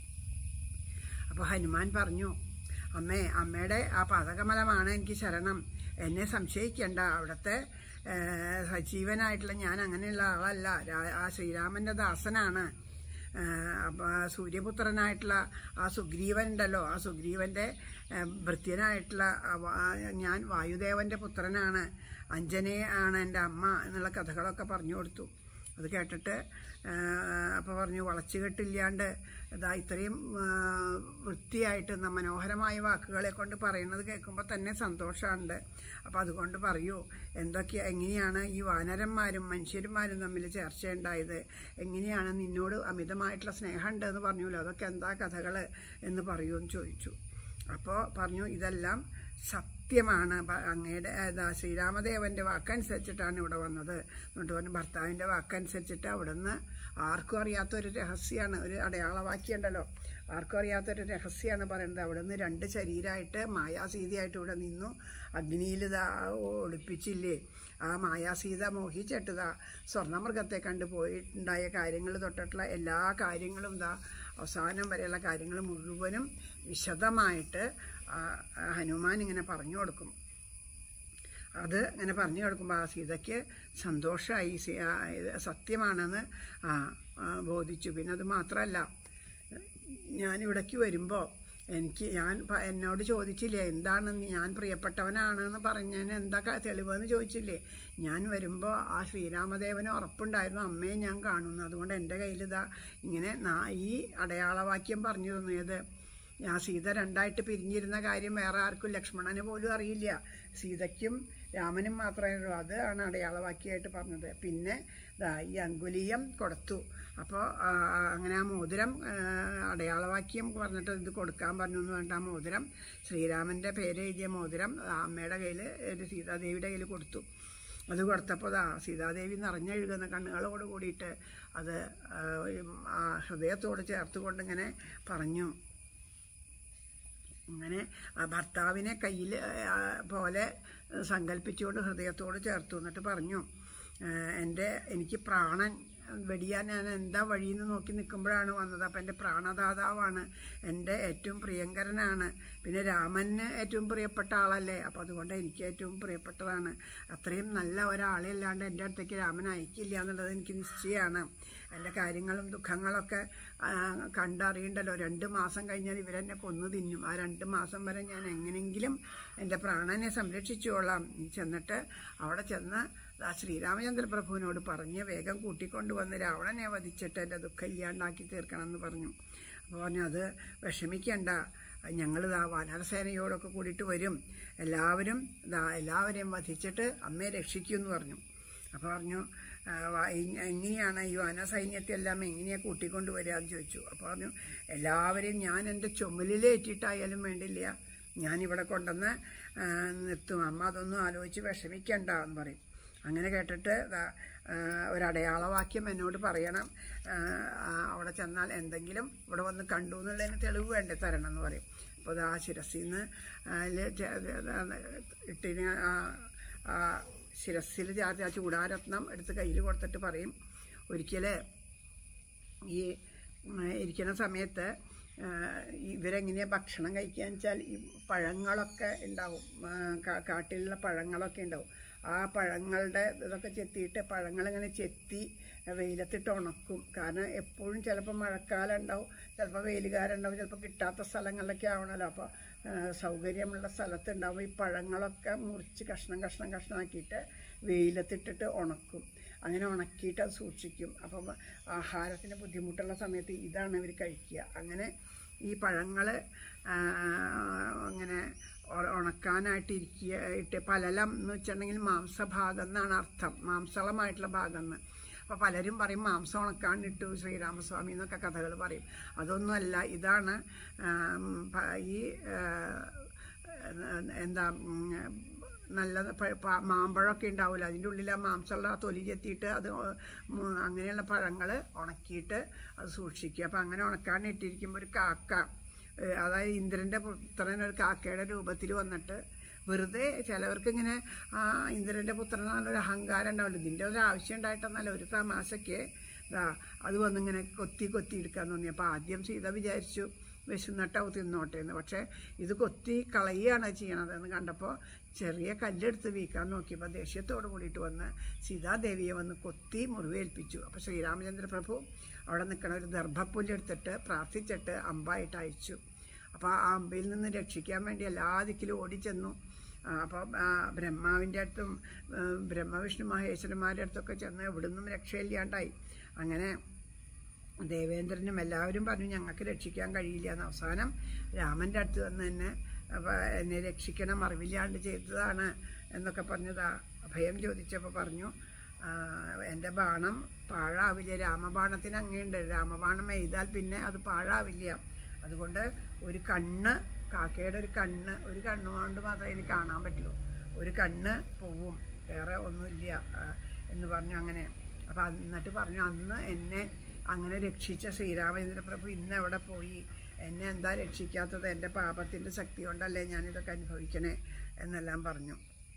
A: അപ്പോൾ ഹനുമാൻ പറഞ്ഞു അമ്മേ അമ്മയുടെ ആ പദകമലമാണ് എനിക്ക് ശരണം എന്നെ സംശയിക്കേണ്ട അവിടുത്തെ ഏ, സജീവനായിട്ടുള്ള ഞാൻ അങ്ങനെയുള്ള ആളല്ല രാ- ആ ശ്രീരാമൻ്റെ ദാസനാണ് ഏ, അപ്പൊ ആ സൂര്യപുത്രനായിട്ടുള്ള ആ സുഗ്രീവൻ ഉണ്ടല്ലോ ആ സുഗ്രീവൻ്റെ ഏ, ഭൃത്യനായിട്ടുള്ള ആ വാ- ഞാൻ വായുദേവൻ്റെ പുത്രനാണ് അഞ്ജനെ ആണ് എൻ്റെ അമ്മ എന്നുള്ള കഥകളൊക്കെ പറഞ്ഞു കൊടുത്തു അത് കേട്ടിട്ട് അപ്പോൾ പറഞ്ഞു വളച്ചുകെട്ടില്ലാണ്ട് ഇതാ ഇത്രയും ആ, വൃത്തിയായിട്ട് ന- മനോഹരമായ വാക്കുകളെ കൊണ്ട് പറയുന്നത് കേൾക്കുമ്പോൾ തന്നെ സന്തോഷമുണ്ട് അപ്പോൾ അതുകൊണ്ട് പറയൂ എന്തൊക്കെ എങ്ങനെയാണ് ഈ വാനരന്മാരും മനുഷ്യന്മാരും തമ്മിൽ ചർച്ചയുണ്ടായത് എങ്ങനെയാണ് നിന്നോട് അമിതമായിട്ടുള്ള സ്നേഹമുണ്ട് എന്ന് പറഞ്ഞല്ലോ അതൊക്കെ എന്താ കഥകൾ എന്ന് പറയൂ എന്ന് ചോദിച്ചു അപ്പോൾ പറഞ്ഞു ഇതെല്ലാം സത്യമാണ് പ- അങ്ങയുടെ ഏതാ ശ്രീരാമദേവൻ്റെ വാക്കനുസരിച്ചിട്ടാണ് ഇവിടെ വന്നത് എന്നിട്ട് പറഞ്ഞു ഭർത്താവിൻ്റെ വാക്കനുസരിച്ചിട്ട് അവിടുന്ന് ആർക്കും അറിയാത്തൊരു രഹസ്യമാണ് ഒരു അടയാളവാക്യമുണ്ടല്ലോ ആർക്കും അറിയാത്തൊരു രഹസ്യമാണ് പറയുന്നത് അവിടുന്ന് രണ്ട് ശരീരമായിട്ട് മായാസീതയായിട്ട് ഇവിടെ നിന്നു അഗ്നിയിൽ ഇതാ ഒളിപ്പിച്ചില്ലേ ആ മായാസീത മോഹിച്ചിട്ടതാ സ്വർണ്ണമൃഗത്തെ കണ്ടു പോയിട്ടുണ്ടായ കാര്യങ്ങൾ തൊട്ടിട്ടുള്ള എല്ലാ കാര്യങ്ങളും ഇതാ അവസാനം വരെയുള്ള കാര്യങ്ങൾ മുഴുവനും വിശദമായിട്ട് ആ, ആ ഹനുമാൻ ഇങ്ങനെ പറഞ്ഞു കൊടുക്കും അത് ഇങ്ങനെ പറഞ്ഞു കൊടുക്കുമ്പോൾ ആ സീതയ്ക്ക് സന്തോഷമായി സീ- ആ, ഇത് സത്യമാണെന്ന് ആ ആ, ബോധിച്ചു പിന്നെ അത് മാത്രമല്ല ഞാനിവിടേക്ക് വരുമ്പോൾ എനിക്ക് ഞാൻ പ- എന്നോട് ചോദിച്ചില്ലേ എന്താണ് ഞാൻ പ്രിയപ്പെട്ടവനാണെന്ന് പറഞ്ഞതിന് എന്താ ക- തെളിവെന്ന് ചോദിച്ചില്ലേ ഞാൻ വരുമ്പോൾ ആ ശ്രീരാമദേവന് ഉറപ്പുണ്ടായിരുന്നു അമ്മയെ ഞാൻ കാണുന്നു അതുകൊണ്ട് എൻ്റെ കയ്യിൽ ഇതാ ഇങ്ങനെ നാ- ഈ അടയാളവാക്യം പറഞ്ഞു തന്നു ഏത് ഞാൻ സീത രണ്ടായിട്ട് പിരിഞ്ഞിരുന്ന കാര്യം വേറെ ആർക്കും ലക്ഷ്മണന് പോലും അറിയില്ല സീതയ്ക്കും രാമനും മാത്രമേ ഉള്ളൂ അതാണ് അടയാളവാക്യമായിട്ട് പറഞ്ഞത് പിന്നെ ദാ ഈ അങ്കുലീയം കൊടുത്തു അപ്പോൾ അങ്ങനെ ആ മോതിരം ആ, അടയാളവാക്യം പറഞ്ഞിട്ട് ഇത് കൊടുക്കാൻ പറഞ്ഞു എന്ന് പറഞ്ഞിട്ട് ആ മോതിരം ശ്രീരാമൻ്റെ പേര് എഴുതിയ മോതിരം ആ അമ്മയുടെ കയ്യിൽ ഒരു സീതാദേവിയുടെ കയ്യിൽ കൊടുത്തു അത് കൊടുത്തപ്പോൾ ദാ സീതാദേവി നിറഞ്ഞെഴുകുന്ന കണ്ണുകളോട് കൂടിയിട്ട് അത് ആ, ആ ഹൃദയത്തോട് ചേർത്തുകൊണ്ട് ഇങ്ങനെ പറഞ്ഞു അങ്ങനെ ആ ഭർത്താവിനെ കയ്യിൽ പോലെ സങ്കല്പിച്ചുകൊണ്ട് ഹൃദയത്തോട് ചേർത്തു എന്നിട്ട് പറഞ്ഞു "ഏഹ് എൻ്റെ എനിക്ക് പ്രാണൻ വെടിയാൻ ഞാൻ എന്താ വഴിയെന്ന് നോക്കി നിൽക്കുമ്പോഴാണ് വന്നത് അപ്പം എൻ്റെ പ്രാണദാതാവാണ് എൻ്റെ ഏറ്റവും പ്രിയങ്കരനാണ് പിന്നെ രാമന് ഏറ്റവും പ്രിയപ്പെട്ട ആളല്ലേ അപ്പോൾ അതുകൊണ്ട് എനിക്ക് ഏറ്റവും പ്രിയപ്പെട്ടതാണ് അത്രയും നല്ല ഒരാളെ അല്ലാണ്ട് എൻ്റെ അടുത്തേക്ക് രാമൻ അയക്കില്ല എന്നുള്ളത് എനിക്ക് നിശ്ചയമാണ് എൻ്റെ കാര്യങ്ങളും ദുഃഖങ്ങളൊക്കെ ആ, കണ്ടറിയണ്ടല്ലോ രണ്ട് മാസം കഴിഞ്ഞാൽ ഇവരെന്നെ കൊന്നു തിന്നും ആ രണ്ട് മാസം വരെ ഞാൻ എങ്ങനെയെങ്കിലും എൻ്റെ പ്രാണനെ സംരക്ഷിച്ചോളാം നീ ചെന്നിട്ട് അവിടെ ചെന്ന് ആ ശ്രീരാമചന്ദ്ര പ്രഭുവിനോട് പറഞ്ഞ് വേഗം കൂട്ടിക്കൊണ്ടുവന്ന് രാവണനെ വധിച്ചിട്ട് എൻ്റെ ദുഃഖം ഇല്ലാണ്ടാക്കി തീർക്കണം എന്ന് പറഞ്ഞു അപ്പോൾ പറഞ്ഞു അത് വിഷമിക്കണ്ട ഞങ്ങൾ ഇതാ വാനരസേനയോടൊക്കെ കൂടിയിട്ട് വരും എല്ലാവരും ഇതാ എല്ലാവരെയും വധിച്ചിട്ട് അമ്മയെ രക്ഷിക്കുമെന്ന് പറഞ്ഞു അപ്പോൾ പറഞ്ഞു ആ, വ- ഇ- എങ്ങനെയാണ് ഈ വനസൈന്യത്തെ എല്ലാം എങ്ങനെയാണ് കൂട്ടിക്കൊണ്ട് വരിക എന്ന് ചോദിച്ചു അപ്പോൾ പറഞ്ഞു എല്ലാവരെയും ഞാൻ എൻ്റെ ചുമലിലേറ്റിട്ടായാലും വേണ്ടില്ല ഞാനിവിടെ കൊണ്ടുവന്ന് ആ, നിർത്തും അമ്മ അതൊന്നും ആലോചിച്ച് വിഷമിക്കണ്ട എന്ന് പറയും അങ്ങനെ കേട്ടിട്ട് ദാ, ആ, ഒരു അടയാളവാക്യം എന്നോട് പറയണം ആ, ആ, അവിടെ ചെന്നാൽ എന്തെങ്കിലും ഇവിടെ വന്ന് കണ്ടു എന്നുള്ളതിന് തെളിവ് വേണ്ടേ തരണം എന്ന് പറയും അപ്പോൾ അത് ആ ശിരസിൽ നിന്ന് ഇട്ടിന് ആ ആ ശിരസിൽ ചാർത്തി ആ ചൂടാരത്നം എടുത്ത് കയ്യിൽ കൊടുത്തിട്ട് പറയും ഒരിക്കൽ ഈ ഉം, ഇരിക്കുന്ന സമയത്ത് ആ, ഇവരെങ്ങനെയാണ് ഭക്ഷണം കഴിക്കുകയെന്ന് വെച്ചാൽ ഈ പഴങ്ങളൊക്കെ ഉണ്ടാവും ആ, കാ- കാട്ടിലുള്ള പഴങ്ങളൊക്കെ ഉണ്ടാവും ആ പഴങ്ങളുടെ ഇതൊക്കെ ചെത്തിയിട്ട് പഴങ്ങളിങ്ങനെ ചെത്തി വെയിലത്തിട്ട് ഉണക്കും കാരണം എപ്പോഴും ചിലപ്പോൾ മഴക്കാലം ഉണ്ടാവും ചിലപ്പോൾ വെയിലുകാലം ഉണ്ടാവും ചിലപ്പോൾ കിട്ടാത്ത സ്ഥലങ്ങളിലൊക്കെ ആവണമല്ലോ അപ്പോൾ സൗകര്യമുള്ള സ്ഥലത്ത് ഉണ്ടാവും ഈ പഴങ്ങളൊക്കെ മുറിച്ച് കഷ്ണം കഷ്ണം കഷ്ണമാക്കിയിട്ട് വെയിലത്തിട്ടിട്ട് ഉണക്കും അങ്ങനെ ഉണക്കിയിട്ട് അത് സൂക്ഷിക്കും അപ്പം ആഹാരത്തിന് ബുദ്ധിമുട്ടുള്ള സമയത്ത് ഇതാണ് ഇവർ കഴിക്കുക അങ്ങനെ ഈ പഴങ്ങൾ അങ്ങനെ ഉ- ഉണക്കാനായിട്ട് ഇരിക്കുക ഇട്ട് പലലം എന്ന് വെച്ചിട്ടുണ്ടെങ്കിൽ മാംസഭാഗം എന്നാണ് അർത്ഥം മാംസളമായിട്ടുള്ള ഭാഗം എന്ന് അപ്പോൾ പലരും പറയും മാംസം ഉണക്കാണ്ടിട്ടു ശ്രീരാമസ്വാമി എന്നൊക്കെ കഥകൾ പറയും അതൊന്നുമല്ല ഇതാണ് ആം, പ- ഈ ആ, എന്താ ഉം, നല്ല പ- പ- മാമ്പഴമൊക്കെ ഉണ്ടാവില്ല അതിൻ്റെ ഉള്ളിൽ ആ മാംസമുള്ള ആ തൊലി ചെത്തിയിട്ട് അത് ഉം അങ്ങനെയുള്ള പഴങ്ങൾ ഉണക്കിയിട്ട് അത് സൂക്ഷിക്കുക അപ്പം അങ്ങനെ ഉണക്കാൻ ഇട്ടിരിക്കുമ്പോൾ ഒരു കാക്ക ഏഹ് അതായത് ഇന്ദ്രൻ്റെ പുത്രൻ ഒരു കാക്കയുടെ രൂപത്തിൽ വന്നിട്ട് വെറുതെ ചിലവർക്ക് ഇങ്ങനെ ആ ഇന്ദ്രൻ്റെ പുത്രൻ എന്നുള്ളൊരു അഹങ്കാരം ഉണ്ടാവില്ല ഇതിൻ്റെ ഒരു ആവശ്യം ഉണ്ടായിട്ടൊന്നല്ല ഒരു തമാശയ്ക്ക് ഇതാ അത് വന്നിങ്ങനെ കൊത്തി കൊത്തി എടുക്കാൻ തോന്നി അപ്പോൾ ആദ്യം സീത വിചാരിച്ചു വിശന്നിട്ടാവും തിന്നോട്ടെ എന്ന് പക്ഷേ ഇത് കൊത്തി കളയുകയാണ് ചെയ്യണത് എന്ന് കണ്ടപ്പോൾ ചെറിയ കല്ലെടുത്ത് വീക്കാൻ നോക്കിയപ്പോൾ ദേഷ്യത്തോട് കൂടിയിട്ട് വന്ന് സീതാദേവിയെ വന്ന് കൊത്തി മുറിവേൽപ്പിച്ചു അപ്പോൾ ശ്രീരാമചന്ദ്ര പ്രഭു അവിടെ നിൽക്കണ ഒരു ദർഭപ്പുല്ലെടുത്തിട്ട് പ്രാർത്ഥിച്ചിട്ട് അമ്പായിട്ട് അയച്ചു അപ്പോൾ ആ അമ്പയിൽ നിന്ന് രക്ഷിക്കാൻ വേണ്ടി എല്ലാ ദിക്കിലും ഓടിച്ചെന്നു അപ്പോൾ ബ്രഹ്മാവിൻ്റെ അടുത്തും ആ, ബ്രഹ്മവിഷ്ണു മഹേശ്വരന്മാരുടെ അടുത്തൊക്കെ ചെന്ന് എവിടുന്നും രക്ഷയില്ലാണ്ടായി അങ്ങനെ ദേവേന്ദ്രനും എല്ലാവരും പറഞ്ഞു ഞങ്ങൾക്ക് രക്ഷിക്കാൻ കഴിയില്ല എന്ന് അവസാനം രാമൻ്റെ അടുത്ത് വന്ന് തന്നെ അപ്പോൾ എന്നെ രക്ഷിക്കണം അറിവില്ലാണ്ട് ചെയ്തതാണ് എന്നൊക്കെ പറഞ്ഞതാ അഭയം ചോദിച്ചപ്പോൾ പറഞ്ഞു "ആ, എൻ്റെ ബാണം പാഴാവില്ല രാമബാണത്തിന് അങ്ങനെയുണ്ട് രാമബാണം എഴുതാൽ പിന്നെ അത് പാഴാവില്ല അതുകൊണ്ട് ഒരു കണ്ണ് കാക്കയുടെ ഒരു കണ്ണ് ഒരു കണ്ണുകൊണ്ട് മാത്രമേ എനിക്ക് കാണാൻ പറ്റുള്ളൂ ഒരു കണ്ണ് പോവും വേറെ ഒന്നുമില്ല ആ, എന്ന് പറഞ്ഞു അങ്ങനെ അപ്പം എന്നിട്ട് പറഞ്ഞു അന്ന് എന്നെ അങ്ങനെ രക്ഷിച്ച ശ്രീരാമചന്ദ്ര പ്രഭു ഇന്ന് എവിടെ പോയി എന്നെ എന്താ രക്ഷിക്കാത്തത് എൻ്റെ പാപത്തിൻ്റെ ശക്തി കൊണ്ടല്ലേ ഞാനിതൊക്കെ അനുഭവിക്കണേ എന്നെല്ലാം പറഞ്ഞു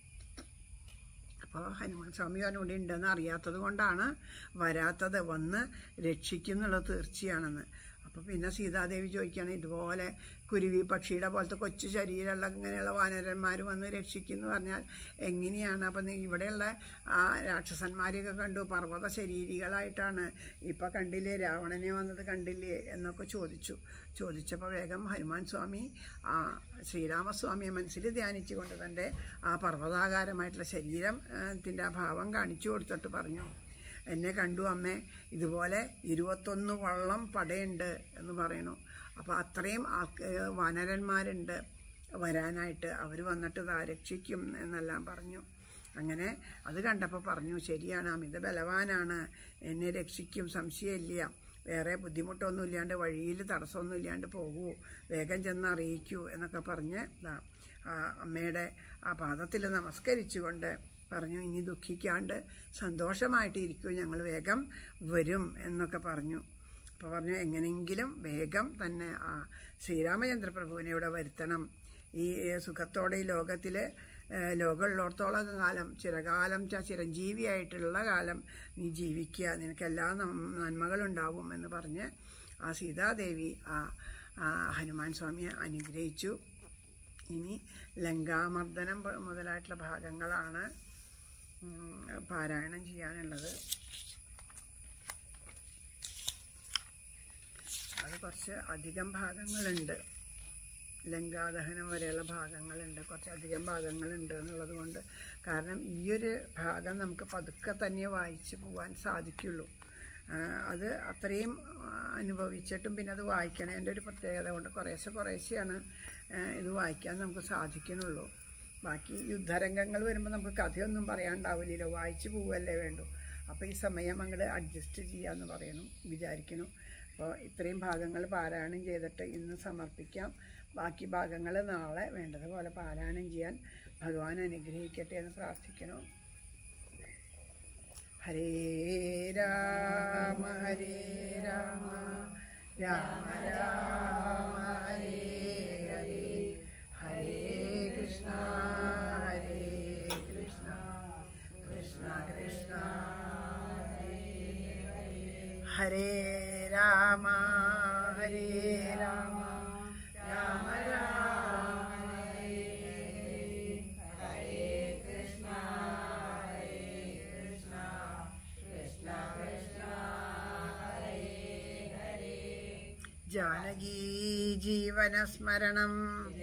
A: അപ്പോൾ ഹനുമാൻ സ്വാമി അവനോട് ഉണ്ടെന്ന് അറിയാത്തത് കൊണ്ടാണ് വരാത്തത് വന്ന് രക്ഷിക്കുന്നുള്ളത് തീർച്ചയാണെന്ന് അപ്പോൾ പിന്നെ സീതാദേവി ചോദിക്കുകയാണ് ഇതുപോലെ കുരുവി പക്ഷിയുടെ പോലത്തെ കൊച്ചു ശരീരമുള്ള ഇങ്ങനെയുള്ള വാനരന്മാർ വന്ന് രക്ഷിക്കുന്നു പറഞ്ഞാൽ എങ്ങനെയാണ് അപ്പം നീ ഇവിടെയുള്ള ആ രാക്ഷസന്മാരെയൊക്കെ കണ്ടു പർവ്വത ശരീരികളായിട്ടാണ് ഇപ്പം കണ്ടില്ലേ രാവണനെ വന്നത് കണ്ടില്ലേ എന്നൊക്കെ ചോദിച്ചു ചോദിച്ചപ്പോൾ വേഗം ഹനുമാൻ സ്വാമി ആ ശ്രീരാമസ്വാമിയെ മനസ്സിൽ ധ്യാനിച്ചുകൊണ്ട് തൻ്റെ ആ പർവ്വതാകാരമായിട്ടുള്ള ശരീരം ത്തിൻ്റെ ആ ഭാവം കാണിച്ചു കൊടുത്തിട്ട് പറഞ്ഞു എന്നെ കണ്ടു അമ്മേ ഇതുപോലെ ഇരുപത്തൊന്ന് വള്ളം പടയുണ്ട് എന്ന് പറയണു അപ്പോൾ അത്രയും ആൾക്ക് വാനരന്മാരുണ്ട് വരാനായിട്ട് അവർ വന്നിട്ട് ഇതാ രക്ഷിക്കും എന്നെല്ലാം പറഞ്ഞു അങ്ങനെ അത് കണ്ടപ്പോൾ പറഞ്ഞു ശരിയാണ് അമിത ബലവാനാണ് എന്നെ രക്ഷിക്കും സംശയമില്ല വേറെ ബുദ്ധിമുട്ടൊന്നും ഇല്ലാണ്ട് വഴിയിൽ തടസ്സമൊന്നും ഇല്ലാണ്ട് പോകൂ വേഗം ചെന്ന് അറിയിക്കൂ എന്നൊക്കെ പറഞ്ഞ് ദാ ആ അമ്മയുടെ ആ പാദത്തിൽ നമസ്കരിച്ചുകൊണ്ട് പറഞ്ഞു ഇനി ദുഃഖിക്കാണ്ട് സന്തോഷമായിട്ട് ഇരിക്കൂ ഞങ്ങൾ വേഗം വരും എന്നൊക്കെ പറഞ്ഞു അപ്പോൾ പറഞ്ഞു എങ്ങനെയെങ്കിലും വേഗം തന്നെ ആ ശ്രീരാമചന്ദ്ര പ്രഭുവിനെ ഇവിടെ വരുത്തണം ഈ സുഖത്തോടെ ഈ ലോകത്തിൽ ലോകമുള്ളിടത്തോളം കാലം ചിരകാലം ച ചിരഞ്ജീവിയായിട്ടുള്ള കാലം നീ ജീവിക്കുക നിനക്ക് എല്ലാ നന്മകളുണ്ടാവും എന്ന് പറഞ്ഞ് ആ സീതാദേവി ആ ആ ഹനുമാൻ സ്വാമിയെ അനുഗ്രഹിച്ചു ഇനി ലങ്കാമർദ്ദനം മുതലായിട്ടുള്ള ഭാഗങ്ങളാണ് പാരായണം ചെയ്യാനുള്ളത് അത് കുറച്ച് അധികം ഭാഗങ്ങളുണ്ട് ലങ്കാദഹനം വരെയുള്ള ഭാഗങ്ങളുണ്ട് കുറച്ചധികം ഭാഗങ്ങളുണ്ട് എന്നുള്ളത് കൊണ്ട് കാരണം ഈയൊരു ഭാഗം നമുക്ക് പതുക്കെ തന്നെ വായിച്ച് പോകാൻ സാധിക്കുള്ളൂ അത് അത്രയും അനുഭവിച്ചിട്ടും പിന്നെ അത് വായിക്കണതിൻ്റെ ഒരു പ്രത്യേകത കൊണ്ട് കുറേശ്ശെ കുറേശ്ശെയാണ് ഇത് വായിക്കാൻ നമുക്ക് സാധിക്കുന്നുള്ളൂ ബാക്കി യുദ്ധരംഗങ്ങൾ വരുമ്പോൾ നമുക്ക് കഥയൊന്നും പറയാണ്ടാവില്ലല്ലോ വായിച്ചു പോവല്ലേ വേണ്ടു അപ്പോൾ ഈ സമയം അങ്ങോട്ട് അഡ്ജസ്റ്റ് ചെയ്യാമെന്ന് പറയണം വിചാരിക്കണം അപ്പോൾ ഇത്രയും ഭാഗങ്ങൾ പാരായണം ചെയ്തിട്ട് ഇന്ന് സമർപ്പിക്കാം ബാക്കി ഭാഗങ്ങൾ നാളെ വേണ്ടതുപോലെ പാരായണം ചെയ്യാൻ ഭഗവാൻ അനുഗ്രഹിക്കട്ടെ എന്ന് പ്രാർത്ഥിക്കണം ഹരേ രാമ ഹരേ രാമ രാമ രാമ ഹരേ ഹരേ ഹരേ കൃഷ്ണ ഹരേ കൃഷ്ണ കൃഷ്ണ കൃഷ്ണ ഹരേ രാമ ഹരേ രാമ രാമ രാമ ഹരേ കൃഷ്ണ ഹരേ കൃഷ്ണ കൃഷ്ണ കൃഷ്ണ ഹരേ ഹരേ ജാനകീ ജീവനസ്മരണം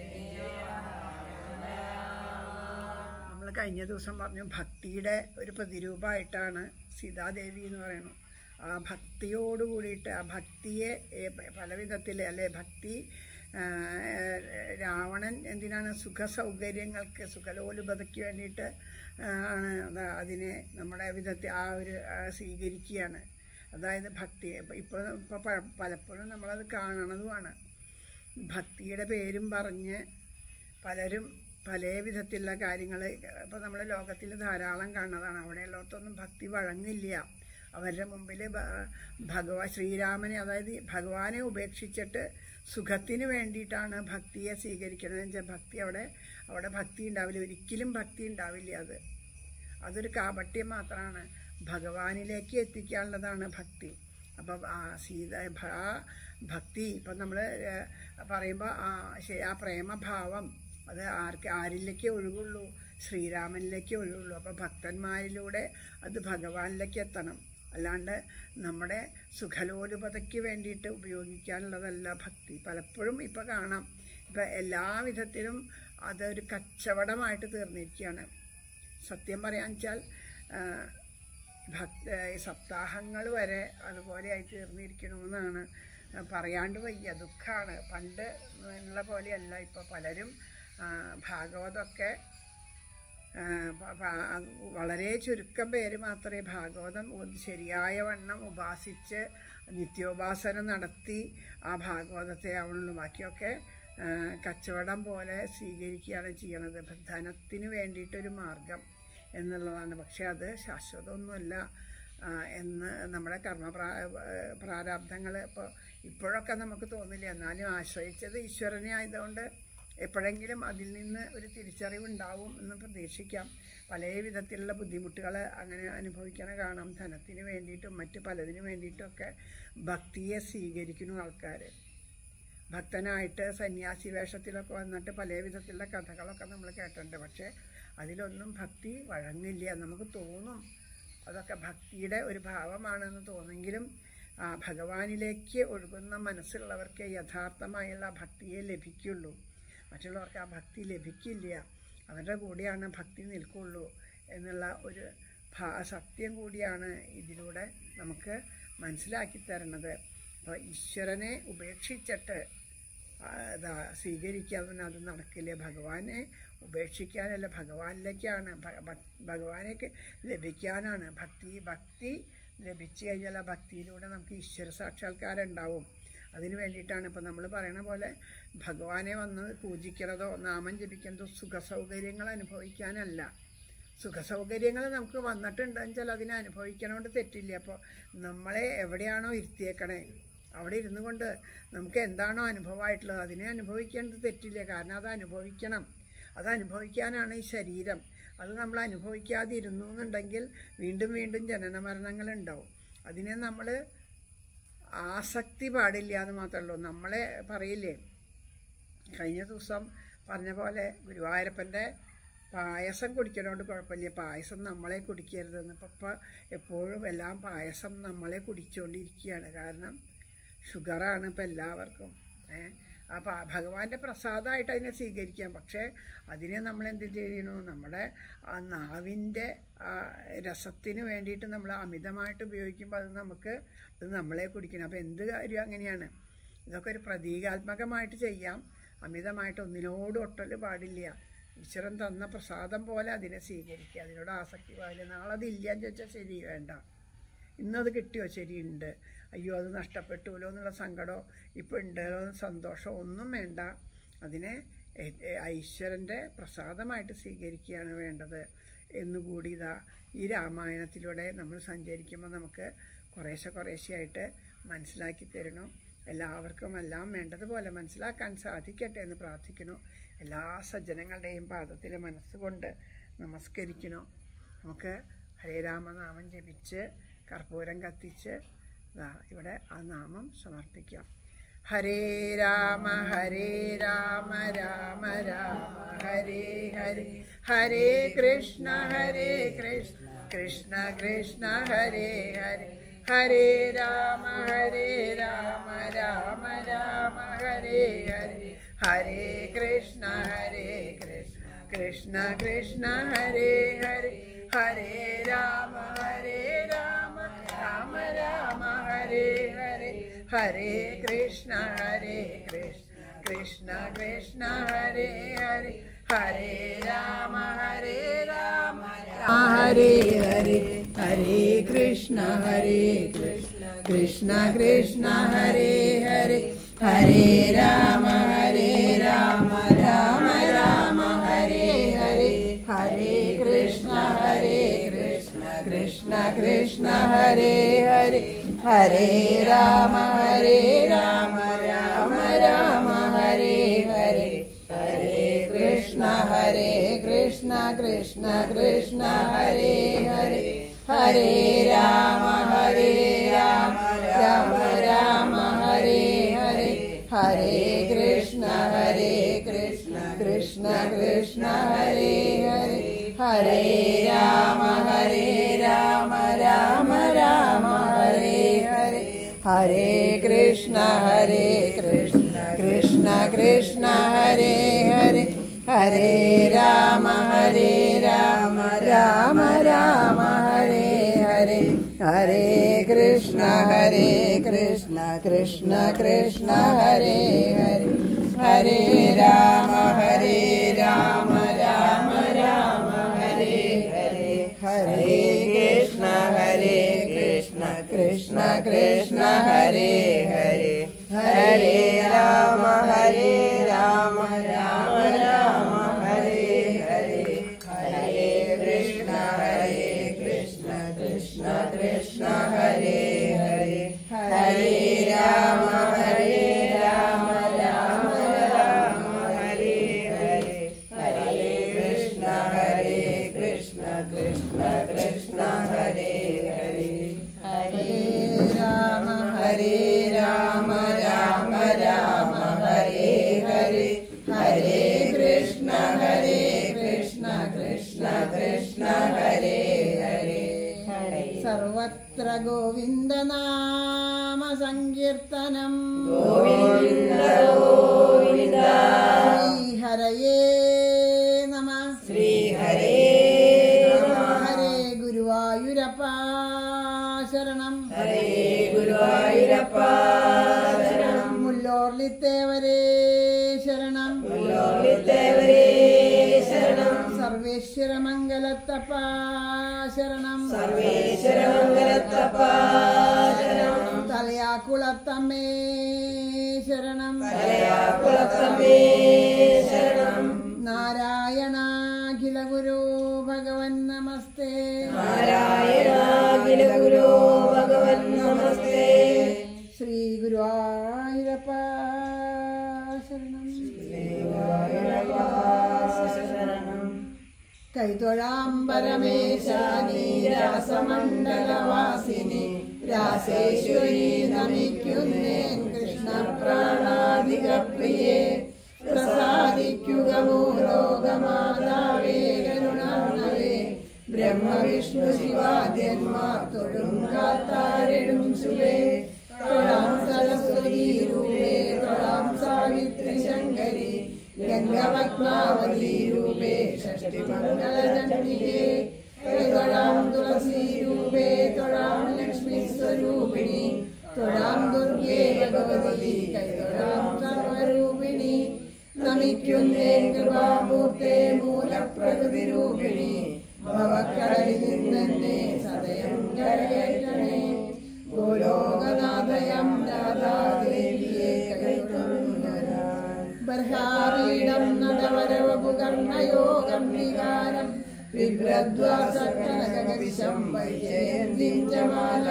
A: നമ്മൾ കഴിഞ്ഞ ദിവസം പറഞ്ഞു ഭക്തിയുടെ ഒരു പ്രതിരൂപമായിട്ടാണ് സീതാദേവി എന്ന് പറയുന്നത് ആ ഭക്തിയോട് കൂടിയിട്ട് ആ ഭക്തിയെ പല വിധത്തിൽ അല്ലെ ഭക്തി രാവണൻ എന്തിനാണ് സുഖ സൗകര്യങ്ങൾക്ക് സുഖലോലുപതയ്ക്ക് വേണ്ടിയിട്ട് ആണ് അതിനെ നമ്മുടെ വിധത്തിൽ ആ ഒരു സ്വീകരിക്കുകയാണ് അതായത് ഭക്തി ഇപ്പോൾ ഇപ്പോൾ പലപ്പോഴും നമ്മളത് കാണണതുമാണ് ഭക്തിയുടെ പേരും പറഞ്ഞ് പലരും പല വിധത്തിലുള്ള കാര്യങ്ങൾ ഇപ്പോൾ നമ്മുടെ ലോകത്തിൽ ധാരാളം കാണുന്നതാണ് അവിടെയുള്ളവർക്കൊന്നും ഭക്തി വഴങ്ങില്ല അവരുടെ മുമ്പിൽ ഭഗവാൻ ശ്രീരാമനെ അതായത് ഭഗവാനെ ഉപേക്ഷിച്ചിട്ട് സുഖത്തിന് വേണ്ടിയിട്ടാണ് ഭക്തിയെ സ്വീകരിക്കുന്നത് വെച്ചാൽ ഭക്തി അവിടെ അവിടെ ഭക്തി ഉണ്ടാവില്ല ഒരിക്കലും ഭക്തി ഉണ്ടാവില്ല അത് അതൊരു കാപട്യം മാത്രമാണ് ഭഗവാനിലേക്ക് എത്തിക്കാനുള്ളതാണ് ഭക്തി അപ്പം ആ സീത ആ ഭക്തി ഇപ്പം നമ്മൾ പറയുമ്പോൾ ആ ആ പ്രേമഭാവം അത് ആർക്ക് ആരിലേക്ക് ഒഴുകുള്ളൂ ശ്രീരാമനിലേക്ക് ഒഴുകുള്ളൂ അപ്പോൾ ഭക്തന്മാരിലൂടെ അത് ഭഗവാനിലേക്ക് എത്തണം അല്ലാണ്ട് നമ്മുടെ സുഖലോലുപതയ്ക്ക് വേണ്ടിയിട്ട് ഉപയോഗിക്കാനുള്ളതല്ല ഭക്തി പലപ്പോഴും ഇപ്പോൾ കാണാം ഇപ്പം എല്ലാ വിധത്തിലും അതൊരു കച്ചവടമായിട്ട് തീർന്നിരിക്കുകയാണ് സത്യം പറയാൻ വെച്ചാൽ ഭക്ത സപ്താഹങ്ങൾ വരെ അതുപോലെയായി തീർന്നിരിക്കണമെന്നാണ് പറയാണ്ട് വയ്യ ദുഃഖമാണ് പണ്ട് ഉള്ള പോലെയല്ല ഇപ്പോൾ പലരും ഭാഗവതമൊക്കെ വളരെ ചുരുക്കം പേര് മാത്രമേ ഭാഗവതം ശരിയായ വണ്ണം ഉപാസിച്ച് നിത്യോപാസന നടത്തി ആ ഭാഗവതത്തെ ആവണുള്ളൂ ബാക്കിയൊക്കെ കച്ചവടം പോലെ സ്വീകരിക്കുകയാണ് ചെയ്യണത് ധനത്തിന് വേണ്ടിയിട്ടൊരു മാർഗം എന്നുള്ളതാണ് പക്ഷെ അത് ശാശ്വതമൊന്നുമല്ല എന്ന് നമ്മുടെ കർമ്മ പ്രാ പ്രാരാബ്ദങ്ങൾ ഇപ്പോൾ ഇപ്പോഴൊക്കെ നമുക്ക് തോന്നില്ല എന്നാലും ആശ്രയിച്ചത് ഈശ്വരനെ ആയതുകൊണ്ട് എപ്പോഴെങ്കിലും അതിൽ നിന്ന് ഒരു തിരിച്ചറിവുണ്ടാവും എന്ന് പ്രതീക്ഷിക്കാം പല വിധത്തിലുള്ള ബുദ്ധിമുട്ടുകൾ അങ്ങനെ അനുഭവിക്കണ കാണാം ധനത്തിന് വേണ്ടിയിട്ടും മറ്റ് പലതിനു വേണ്ടിയിട്ടുമൊക്കെ ഭക്തിയെ സ്വീകരിക്കുന്നു ആൾക്കാർ ഭക്തനായിട്ട് സന്യാസി വേഷത്തിലൊക്കെ വന്നിട്ട് പല വിധത്തിലുള്ള കഥകളൊക്കെ നമ്മൾ കേട്ടിട്ടുണ്ട് പക്ഷേ അതിലൊന്നും ഭക്തി വഴങ്ങില്ല നമുക്ക് തോന്നും അതൊക്കെ ഭക്തിയുടെ ഒരു ഭാവമാണെന്ന് തോന്നെങ്കിലും ആ ഭഗവാനിലേക്ക് ഒഴുകുന്ന മനസ്സുള്ളവർക്ക് യഥാർത്ഥമായുള്ള ഭക്തിയെ ലഭിക്കുള്ളൂ മറ്റുള്ളവർക്ക് ആ ഭക്തി ലഭിക്കില്ല അവരുടെ കൂടെയാണ് ഭക്തി നിൽക്കുള്ളൂ എന്നുള്ള ഒരു ഭാ- സത്യം കൂടിയാണ് ഇതിലൂടെ നമുക്ക് മനസ്സിലാക്കി തരുന്നത് അപ്പോൾ ഈശ്വരനെ ഉപേക്ഷിച്ചിട്ട് ആ, ഇതാ സ്വീകരിക്കാൻ അത് നടക്കില്ല ഭഗവാനെ ഉപേക്ഷിക്കാനല്ല ഭഗവാനിലേക്കാണ് ഭ- ഭ- ഭഗവാനേക്ക് ലഭിക്കാനാണ് ഭക്തി ഭക്തി ലഭിച്ചു കഴിഞ്ഞാൽ ആ ഭക്തിയിലൂടെ നമുക്ക് ഈശ്വര സാക്ഷാത്കാരം ഉണ്ടാവും അതിന് വേണ്ടിയിട്ടാണ് ഇപ്പം നമ്മൾ പറയണ പോലെ ഭഗവാനെ വന്ന് പൂജിക്കണതോ നാമം ജപിക്കുന്നതോ സുഖസൗകര്യങ്ങൾ അനുഭവിക്കാനല്ല സുഖസൗകര്യങ്ങൾ നമുക്ക് വന്നിട്ടുണ്ടെന്ന് വെച്ചാൽ അതിനെ അനുഭവിക്കണോണ്ട് തെറ്റില്ല അപ്പോൾ നമ്മളെ എവിടെയാണോ ഇരുത്തിയേക്കണേ അവിടെ ഇരുന്നു കൊണ്ട് നമുക്ക് എന്താണോ അനുഭവമായിട്ടുള്ളത് അതിനെ അനുഭവിക്കേണ്ടത് തെറ്റില്ല കാരണം അത് അനുഭവിക്കണം അത് അനുഭവിക്കാനാണ് ഈ ശരീരം അത് നമ്മൾ അനുഭവിക്കാതിരുന്നു എന്നുണ്ടെങ്കിൽ വീണ്ടും വീണ്ടും ജനന മരണങ്ങൾ ഉണ്ടാവും അതിനെ നമ്മൾ ആസക്തി പാടില്ല എന്ന് മാത്രമേ ഉള്ളൂ നമ്മളെ പറയില്ലേ കഴിഞ്ഞ ദിവസം പറഞ്ഞ പോലെ ഗുരുവായൂരപ്പൻ്റെ പായസം കുടിക്കണോണ്ട് കുഴപ്പമില്ല പായസം നമ്മളെ കുടിക്കരുതെന്ന് ഇപ്പം ഇപ്പം എപ്പോഴും എല്ലാം പായസം നമ്മളെ കുടിച്ചുകൊണ്ടിരിക്കുകയാണ് കാരണം ഷുഗറാണ് ഇപ്പം എല്ലാവർക്കും ഏ ആ പാ- ഭഗവാന്റെ പ്രസാദമായിട്ട് അതിനെ സ്വീകരിക്കാം പക്ഷേ അതിനെ നമ്മൾ എന്ത് ചെയ്യണു നമ്മുടെ ആ നാവിൻ്റെ ആ രസത്തിന് വേണ്ടിയിട്ട് നമ്മൾ അമിതമായിട്ട് ഉപയോഗിക്കുമ്പോൾ അത് നമുക്ക് അത് നമ്മളെ കുടിക്കണം അപ്പോൾ എന്ത് കാര്യം അങ്ങനെയാണ് ഇതൊക്കെ ഒരു പ്രതീകാത്മകമായിട്ട് ചെയ്യാം അമിതമായിട്ട് ഒന്നിനോട് ഒട്ടൽ പാടില്ല ഈശ്വരൻ തന്ന പ്രസാദം പോലെ അതിനെ സ്വീകരിക്കുക അതിനോട് ആസക്തി പാടില്ല നാളെ അതില്ല എന്ന് ചോദിച്ചാൽ ശരി വേണ്ട ഇന്നത് കിട്ടിയോ ശരിയുണ്ട് അയ്യോ അത് നഷ്ടപ്പെട്ടുല്ലോ എന്നുള്ള സങ്കടമോ ഇപ്പോൾ ഉണ്ടല്ലോ എന്ന് സന്തോഷം ഒന്നും വേണ്ട അതിനെ എ- എ- ഈശ്വരൻ്റെ പ്രസാദമായിട്ട് സ്വീകരിക്കുകയാണ് വേണ്ടത് എന്നുകൂടി ഇതാ ഈ രാമായണത്തിലൂടെ നമ്മൾ സഞ്ചരിക്കുമ്പോൾ നമുക്ക് കുറേശ്ശെ കുറേശ്ശെയായിട്ട് മനസ്സിലാക്കി തരണം എല്ലാവർക്കും എല്ലാം വേണ്ടതുപോലെ മനസ്സിലാക്കാൻ സാധിക്കട്ടെ എന്ന് പ്രാർത്ഥിക്കുന്നു എല്ലാ സജ്ജനങ്ങളുടെയും പാദത്തിൽ മനസ്സുകൊണ്ട് നമസ്കരിക്കണം നമുക്ക് ഹരേ രാമനാമം ജപിച്ച് കർപ്പൂരം കത്തിച്ച് ദാ ഇവിടെ ആ നാമം സമർപ്പിക്കാം ഹരേ രാമ ഹരേ രാമ രാമ രാമ ഹരേ ഹരേ ഹരേ കൃഷ്ണ ഹരേ കൃഷ്ണ കൃഷ്ണ കൃഷ്ണ ഹരേ ഹരേ ഹരേ രാമ ഹരേ രാമ രാമ രാമ ഹരേ ഹരേ ഹരേ കൃഷ്ണ ഹരേ കൃഷ്ണ കൃഷ്ണ കൃഷ്ണ ഹരേ ഹരേ ഹരേ രാമ ഹരേ രാമ രാമ രാമ ഹരേ ഹരേ ഹരേ കൃഷ്ണ ഹരേ കൃഷ്ണ കൃഷ്ണ കൃഷ്ണ ഹരേ ഹരേ ഹരേ രാമ ഹരേ രാമ രാമ ഹരേ ഹരേ ഹരേ കൃഷ്ണ ഹരേ കൃഷ്ണ കൃഷ്ണ കൃഷ്ണ ഹരേ ഹരേ ഹരേ രാമ ഹരേ രാമ രാമ രാമ ഹരേ ഹരേ ഹരേ കൃഷ്ണ ഹരേ കൃഷ്ണ കൃഷ്ണ കൃഷ്ണ ഹരേ ഹരേ ഹരേ രാമ ഹരേ രാമ രാമ രാമ ഹരേ ഹരേ ഹരേ കൃഷ്ണ ഹരേ കൃഷ്ണ കൃഷ്ണ കൃഷ്ണ ഹരേ ഹരേ ഹരേ രാമ ഹരേ രാമ രാമ രാമ ഹരേ ഹരേ ഹരേ കൃഷ്ണ ഹരേ കൃഷ്ണ കൃഷ്ണ കൃഷ്ണ ഹരേ ഹരേ ഹരേ രാമ ഹരേ രാമ രാമ രാമ ഹരേ ഹരേ ഹരേ കൃഷ്ണ ഹരേ കൃഷ്ണ കൃഷ്ണ കൃഷ്ണ ഹരേ ഹരേ ഹരേ രാമ ഹരേ രാമ രാമ രാമ ഹരേ ഹരേ ഹരേ കൃഷ്ണ ഹരേ കൃഷ്ണ കൃഷ്ണ കൃഷ്ണ ഹരേ ഹരേ ഹരേ രാമ ഹരേ രാമ രാമ രാമ ഹരേ ഹരേ ഹരേ കൃഷ്ണ ഹരേ കൃഷ്ണ കൃഷ്ണ കൃഷ്ണ ഹരേ ഹരേ ഹരേ രാമ ഹരേ രാമ രാമ രാമ ഹരേ ഹരേ ഹരേ കൃഷ്ണ ഹരേ കൃഷ്ണ കൃഷ്ണ കൃഷ്ണ ഹരേ ഹരേ ഹരേ രാമ ഹരേ രാമ രാമ രാമ ഹരേ ഗോവിന്ദ നാമ സങ്കീർത്തനം ശ്രീഹരയേ നമ
B: ശ്രീഹരേ
A: ഹരേ ഗുരുവായൂരപ്പ ശരണം
B: ഹരേ ഗുരുവായൂരപ്പ
A: മുല്ലോർലിത്തേവരേ ശരണം
B: ദേവരേ ശരണം
A: സർവേശ്വര മംഗലത്തപ്പ ശരണം
B: സർവേശ്വരമംഗലത്തപ്പ ശരണം
A: തലയാക്കുളത്തമ്മേ ശരണം
B: കുളത്തമ്മേ ശരണം
A: നാരായണാഖില ഗുരു ഭഗവൻ നമസ്തേ
B: നാരായണാഖില ഗുരു ഭഗവൻ നമസ്തേ
A: ശ്രീ ഗുരുവായൂരപ്പ ശരണം കൈതൊഴാം പരമേശാനി രാസമണ്ഡലവാസിനി രാസേശ്വരി നമിക്കുന്നേൻ കൃഷ്ണ പ്രാണാധിക പ്രിയേ പ്രസാദിക്കുക ഭൂലോകമാതാവേ കരുണാണവേ ബ്രഹ്മവിഷ്ണു ശിവാദ്യന്മാർ തൊഴും കാത്താരെഴും ശുഭേ തൊഴാം സരസ്വതി രൂപേ തൊഴാം സാവിത്രി ശങ്കരി ഗംഗപത്മാവതി രൂപേ ഷഷ്ടിമംഗളചണ്ഡികേ തൊഴാം തുളസി രൂപേ തൊഴാം ലക്ഷ്മി സ്വരൂപിണി തൊഴാം ദുർഗേ ഭഗവതി കൈതൊഴാം സർവരൂപിണി നമിക്കുന്നേ കൃപാമൂർത്തേ മൂലപ്രകൃതി രൂപിണി ഭവക്കടലിൽ നിന്നെ സദയം കരകയറ്റണേ ഗോലോകനാഥയം രാധാദേവിയെ കൈതൊഴുന്നരാൻ ബർഹാപീഠം നടവരവപുകർണയോഗം വികാരം ബിഭ്രദ്വാസകനകവിശം വൈജയന്തിം ചമാല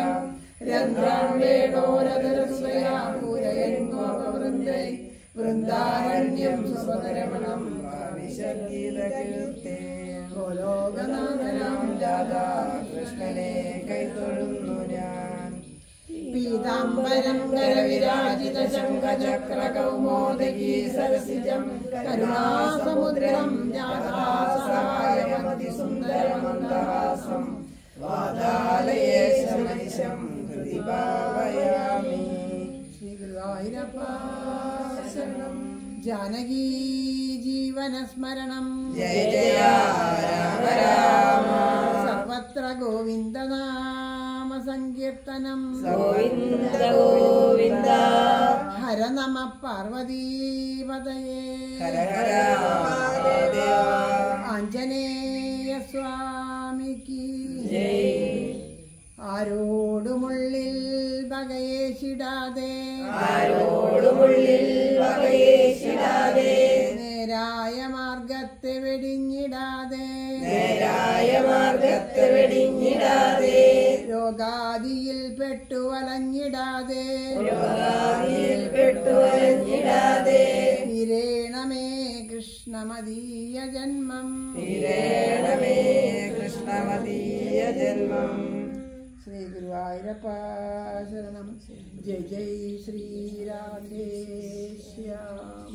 A: രന്ധ്രാണ്ടേടോരധരസുതയാ പൂരയന്മോപവൃന്ദൈ വൃന്ദാരണ്യം സ്വപതരമണം
B: വിശർഗീതകീർത്തേ
A: ഗോലോകനാഥനാം
B: രാധാ കൃഷ്ണനെ കൈതൊഴുന്നു ഞാൻ
A: പീതാംബരം കരവിരാജിത ശംഖചക്ര കൗമോദകീ സരസിജം കരുണാസമുദ്രം ജാതാസഹായമതി സുന്ദരമന്ദഹാസം
B: വാതാലയേ ശമനിശം ഹൃദി ഭാവയാമി
A: ശ്രീ ഗുരുവായൂരപ്പ ശരണം ജാനകീ ജീവനസ്മരണം
B: ജയ ജയ രാമ രാമ
A: സർവത്ര ഗോവിന്ദനാമ സങ്കീർത്തനം
B: ഗോവിന്ദ ഗോവിന്ദ
A: ഹര നമ പാർവതീപതയേ
B: ഹര ഹര മഹാദേവ
A: ആഞ്ജനേയ സ്വാമിക്ക്
B: ജയ്
A: ആരോടുമുള്ളിൽ വകയേശിടാതെ
B: ആരോടുമുള്ളിൽ വകയേശിടാതെ
A: നേരായ മാർഗത്തെ വെടിഞ്ഞിടാതെ
B: നേരായ മാർഗത്തെ വെടിഞ്ഞിടാതെ
A: രോഗാദിയിൽ പെട്ടു വലഞ്ഞിടാതെ
B: രോഗാദിയിൽ പെട്ടുവലഞ്ഞിടാതെ
A: വിരേണമേ കൃഷ്ണമതീയ ജന്മം
B: വിരേണമേ കൃഷ്ണമതീയ ജന്മം
A: ശ്രീ ഗുരുവായൂരപ്പ ശരണം ജയ ജയ് ശ്രീരാധേശ്യാം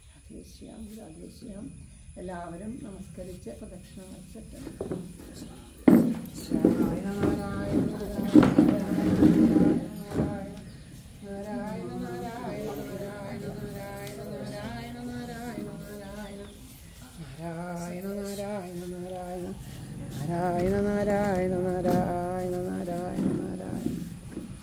A: രാധേശ്യാം രാധേശ്യാം എല്ലാവരും നമസ്കരിച്ച് പ്രദക്ഷിണം വെച്ചിട്ടുണ്ട്